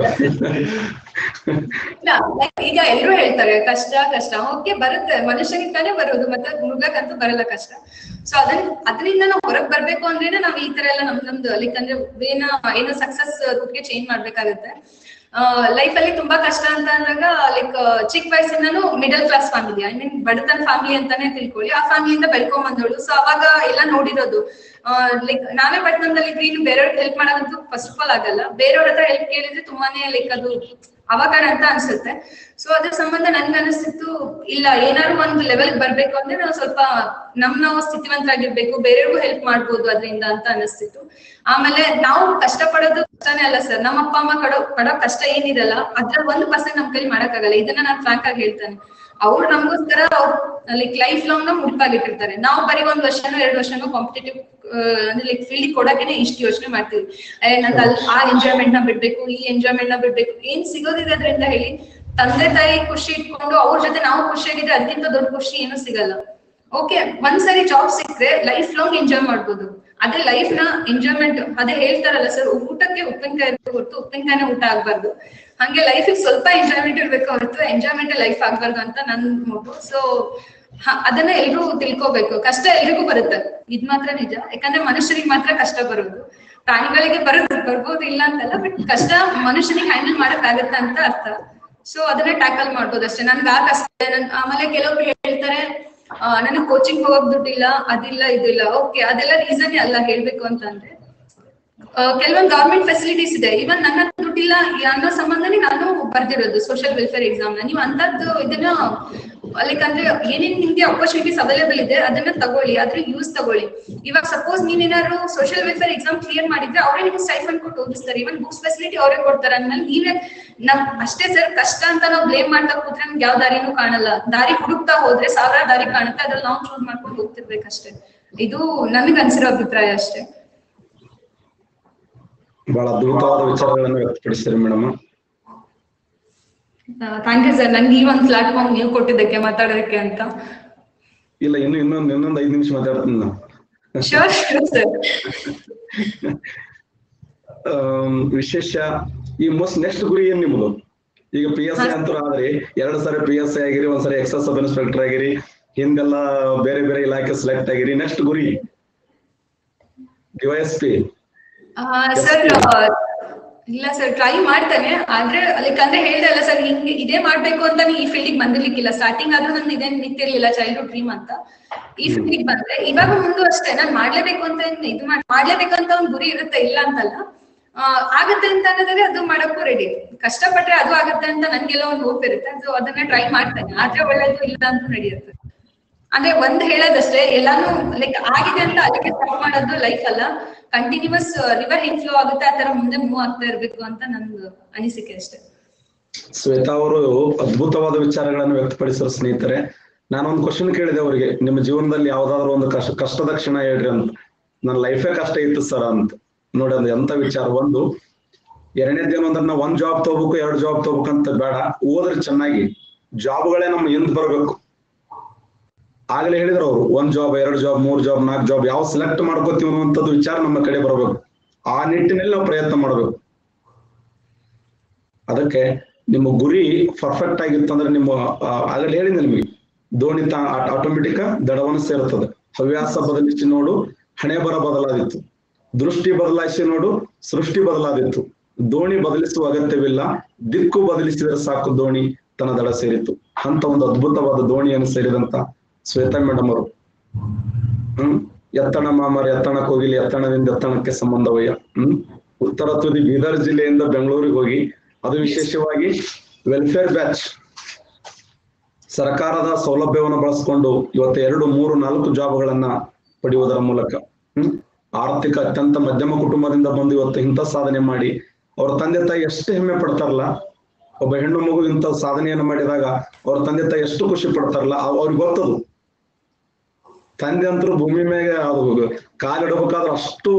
ಇಲ್ಲ, like ಈಗ ಎಲ್ರು ಹೇಳ್ತಾರೆ ಕಷ್ಟ ಕಷ್ಟ ಓಕೆ ಬರುತ್ತೆ ಮನುಷ್ಯನಿಗೆ ತಾನೇ ಬರೋದು ಮತ್ತೆ ಮೃಗಕ್ಕಂತೂ ಬರಲ್ಲ ಕಷ್ಟ ಸೊ ಅದನ್ನ ಅದರಿಂದ ನಾವು ಹೊರಗ್ ಬರ್ಬೇಕು ಅಂದ್ರೆ ನಾವ್ ಈ ತರ ಎಲ್ಲ ನಮ್ ನಮ್ದು ಲೈಕ್ ಅಂದ್ರೆ ಏನ ಏನೋ ಸಕ್ಸಸ್ ರೂಟ್ಗೆ ಚೇಂಜ್ ಮಾಡ್ಬೇಕಾಗುತ್ತೆ ಲೈಫ್ ಅಲ್ಲಿ ತುಂಬಾ ಕಷ್ಟ ಅಂತ ಅಂದಾಗ ಲೈಕ್ ಚಿಕ್ಕ ವಯಸ್ಸಿಂದನೂ middle class family I mean ಬಡತನ ಫ್ಯಾಮಿಲಿ ಅಂತಾನೆ ತಿಳ್ಕೊಳ್ಳಿ ಆ ಫ್ಯಾಮಿಲಿಯಿಂದ ಬೆಳ್ಕೊಂಡ್ ಬಂದವಳು ಸೊ ಅವಾಗ ಎಲ್ಲ ನೋಡಿರೋದು ಲೈಕ್ ನಾವೇ ಪಟ್ಟಣದಲ್ಲಿ ಇದ್ರೆ ಇನ್ನು ಬೇರೆಯವ್ರಿಗೆ ಹೆಲ್ಪ್ ಮಾಡೋದಂತೂ ಫಸ್ಟ್ ಆಫ್ ಆಲ್ ಆಗಲ್ಲ ಬೇರೆಯವ್ರ ಹತ್ರ ಹೆಲ್ಪ್ ಕೇಳಿದ್ರೆ ತುಂಬಾನೇ ಲೈಕ್ ಅದು ಅವಘಡ ಅಂತ ಅನ್ಸುತ್ತೆ ಸೊ ಅದ್ರ ಸಂಬಂಧ ನನ್ಗೆ ಅನಿಸ್ತಿತ್ತು ಇಲ್ಲ ಏನಾದ್ರು ಒಂದು ಲೆವೆಲ್ ಬರ್ಬೇಕು ಅಂದ್ರೆ ನಾವು ಸ್ವಲ್ಪ ನಮ್ ನಾವು ಸ್ಥಿತಿವಂತರಾಗಿರ್ಬೇಕು ಬೇರೆಯವ್ರಿಗೂ ಹೆಲ್ಪ್ ಮಾಡ್ಬೋದು ಅದರಿಂದ ಅಂತ ಅನಿಸ್ತಿತ್ತು ಆಮೇಲೆ ನಾವು ಕಷ್ಟ ಪಡೋದು ಕಷ್ಟನೇ ಅಲ್ಲ ಸರ್ ನಮ್ಮ ಅಪ್ಪ ಅಮ್ಮ ಕಡೋ ಪಡೋ ಕಷ್ಟ ಏನಿರಲ್ಲ ಅದ್ರ ಒಂದು ಪರ್ಸೆಂಟ್ ನಮ್ ಕೈಲಿ ಮಾಡಕ್ಕಾಗಲ್ಲ ಇದನ್ನ ನಾನು ಫ್ರಾಂಕ್ ಆಗಿ ಹೇಳ್ತಾನೆ ಅವ್ರು ನಮಗೋಸ್ಕರ ಅವ್ರು ಲೈಕ್ ಲೈಫ್ ಲಾಂಗ್ ನ ಮುಡ್ಪಾಗಿಟ್ಟಿರ್ತಾರೆ ನಾವು ಬರೀ ಒಂದ್ ವರ್ಷನೋ ಎರಡು ವರ್ಷನೋ ಕಾಂಪಿಟೇಟಿವ್ ಅಂದ್ರೆ ಲೈಕ್ ಫೀಲ್ಡ್ ಕೊಡಕೇನೆ ಇಷ್ಟು ಯೋಚನೆ ಮಾಡ್ತೀವಿ ಏ, ನಂಗ್ ಅಲ್ಲಿ ಆ ಎಂಜಾಯ್ಮೆಂಟ್ ನ ಬಿಡ್ಬೇಕು ಈ ಎಂಜಾಯ್ಮೆಂಟ್ ನ ಬಿಡ್ಬೇಕು ಏನ್ ಸಿಗೋದಿದೆ ಅದರಿಂದ ಹೇಳಿ ತಂದೆ ತಾಯಿ ಖುಷಿ ಇಟ್ಕೊಂಡು ಅವ್ರ ಜೊತೆ ನಾವು ಖುಷಿಯಾಗಿದ್ರೆ ಅದಕ್ಕಿಂತ ದೊಡ್ಡ ಖುಷಿ ಏನು ಸಿಗಲ್ಲ ಓಕೆ ಒಂದ್ಸರಿ ಜಾಬ್ ಸಿಕ್ಕ್ರೆ ಲೈಫ್ ಲಾಂಗ್ ಎಂಜಾಯ್ ಮಾಡ್ಬೋದು ಅದೇ ಲೈಫ್ ನ ಎಂಜಾಯ್ಮೆಂಟ್ ಅದೇ ಹೇಳ್ತಾರಲ್ಲ ಸರ್ ಊಟಕ್ಕೆ ಉಪ್ಪಿನಕಾಯಿ ಇರ್ಬೇಕು ಹೊರತು ಉಪ್ಪಿನಕಾಯಿನೇ ಊಟ ಆಗ್ಬಾರ್ದು ಹಂಗೆ ಲೈಫ್ ಸ್ವಲ್ಪ ಎಂಜಾಯ್ಮೆಂಟ್ ಇರ್ಬೇಕು ಹೊರತು ಎಂಜಾಯ್ಮೆಂಟ್ ಲೈಫ್ ಆಗ್ಬಾರ್ದು ಅಂತ ನನ್ ಮೋಟು ಸೊ ಅದನ್ನ ಎಲ್ರು ತಿಳ್ಕೊಬೇಕು ಕಷ್ಟ ಎಲ್ರಿಗೂ ಬರುತ್ತೆ ಇದ್ ಮಾತ್ರ ನಿಜ ಯಾಕಂದ್ರೆ ಮನುಷ್ಯರಿಗೆ ಮಾತ್ರ ಕಷ್ಟ ಬರೋದು ಪ್ರಾಣಿಗಳಿಗೆ ಬರೋದು ಬರ್ಬೋದು ಇಲ್ಲ ಅಂತಲ್ಲ ಬಟ್ ಕಷ್ಟ ಮನುಷ್ಯನಿಗೆ ಹ್ಯಾಂಡಲ್ ಮಾಡಕ್ ಆಗತ್ತೆ ಅಂತ ಅರ್ಥ ಸೊ ಅದನ್ನ ಟ್ಯಾಕಲ್ ಮಾಡ್ಬೋದು ಅಷ್ಟೇ ನನ್ಗೆ ಆ ಕಷ್ಟ ನನ್ ಆಮೇಲೆ ಕೆಲವ್ರು ಹೇಳ್ತಾರೆ ಆ, ನನಗ್ ಕೋಚಿಂಗ್ ಹೋಗಕ್ ದುಡ್ಡಿಲ್ಲ ಅದಿಲ್ಲ ಇದಿಲ್ಲ ಓಕೆ ಅದೆಲ್ಲ ರೀಸನ್ ಅಲ್ಲ ಹೇಳ್ಬೇಕು ಅಂತಂದ್ರೆ ಕೆಲವೊಂದು ಗವರ್ಮೆಂಟ್ ಫೆಸಿಲಿಟೀಸ್ ಇದೆ ಇವನ್ ನನ್ನ ಹತ್ರ ದುಡ್ಡಿಲ್ಲ ಅನ್ನೋ ಸಂಬಂಧನೇ ನಾನು ಬರ್ದಿರೋದು ಸೋಷಿಯಲ್ ವೆಲ್ಫೇರ್ ಎಕ್ಸಾಮ್ ನ ನೀವು ಅಂತದ್ದು ಇದನ್ನ ಲೈಕ್ ಅಂದ್ರೆ ಏನೇನ್ ನಿಮ್ಗೆ ಅಪರ್ಚುನಿಟೀಸ್ ಅವೈಲೇಬಲ್ ಇದೆ ಅದನ್ನ ತಗೊಳ್ಳಿ ಅದ್ರ ಯೂಸ್ ತಗೊಳ್ಳಿ ಇವಾಗ ಸಪೋಸ್ ನೀನ್ ಏನಾದ್ರು ಸೋಷಿಯಲ್ ವೆಲ್ಫೇರ್ ಎಕ್ಸಾಮ್ ಕ್ಲಿಯರ್ ಮಾಡಿದ್ರೆ ಅವರೇ ನಿಮ್ಗೆ ಸ್ಟೈಫನ್ ಕೊಟ್ಟು ಓದಿಸ್ತಾರೆ ಇವನ್ ಬುಕ್ಸ್ ಫೆಸಿಲಿಟಿ ಅವರೇ ಕೊಡ್ತಾರೆ ಅಂದ್ಮೇಲೆ ನೀವೇ ನಮ್ ಅಷ್ಟೇ ಸರ್ ಕಷ್ಟ ಅಂತ ನಾವು ಬ್ಲೇಮ್ ಮಾಡ್ತಾ ಕೂತ್ರೆ ನಮ್ಗೆ ಯಾವ ದಾರಿನೂ ಕಾಣಲ್ಲ ದಾರಿ ಹುಡುಕ್ತಾ ಹೋದ್ರೆ ಸಾವಿರ ದಾರಿ ಕಾಣುತ್ತೆ ಅದ್ರಲ್ಲಿ ನಾವು ಚೂಸ್ ಮಾಡ್ಕೊಂಡು ಹೋಗ್ತಿರ್ಬೇಕಷ್ಟೇ ಇದು ನನಗೆ ಅನ್ಸಿರೋ ಅಭಿಪ್ರಾಯ ಅಷ್ಟೇ ಬಹಳ ಅದ್ಭುತವಾದ ವಿಚಾರಗಳನ್ನು ವ್ಯಕ್ತಪಡಿಸಿದ್ರಿ ಮೇಡಮ್ ಥ್ಯಾಂಕ್ ಯು ಸರ್ ನನ್ಗೆ ಈ ಒಂದು ಪ್ಲಾಟ್ಫಾರ್ಮ್ ನೀವು ಕೊಟ್ಟಿದ್ದಕ್ಕೆ ಮಾತಾಡೋದಕ್ಕೆ ಅಂತ ಇಲ್ಲ ಇನ್ನು ಇನ್ನೊಂದು ಇನ್ನೊಂದು ಐದು ನಿಮಿಷ ಮಾತಾಡ್ತೀನಿ ನಾನು ಶೋರ್ ಸರ್ ಆಮ್, ವಿಶೇಷ ಈ ಮೋಸ್ಟ್ ನೆಕ್ಸ್ಟ್ ಗುರಿ ಏನ್ ನಿಮ್ದು ಈಗ ಪಿ ಎಸ್ ಐ ಅಂತೂ ಆದ್ರಿ ಎರಡ್ ಸಾರಿ ಪಿ ಎಸ್ ಐ ಆಗಿರಿ ಒಂದ್ಸರಿ ಎಕ್ಸೈಸ್ ಸಬ್ ಇನ್ಸ್ಪೆಕ್ಟರ್ ಆಗಿರಿ ಹಿಂದೆಲ್ಲ ಬೇರೆ ಬೇರೆ ಇಲಾಖೆ ಸೆಲೆಕ್ಟ್ ಆಗಿರಿ ನೆಕ್ಸ್ಟ್ ಗುರಿ ಡಿವೈಎಸ್ ಪಿ ಸರ್ ಇಲ್ಲ ಸರ್ ಟ್ರೈ ಮಾಡ್ತಾನೆ ಆದ್ರೆ ಲೈಕ್ ಅಂದ್ರೆ ಹೇಳ್ದೆ ಅಲ್ಲ ಸರ್ ಹಿಂಗೆ ಇದೇ ಮಾಡ್ಬೇಕು ಅಂತ ಈ ಫೀಲ್ಡಿಗೆ ಬಂದಿರ್ಲಿಕ್ಕಿಲ್ಲ ಸ್ಟಾರ್ಟಿಂಗ್ ಆದ್ರೂ ನನ್ ಇದೇನ್ ನಿಂತಿರ್ಲಿಲ್ಲ ಚೈಲ್ಡ್ಹುಡ್ ಡ್ರೀಮ್ ಅಂತ ಈ ಫೀಲ್ಡಿಗೆ ಬಂದ್ರೆ ಇವಾಗ ಮುಂದೆ ಅಷ್ಟೇ ನಾನ್ ಮಾಡ್ಲೇಬೇಕು ಅಂತ ಏನ್ ಇದು ಮಾಡ್ ಮಾಡ್ಲೇಬೇಕಂತ ಒಂದ್ ಗುರಿ ಇರುತ್ತೆ ಇಲ್ಲ ಅಂತಲ್ಲ ಆ, ಆಗತ್ತೆ ಅಂತ ಅನ್ನೋದಾದ್ರೆ ಅದು ಮಾಡಕ್ಕೂ ರೆಡಿ ಕಷ್ಟಪಟ್ರೆ ಅದು ಆಗತ್ತೆ ಅಂತ ನನ್ಗೆಲ್ಲ ಒಂದು ಹೋಪ್ ಇರುತ್ತೆ ಸೊ ಅದನ್ನ ಟ್ರೈ ಮಾಡ್ತಾನೆ ಆದ್ರೆ ಒಳ್ಳೇದು ಇಲ್ಲ ಅಂತ ನಡೆಯುತ್ತೆ ಅಂದ್ರೆ ಒಂದ್ ಹೇಳೋದಷ್ಟೇ ಎಲ್ಲಾನು ಲೈಕ್ ಆಗಿದೆ ಅಂತ ಅದಕ್ಕೆ ಸ್ಟಾಪ್ ಮಾಡೋದು ಲೈಫ್ ಅಲ್ಲ ಕಂಟಿನ್ಯೂಸ್ ರಿವರ್ ಹೆಂಗ್ ಫ್ಲೋ ಆಗುತ್ತೆ ಆ ತರ ಮುಂದೆ ಮೂವ್ ಆಗ್ತಾ ಇರ್ಬೇಕು ಅಂತ ನಂದು ಅನಿಸಿಕೆ ಅಷ್ಟೇ ಶ್ವೇತಾ ಅವರು ಅದ್ಭುತವಾದ ವಿಚಾರಗಳನ್ನು ವ್ಯಕ್ತಪಡಿಸಿರೋ ಸ್ನೇಹಿತರೆ ನಾನೊಂದು ಕ್ವಶನ್ ಕೇಳಿದೆ ಅವರಿಗೆ ನಿಮ್ಮ ಜೀವನದಲ್ಲಿ ಯಾವ್ದಾದ್ರು ಒಂದು ಕಷ್ಟ ಕಷ್ಟದ ಕ್ಷಣ ಹೇಳ್ರಿ ಅಂತ ನನ್ನ ಲೈಫೇ ಕಷ್ಟ ಇತ್ತು ಸರ್ ಅಂತ ನೋಡಿ ಅದು ಎಂತ ವಿಚಾರ ಒಂದು ಎರಡನೇದೇನು ಅಂದ್ರೆ ನಾವು ಒಂದ್ ಜಾಬ್ ತಗೋಬೇಕು ಎರಡು ಜಾಬ್ ತಗೋಬೇಕಂತ ಬೇಡ ಓದ್ರೆ ಚೆನ್ನಾಗಿ ಜಾಬ್ಗಳೇ ನಮ್ಮ ಹಿಂದ್ ಬರ್ಬೇಕು ಆಗ್ಲೇ ಹೇಳಿದ್ರು ಅವರು ಒಂದ್ ಜಾಬ್ ಎರಡು ಜಾಬ್ ಮೂರ್ ಜಾಬ್ ನಾಲ್ಕು ಜಾಬ್ ಯಾವ ಸೆಲೆಕ್ಟ್ ಮಾಡ್ಕೋತೀವಿ ಅನ್ನುವಂಥದ್ದು ವಿಚಾರ ನಮ್ಮ ಕಡೆ ಬರ್ಬೇಕು ಆ ನಿಟ್ಟಿನಲ್ಲಿ ನಾವು ಪ್ರಯತ್ನ ಮಾಡ್ಬೇಕು ಅದಕ್ಕೆ ನಿಮ್ಮ ಗುರಿ ಪರ್ಫೆಕ್ಟ್ ಆಗಿತ್ತಂದ್ರೆ ನಿಮ್ಮ ಆ, ಆಗಲೇ ಹೇಳಿದೆ ನಿಮಗೆ ದೋಣಿ ತಾ ಆಟೋಮೆಟಿಕ್ ದಡವನ್ನು ಸೇರುತ್ತದೆ ಹವ್ಯಾಸ ಬದಲಿಸಿ ನೋಡು ಹಣೆ ಬರ ಬದಲಾದಿತ್ತು ದೃಷ್ಟಿ ಬದಲಾಯಿಸಿ ನೋಡು ಸೃಷ್ಟಿ ಬದಲಾದಿತ್ತು ದೋಣಿ ಬದಲಿಸುವ ಅಗತ್ಯವಿಲ್ಲ ದಿಕ್ಕು ಬದಲಿಸಿದರೆ ಸಾಕು ದೋಣಿ ತನ್ನ ದಡ ಸೇರಿತು ಅಂತ ಒಂದು ಅದ್ಭುತವಾದ ದೋಣಿಯನ್ನು ಸೇರಿದಂತ ಶ್ವೇತಾ ಮೇಡಮ್ ಅವರು ಹ್ಮ್ ಎತ್ತಣ ಮಾಮರ ಎತ್ತಣ ಕೋಗಿಲಿ ಎತ್ತಣದಿಂದ ಎತ್ತಣಕ್ಕೆ ಸಂಬಂಧವಯ್ಯ ಹ್ಮ್ ಉತ್ತರ ತುದಿ ಬೀದರ್ ಜಿಲ್ಲೆಯಿಂದ ಬೆಂಗಳೂರಿಗೆ ಹೋಗಿ ಅದು ವಿಶೇಷವಾಗಿ ವೆಲ್ಫೇರ್ ಬ್ಯಾಚ್ ಸರ್ಕಾರದ ಸೌಲಭ್ಯವನ್ನು ಬಳಸಿಕೊಂಡು ಇವತ್ತು ಎರಡು ಮೂರು ನಾಲ್ಕು ಜಾಬ್ಗಳನ್ನ ಪಡೆಯುವುದರ ಮೂಲಕ ಹ್ಮ್ ಆರ್ಥಿಕ ಅತ್ಯಂತ ಮಧ್ಯಮ ಕುಟುಂಬದಿಂದ ಬಂದು ಇವತ್ತು ಇಂಥ ಸಾಧನೆ ಮಾಡಿ ಅವ್ರ ತಂದೆ ತಾಯಿ ಎಷ್ಟು ಹೆಮ್ಮೆ ಪಡ್ತಾರಲ್ಲ ಒಬ್ಬ ಹೆಣ್ಣು ಮಗು ಇಂಥ ಸಾಧನೆಯನ್ನು ಮಾಡಿದಾಗ ಅವ್ರ ತಂದೆ ತಾಯಿ ಎಷ್ಟು ಖುಷಿ ಪಡ್ತಾರಲ್ಲ ಅವ್- ಅವ್ರಿಗೆ ಗೊತ್ತದು ತಂದೆ ಅಂತರೂ ಭೂಮಿ ಮೇಲೆ ಅದು ಕಾಲಿಡಬೇಕಾದ್ರೆ ಅಷ್ಟು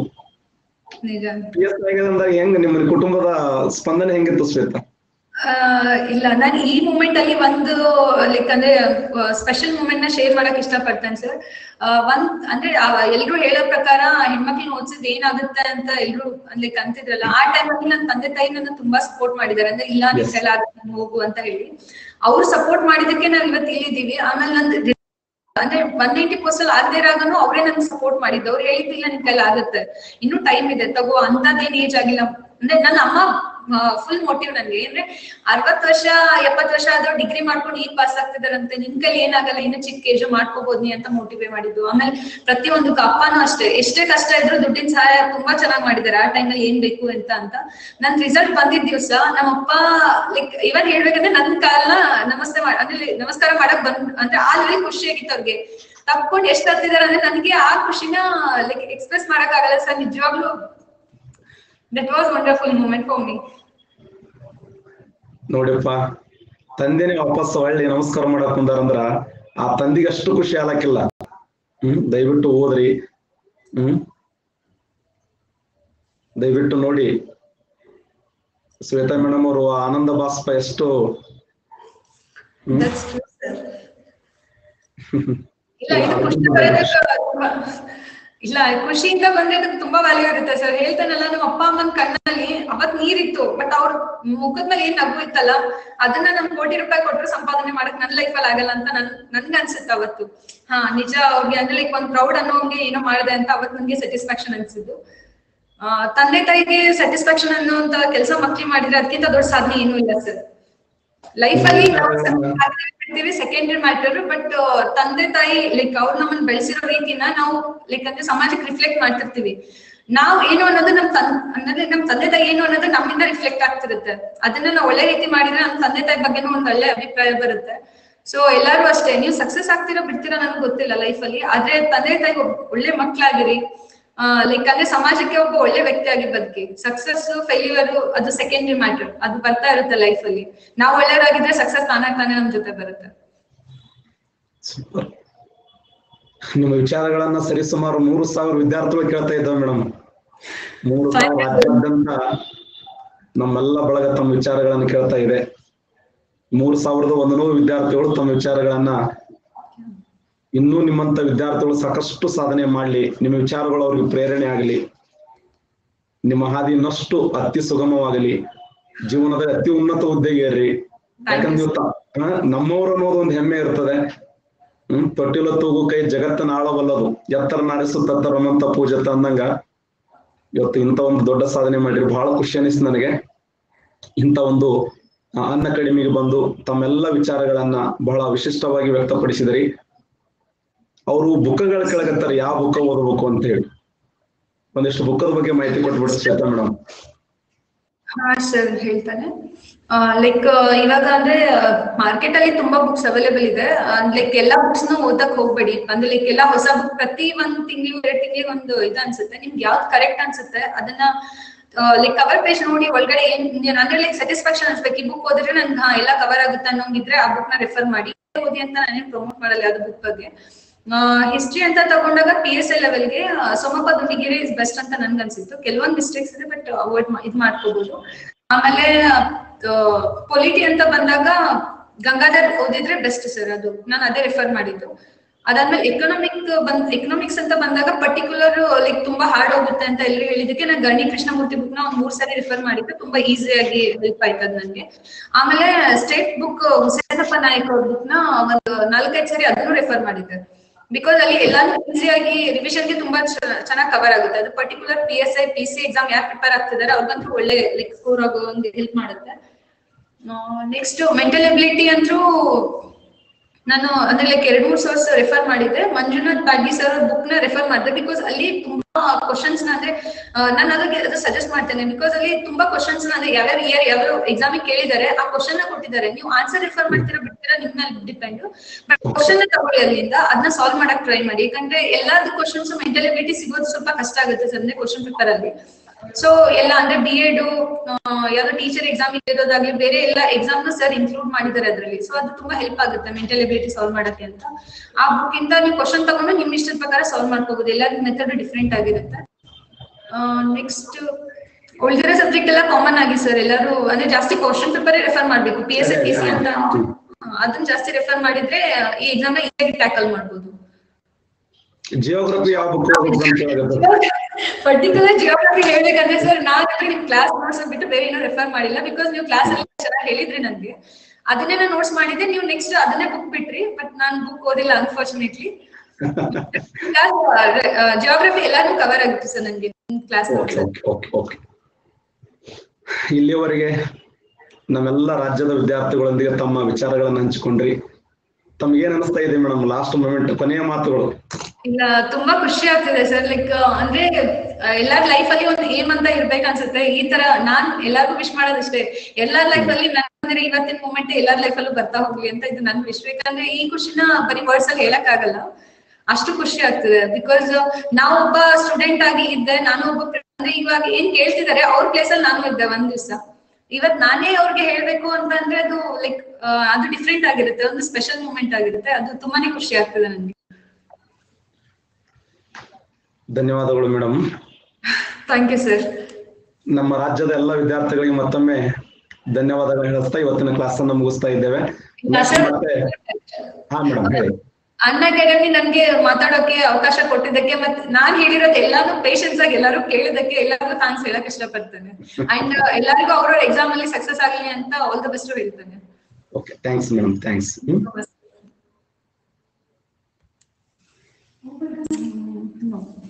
ನಿಜ ಪಿ ಎಸ್ ಆಗಿದೆ ಅಂದಾಗ ಹೆಂಗ್ ನಿಮ್ಮ ಕುಟುಂಬದ ಸ್ಪಂದನೆ ಹೆಂಗಿತ್ತು ಶ್ವೇತಾ ಆ, ಇಲ್ಲ ನಾನು ಈ ಮೂಮೆಂಟ್ ಅಲ್ಲಿ ಒಂದು ಲೈಕ್ ಅಂದ್ರೆ ಸ್ಪೆಷಲ್ ಮೂಮೆಂಟ್ ನ ಶೇರ್ ಮಾಡಕ್ ಇಷ್ಟಪಡ್ತೇನೆ ಸರ್ ಒಂದ್ ಅಂದ್ರೆ ಎಲ್ರು ಹೇಳೋ ಪ್ರಕಾರ ಹೆಣ್ಮಕ್ಳನ್ನ ಓದಿಸಿದ್ ಏನಾಗುತ್ತೆ ಅಂತ ಎಲ್ರು ಲೈಕ್ ಅಂತಿದ್ರಲ್ಲ ಆ ಟೈಮ್ ಅಲ್ಲಿ ನನ್ನ ತಂದೆ ತಾಯಿ ನನ್ನ ತುಂಬಾ ಸಪೋರ್ಟ್ ಮಾಡಿದ್ದಾರೆ ಅಂದ್ರೆ ಇಲ್ಲ Yes. ನಿಮ್ಗೆಲ್ಲ ಆಗುತ್ತೆ ನೀನ್ ಹೋಗು ಅಂತ ಹೇಳಿ ಅವ್ರು ಸಪೋರ್ಟ್ ಮಾಡಿದಕ್ಕೆ ನಾವ್ ಇವತ್ತು ಇಲ್ಲಿದ್ದೀವಿ ಆಮೇಲೆ ನಂದು ಅಂದ್ರೆ ಒನ್ ನೈಂಟಿ ಪರ್ಸೆಂಟ್ ಆಗದೆ ಇರಾಗನು ಅವರೇ ನನ್ಗೆ ಸಪೋರ್ಟ್ ಮಾಡಿದ್ದು ಅವ್ರು ಹೇಳಿದ್ದಿಲ್ಲ ನಿನ್ ಕೈಲಿ ಆಗುತ್ತೆ ಇನ್ನು ಟೈಮ್ ಇದೆ ತಗೋ ಅಂತದೇನ್ ಏಜ್ ಆಗಿಲ್ಲ ಅಂದ್ರೆ ನನ್ನ ಅಮ್ಮ ಫುಲ್ ಮೋಟಿವ್ ನನ್ಗೆ ಅಂದ್ರೆ ಅರವತ್ ವರ್ಷ ಎಪ್ಪತ್ ವರ್ಷ ಆದ್ರೂ ಡಿಗ್ರಿ ಮಾಡ್ಕೊಂಡು ಈಗ ಪಾಸ್ ಆಗ್ತಿದಾರಂತೆ ನಿನ್ ಕೈಲಿ ಏನಾಗಲ್ಲ ಇನ್ನು ಚಿಕ್ಕ ಏಜ್ ಮಾಡ್ಕೋಬಹುದು ನೀ ಅಂತ ಮೋಟಿವೇಟ್ ಮಾಡಿದ್ದು ಆಮೇಲೆ ಪ್ರತಿಯೊಂದು ಅಪ್ಪನೂ ಅಷ್ಟೇ ಎಷ್ಟೇ ಕಷ್ಟ ಇದ್ರು ದುಡ್ಡಿನ ಸಹಾಯ ತುಂಬಾ ಚೆನ್ನಾಗಿ ಮಾಡಿದ್ದಾರೆ ಆ ಟೈಮಲ್ಲಿ ಏನ್ ಬೇಕು ಅಂತ ಅಂತ ನನ್ ರಿಸಲ್ಟ್ ಬಂದಿದ್ ದಿವ್ಸ ನಮ್ಮಪ್ಪ ಲೈಕ್ ಇವನ್ ಹೇಳ್ಬೇಕಂದ್ರೆ ನನ್ ಕಾಲ ನಮಸ್ತೆ ಮಾಡ ಅಂದ್ರೆ ನಮಸ್ಕಾರ ಮಾಡಕ್ ಬಂದ್ ಅಂದ್ರೆ ಆಲ್ರೆಡಿ ಖುಷಿ ಆಗಿತ್ತು ಅವ್ರಿಗೆ ತಪ್ಕೊಂಡು ಎಷ್ಟ್ ಹತ್ತಿದಾರೆ ಅಂದ್ರೆ ನನಗೆ ಆ ಖುಷಿನ ಲೈಕ್ ಎಕ್ಸ್ಪ್ರೆಸ್ ಮಾಡಕ್ ಆಗಲ್ಲ ಸರ್ ನಿಜವಾಗ್ಲೂ that was wonderful moment for me ನೋಡಿಪ್ಪ ತಂದೆನೇ ವಾಪಸ್ ಒಳ್ಳೆ ನಮಸ್ಕಾರ ಮಾಡಕ್ ಕುಂದಾರಂದ್ರ ಆ ತಂದಿಗೆ ಅಷ್ಟು ಖುಷಿ ಆಲಕ್ಕಿಲ್ಲ ಹ್ಮ್ ದಯವಿಟ್ಟು ಓದ್ರಿ ಹ್ಮ್ ದಯವಿಟ್ಟು ನೋಡಿ ಶ್ವೇತಾ ಮೇಡಮ್ ಅವರು ಆನಂದ ಬಾಷ್ಪ ಎಷ್ಟು ಹ್ಮ್ ದಟ್ಸ್ ಟ್ರೂ ಸರ್ ಇಲ್ಲ ಇದು ಖುಷಿ ಬರೋದಕ್ಕೆ ತುಂಬಾ- ಇಲ್ಲ ಖುಷಿಯಿಂದ ಬಂದ್ರೆ ಅದಕ್ಕೆ ತುಂಬಾ ವ್ಯಾಲ್ಯೂ ಇರುತ್ತೆ ಸರ್ ಹೇಳ್ತಾನಲ್ಲ ನಮ್ಮ ಅಪ್ಪ ಅಮ್ಮನ ಕಣ್ಣಲ್ಲಿ ಅವತ್ ನೀರಿತ್ತು ಬಟ್ ಅವ್ರ ಮುಖದ ಮೇಲೆ ಏನ್ ನಗು ಇತ್ತಲ್ಲ ಅದನ್ನ ನಮ್ ಕೋಟಿ ರೂಪಾಯಿ ಕೊಟ್ಟರು ಸಂಪಾದನೆ ಮಾಡಕ್ ನನ್ ಲೈಫ್ ಅಲ್ಲಿ ಆಗಲ್ಲ ಅಂತ ನನ್ ನನ್ಗೆ ಅನ್ಸುತ್ತೆ ಅವತ್ತು ಹಾ ನಿಜ ಅವ್ರಿಗೆ ಅಂದ್ರೆ ಲೈಕ್ ಒಂದ್ ಪ್ರೌಡ್ ಅನ್ನೋ ಹಂಗೆ ಏನೋ ಮಾಡಿದೆ ಅಂತ ಅವತ್ ನನ್ಗೆ ಸ್ಯಾಟಿಸ್ಫ್ಯಾಕ್ಷನ್ ಅನ್ಸಿದ್ದು ಆ, ತಂದೆ ತಾಯಿಗೆ ಸ್ಯಾಟಿಸ್ಫ್ಯಾಕ್ಷನ್ ಅನ್ನುವಂತ ಕೆಲಸ ಮಕ್ಳಿಗೆ ಮಾಡಿದ್ರೆ ಅದಕ್ಕಿಂತ ದೊಡ್ಡ ಸಾಧನೆ ಏನೂ ಇಲ್ಲ ಸರ್ ಲೈಫ್ ಅಲ್ಲಿ ನಾವು ಸೆಕೆಂಡರಿ ಮ್ಯಾಟರ್ ಬಟ್ ತಂದೆ ತಾಯಿ ಲೈಕ್ ಅವ್ರು ನಮ್ಮನ್ನ ಬೆಳೆಸಿರೋ ರೀತಿನ ನಾವು ಲೈಕ್ ಅಂದ್ರೆ ಸಮಾಜಕ್ಕೆ ರಿಫ್ಲೆಕ್ಟ್ ಮಾಡ್ತಿರ್ತೀವಿ ನಾವ್ ಏನು ಅನ್ನೋದು ನಮ್ ತನ್ ಅಂದ್ರೆ ನಮ್ ತಂದೆ ತಾಯಿ ಏನು ಅನ್ನೋದು ನಮ್ಮಿಂದ ರಿಫ್ಲೆಕ್ಟ್ ಆಗ್ತಿರುತ್ತೆ ಅದನ್ನ ನಾವು ಒಳ್ಳೆ ರೀತಿ ಮಾಡಿದ್ರೆ ನಮ್ ತಂದೆ ತಾಯಿ ಬಗ್ಗೆನೂ ಒಂದ್ ಒಳ್ಳೆ ಅಭಿಪ್ರಾಯ ಬರುತ್ತೆ ಸೊ ಎಲ್ಲಾರು ಅಷ್ಟೇ ನೀವು ಸಕ್ಸಸ್ ಆಗ್ತೀರಾ ಬಿಡ್ತೀರಾ ನನಗೆ ಗೊತ್ತಿಲ್ಲ ಲೈಫ್ ಅಲ್ಲಿ ಆದ್ರೆ ತಂದೆ ತಾಯಿ ಒಳ್ಳೆ ಮಕ್ಳಾಗಿರಿ ಲೈಕ್ ಅಂದ್ರೆ ಸಮಾಜಕ್ಕೆ ಒಬ್ಬ ಒಳ್ಳೆ ವ್ಯಕ್ತಿ ಆಗಿ ಬದುಕಿ ಸಕ್ಸಸ್ ಫೇಲ್ಯೂರ್ ಅದು ಸೆಕೆಂಡರಿ ಮ್ಯಾಟರ್ ಅದು ಬರ್ತಾ ಇರುತ್ತೆ ಲೈಫ್ ಅಲ್ಲಿ ನಾವು ಒಳ್ಳೆಯದಾಗಿದ್ರೆ ಸಕ್ಸಸ್ ತಾನಾಗ್ ತಾನೇ ನಮ್ ಜೊತೆ ಬರುತ್ತೆ ಸೂಪರ್ ನಿಮ್ಮ ವಿಚಾರಗಳನ್ನ ಸರಿಸುಮಾರು ಮೂರು ಸಾವಿರ ವಿದ್ಯಾರ್ಥಿಗಳು ಕೇಳ್ತಾ ಇದ್ದಾವೆ ಮೇಡಮ್ ಮೂರು ಸಾವಿರ ರಾಜ್ಯಾದ್ಯಂತ ನಮ್ಮೆಲ್ಲ ಬಳಗ ತಮ್ಮ ವಿಚಾರಗಳನ್ನು ಕೇಳ್ತಾ ಇದೆ ಮೂರ್ ಸಾವಿರದ ಒಂದು ನೂರು ವಿದ್ಯಾರ್ಥಿಗಳು ತಮ್ಮ ವಿಚಾರಗಳನ್ನ ಇನ್ನೂ ನಿಮ್ಮಂತ ವಿದ್ಯಾರ್ಥಿಗಳು ಸಾಕಷ್ಟು ಸಾಧನೆ ಮಾಡ್ಲಿ ನಿಮ್ಮ ವಿಚಾರಗಳು ಅವ್ರಿಗೆ ಪ್ರೇರಣೆ ಆಗಲಿ ನಿಮ್ಮ ಹಾದಿ ಇನ್ನಷ್ಟು ಅತಿ ಸುಗಮವಾಗಲಿ ಜೀವನದ ಅತಿ ಉನ್ನತ ಹುದ್ದೆಗೆ ಏರ್ರಿ ಯಾಕಂದ್ರೆ ಇವತ್ತು ಆ, ನಮ್ಮವ್ರು ಅನ್ನೋದು ಒಂದು ಹೆಮ್ಮೆ ಇರ್ತದೆ ಹ್ಮ್ ತೊಟ್ಟಿಲ ತೂಗು ಕೈ ಜಗತ್ತನ್ನ ಆಳವಲ್ಲದು ಎತ್ತರ ನಡೆಸು ತತ್ತರ ಅನ್ನಂತ ಪೂಜೆ ಅಂದಂಗ ಇವತ್ತು ಇಂಥ ಒಂದು ದೊಡ್ಡ ಸಾಧನೆ ಮಾಡಿರಿ ಬಹಳ ಖುಷಿ ಅನಿಸ್ತು ನನಗೆ ಇಂಥ ಒಂದು ಆ, ಅನ್ನ ಕಡಿಮೆಗೆ ಬಂದು ತಮ್ಮೆಲ್ಲ ವಿಚಾರಗಳನ್ನ ಬಹಳ ವಿಶಿಷ್ಟವಾಗಿ ವ್ಯಕ್ತಪಡಿಸಿದ್ರಿ ಅವರು ಬುಕ್ಗಳ ಕೆಳಗತ್ತಾರೆ ಯಾವ ಬುಕ್ ಓದಬೇಕು ಅಂತ ಹೇಳಿ ಒಂದಿಷ್ಟು ಬುಕ್ಕದ ಬಗ್ಗೆ ಮಾಹಿತಿ ಕೊಟ್ಬಿಡ್ರಿ ಶ್ವೇತಾ ಮೇಡಮ್ ಹಾ ಸರ್ ಹೇಳ್ತಾನೆ ಲೈಕ್ ಇವಾಗ ಅಂದ್ರೆ ಮಾರ್ಕೆಟ್ ಅಲ್ಲಿ ತುಂಬಾ ಬುಕ್ಸ್ ಅವೈಲೇಬಲ್ ಇದೆ ಲೈಕ್ ಎಲ್ಲಾ ಬುಕ್ಸ್ ನು ಓದಕ್ ಹೋಗ್ಬೇಡಿ ಅಂದ್ರೆ ಲೈಕ್ ಎಲ್ಲಾ ಹೊಸ ಬುಕ್ ಪ್ರತಿ ಒಂದ್ ತಿಂಗಳು ಎರಡ್ ತಿಂಗಳಿಗೆ ಒಂದು ಇದು ಅನ್ಸುತ್ತೆ ನಿಮ್ಗೆ ಯಾವ್ದು ಕರೆಕ್ಟ್ ಅನ್ಸುತ್ತೆ ಅದನ್ನ ಲೈಕ್ ಕವರ್ ಪೇಜ್ ನೋಡಿ ಒಳಗಡೆ ಏನ್ ಏನ್ ಅಂದ್ರೆ ಲೈಕ್ ಸ್ಯಾಟಿಸ್ಫ್ಯಾಕ್ಷನ್ ಅನ್ಸ್ಬೇಕು ಈ ಬುಕ್ ಓದಿದ್ರೆ ನನ್ಗೆ ಹಾ ಎಲ್ಲ ಕವರ್ ಆಗುತ್ತೆ ಅನ್ನೋಂಗಿದ್ರೆ ಆ ಬುಕ್ ನ ರೆಫರ್ ಮಾಡಿ ಓದಿ ಅಂತ ನಾನೇನ್ ಪ್ರಮೋಟ್ ಮಾಡಲ್ಲ ಯಾವ್ದು ಬುಕ್ ಬಗ್ಗೆ ಹಿಸ್ಟ್ರಿ ಅಂತ ತಗೊಂಡಾಗ ಪಿ ಎಸ್ ಎ ಲೆವೆಲ್ಗೆ ಸೋಮಪ್ಪ ದುಂಡಿಗಿರಿ ಇಸ್ ಬೆಸ್ಟ್ ಅಂತ ನನ್ಗೆ ಅನ್ಸಿತ್ತು ಕೆಲವೊಂದು ಮಿಸ್ಟೇಕ್ಸ್ ಇದೆ ಬಟ್ ಅವಾಯ್ಡ್ ಇದ್ ಮಾಡ್ಕೋಬಹುದು ಆಮೇಲೆ ಪೊಲಿಟಿ ಅಂತ ಬಂದಾಗ ಗಂಗಾಧರ್ ಓದಿದ್ರೆ ಬೆಸ್ಟ್ ಸರ್ ಅದು ನಾನು ಅದೇ ರೆಫರ್ ಮಾಡಿದ್ದು ಅದಾದ್ಮೇಲೆ ಎಕನಾಮಿಕ್ ಬಂದ್ ಎಕನಾಮಿಕ್ಸ್ ಅಂತ ಬಂದಾಗ ಪರ್ಟಿಕ್ಯುಲರ್ ಲೈಕ್ ತುಂಬಾ ಹಾರ್ಡ್ ಹೋಗುತ್ತೆ ಅಂತ ಎಲ್ಲರೂ ಹೇಳಿದಕ್ಕೆ ನಾನು ಗಣಿ ಕೃಷ್ಣಮೂರ್ತಿ ಬುಕ್ ನ ಒಂದ್ ಮೂರ್ ಸಾರಿ ರೆಫರ್ ಮಾಡಿದ್ದು ತುಂಬಾ ಈಸಿಯಾಗಿ ಹೆಲ್ಪ್ ಆಯ್ತದ ನನ್ಗೆ ಆಮೇಲೆ ಸ್ಟೇಟ್ ಬುಕ್ ಹುಸೇನಪ್ಪ ನಾಯಕ್ ಅವ್ರ ಬುಕ್ ನ ಒಂದು ನಾಲ್ಕೈದು ಸಾರಿ ಅದನ್ನು ರೆಫರ್ ಮಾಡಿದ್ದೆ ಬಿಕಾಸ್ ಅಲ್ಲಿ ಎಲ್ಲಾನು ಈಸಿಯಾಗಿ ರಿವಿಷನ್ಗೆ ತುಂಬಾ ಚೆನ್ನಾಗಿ ಕವರ್ ಆಗುತ್ತೆ ಅದು particular P S I P C exam ಯಾರು ಪ್ರಿಪೇರ್ ಆಗ್ತಿದ್ದಾರೆ ಅವ್ರಿಗಂತೂ ಒಳ್ಳೆ ಲೈಕ್ ಸ್ಕೋರ್ ಆಗೋ ಒಂದು ಹೆಲ್ಪ್ ಮಾಡುತ್ತೆ ನೆಕ್ಸ್ಟ್ ಮೆಂಟಲ್ ಎಬಿಲಿಟಿ ಅಂತೂ ನಾನು ಅಂದ್ರೆ ಲೈಕ್ ಎರಡ್ ಮೂರ್ ಸೋರ್ಸ್ ರೆಫರ್ ಮಾಡಿದ್ದೆ ಮಂಜುನಾಥ್ ಪಾಡ್ಗಿ ಸರ್ ಬುಕ್ ನ ರೆಫರ್ ಮಾಡಿದೆ ಬಿಕಾಸ್ ಅಲ್ಲಿ ತುಂಬಾ ಕ್ವಶನ್ಸ್ ನ ಅಂದ್ರೆ ನಾನು ಅದಕ್ಕೆ ಅದು ಸಜೆಸ್ಟ್ ಮಾಡ್ತೇನೆ ಬಿಕಾಸ್ ಅಲ್ಲಿ ತುಂಬಾ ಕ್ವಶನ್ಸ್ ನ ಅಂದ್ರೆ ಯಾವ್ಯಾವ ಇಯರ್ ಯಾವ ಎಕ್ಸಾಮ್ ಕೇಳಿದ್ದಾರೆ ಆ ಕ್ವಶನ್ ನ ಕೊಟ್ಟಿದ್ದಾರೆ ನೀವು ಆನ್ಸರ್ ರೆಫರ್ ಮಾಡ್ತೀರಾ ಬಿಡ್ತೀರಾ ನಿಮ್ ಮೇಲೆ ಡಿಪೆಂಡ್ ಬಟ್ ಕ್ವಶನ್ ನ ತಗೊಳ್ಳಿ ಅಲ್ಲಿಂದ ಅದನ್ನ ಸಾಲ್ವ್ ಮಾಡಕ್ ಟ್ರೈ ಮಾಡಿ ಯಾಕಂದ್ರೆ ಎಲ್ಲಾದ ಕ್ವಶನ್ಸ್ ಮೆಂಟಲ್ ಎಬಿಲಿಟಿ ಸಿಗೋದು ಸ್ವಲ್ಪ ಕಷ್ಟ ಆಗುತ್ತೆ ಸರ್ ಅಂದ್ರೆ ಕ್ವಶನ್ ಪೇಪರ್ ಅಲ್ಲಿ ಸೊ ಎಲ್ಲ ಅಂದ್ರೆ ಬಿ ಎಡ್ ಯಾವ್ದೋ ಟೀಚರ್ ಎಕ್ಸಾಮ್ ಇರೋದಾಗ್ಲಿ ಬೇರೆ ಎಲ್ಲ ಎಕ್ಸಾಮ್ ನ ಸರ್ ಇನ್ಕ್ಲೂಡ್ ಮಾಡಿದ್ದಾರೆ ಅದರಲ್ಲಿ ಸೊ ಅದು ತುಂಬಾ ಹೆಲ್ಪ್ ಆಗುತ್ತೆ ಮೆಂಟಲ್ ಎಬಿಲಿಟಿ ಸಾಲ್ವ್ ಮಾಡಕ್ಕೆ ಅಂತ ಆ ಬುಕ್ ಇಂದ ನೀವು ಕ್ವಶನ್ ತಗೊಂಡು ನಿಮ್ ಇಷ್ಟದ ಪ್ರಕಾರ ಸಾಲ್ವ್ ಮಾಡ್ಕೋಬಹುದು ಎಲ್ಲರ ಮೆಥಡ್ ಡಿಫ್ರೆಂಟ್ ಆಗಿರುತ್ತೆ ನೆಕ್ಸ್ಟ್ ಉಳಿದಿರೋ ಸಬ್ಜೆಕ್ಟ್ ಎಲ್ಲ ಕಾಮನ್ ಆಗಿ ಸರ್ ಎಲ್ಲರೂ ಅಂದ್ರೆ ಜಾಸ್ತಿ ಕ್ವಶನ್ ಪೇಪರ್ ರೆಫರ್ ಮಾಡ್ಬೇಕು P S A P C ಅಂತ ಅದನ್ನ ಜಾಸ್ತಿ ರೆಫರ್ ಮಾಡಿದ್ರೆ ಈ ಎಕ್ಸಾಮ್ ನ ಈಸಿಯಾಗಿ ಟ್ಯಾಕಲ್ ಮಾಡ್ಬೋದು ಜಿಯೋಗ್ರಫಿ ಯಾವ ಬುಕ್ ಓದಬೇಕು ಅಂತ ಹೇಳಕತ್ತಾರೆ ಪರ್ಟಿಕ್ಯುಲರ್ ಜಿಯೋಗ್ರಫಿ ಹೇಳ್ಬೇಕಂದ್ರೆ ಸರ್ ನಾನ್ ನಿಮ್ ಕ್ಲಾಸ್ ನೋಟ್ಸ್ ಬಿಟ್ಟು ಬೇರೆ ಏನೋ ರೆಫರ್ ಮಾಡಿಲ್ಲ ಬಿಕಾಸ್ ನೀವು ಕ್ಲಾಸ್ ಅಲ್ಲಿ ಚೆನ್ನಾಗಿ ಹೇಳಿದ್ರಿ ನನ್ಗೆ ಅದನ್ನೇ ನಾನು ನೋಟ್ಸ್ ಮಾಡಿದ್ದೆ ನೀವು ನೆಕ್ಸ್ಟ್ ಅದನ್ನೇ ಬುಕ್ ಬಿಟ್ರಿ ಬಟ್ ನಾನ್ ಬುಕ್ ಓದಿಲ್ಲ ಅನ್ಫಾರ್ಚುನೇಟ್ಲಿ ಜಿಯೋಗ್ರಫಿ ಎಲ್ಲಾನು ಕವರ್ ಆಗಿತ್ತು ಸರ್ ನನ್ಗೆ class okay okay okay okay ಇಲ್ಲಿಯವರೆಗೆ ನಮ್ಮೆಲ್ಲ ರಾಜ್ಯದ ವಿದ್ಯಾರ್ಥಿಗಳೊಂದಿಗೆ ತಮ್ಮ ವಿಚಾರಗಳನ್ನು ಹಂಚಿಕೊಂಡ್ರಿ ತಮ್ಗೆ ಏನ್ ಅನಿಸ್ತಾ ಇದೆ ಮೇಡಮ್ ಲಾಸ್ಟ್ ಮೂಮೆಂಟ್ ಕೊನೆಯ ಮಾತುಗಳು ಇಲ್ಲ ತುಂಬಾ ಖುಷಿ ಆಗ್ತಿದೆ ಸರ್ ಲೈಕ್ ಅಂದ್ರೆ ಎಲ್ಲಾರ ಲೈಫ್ ಅಲ್ಲಿ ಒಂದು ಏಮ್ ಅಂತ ಇರ್ಬೇಕು ಅನ್ಸುತ್ತೆ ಈ ತರ ನಾನ್ ಎಲ್ಲಾರ್ಗು ವಿಶ್ ಮಾಡೋದಷ್ಟೇ ಎಲ್ಲಾರ್ ಲೈಫ್ ಅಲ್ಲಿ ಅಂದ್ರೆ ಇವತ್ತಿನ ಮೂಮೆಂಟ್ ಎಲ್ಲಾರ ಲೈಫ್ ಅಲ್ಲೂ ಬರ್ತಾ ಹೋಗ್ಲಿ ಅಂತ ಇದು ನನ್ ವಿಶ್ ಯಾಕಂದ್ರೆ ಈ ಖುಷಿನ ಬರೀ ವರ್ಡ್ಸ್ ಅಲ್ಲಿ ಹೇಳಕ್ ಆಗಲ್ಲ ಅಷ್ಟು ಖುಷಿ ಆಗ್ತದೆ ಬಿಕಾಸ್ ನಾವೊಬ್ಬ ಸ್ಟೂಡೆಂಟ್ ಆಗಿ ಇದ್ದೆ ನಾನು ಒಬ್ಬ ಅಂದ್ರೆ ಇವಾಗ ಏನ್ ಕೇಳ್ತಿದ್ದಾರೆ ಅವ್ರ ಪ್ಲೇಸ್ ಅಲ್ಲಿ ನಾನು ಇದ್ದೆ ಒಂದ್ ದಿವ್ಸ ಇವತ್ ನಾನೇ ಅವ್ರಿಗೆ ಹೇಳ್ಬೇಕು ಅಂತ ಅಂದ್ರೆ ಅದು ಲೈಕ್ ಅದು ಡಿಫ್ರೆಂಟ್ ಆಗಿರುತ್ತೆ ಒಂದು ಸ್ಪೆಷಲ್ ಮೂಮೆಂಟ್ ಆಗಿರುತ್ತೆ ಅದು ತುಂಬಾನೇ ಖುಷಿ ಆಗ್ತದೆ ನನ್ಗೆ ಧನ್ಯವಾದಗಳು ಮೇಡಮ್ ಥ್ಯಾಂಕ್ ಯು ಸರ್ ನಮ್ಮ ರಾಜ್ಯದ ಎಲ್ಲ ವಿದ್ಯಾರ್ಥಿಗಳಿಗೆ ಮತ್ತೊಮ್ಮೆ ಧನ್ಯವಾದಗಳು ಹೇಳಿಸ್ತಾ ಇವತ್ತಿನ ಕ್ಲಾಸ್ ಅನ್ನು ಮುಗಿಸ್ತಾ ಇದ್ದೇವೆ Next ಮತ್ತೆ ಹಾ ಮೇಡಮ್ ಹೇಳಿ ಅನ್ನ ಅಕಾಡೆಮಿ ನನ್ಗೆ ಮಾತಾಡೋಕೆ ಅವಕಾಶ ಕೊಟ್ಟಿದ್ದಕ್ಕೆ ಮತ್ತೆ ನಾನ್ ಹೇಳಿರೋದು ಎಲ್ಲಾನು ಪೇಷನ್ಸ್ ಆಗಿ ಎಲ್ಲಾರು ಕೇಳಿದಕ್ಕೆ ಎಲ್ಲರಿಗೂ ಥ್ಯಾಂಕ್ಸ್ ಹೇಳಕ್ ಇಷ್ಟಪಡ್ತೇನೆ ಅಂಡ್ ಎಲ್ಲರಿಗೂ ಅವ್ರವ್ರ ಎಕ್ಸಾಮ್ ಅಲ್ಲಿ ಸಕ್ಸಸ್ ಆಗಲಿ ಅಂತ ಆಲ್ ದ ಬೆಸ್ಟ್ ಹೇಳ್ತೇನೆ okay thanks madam thanks No.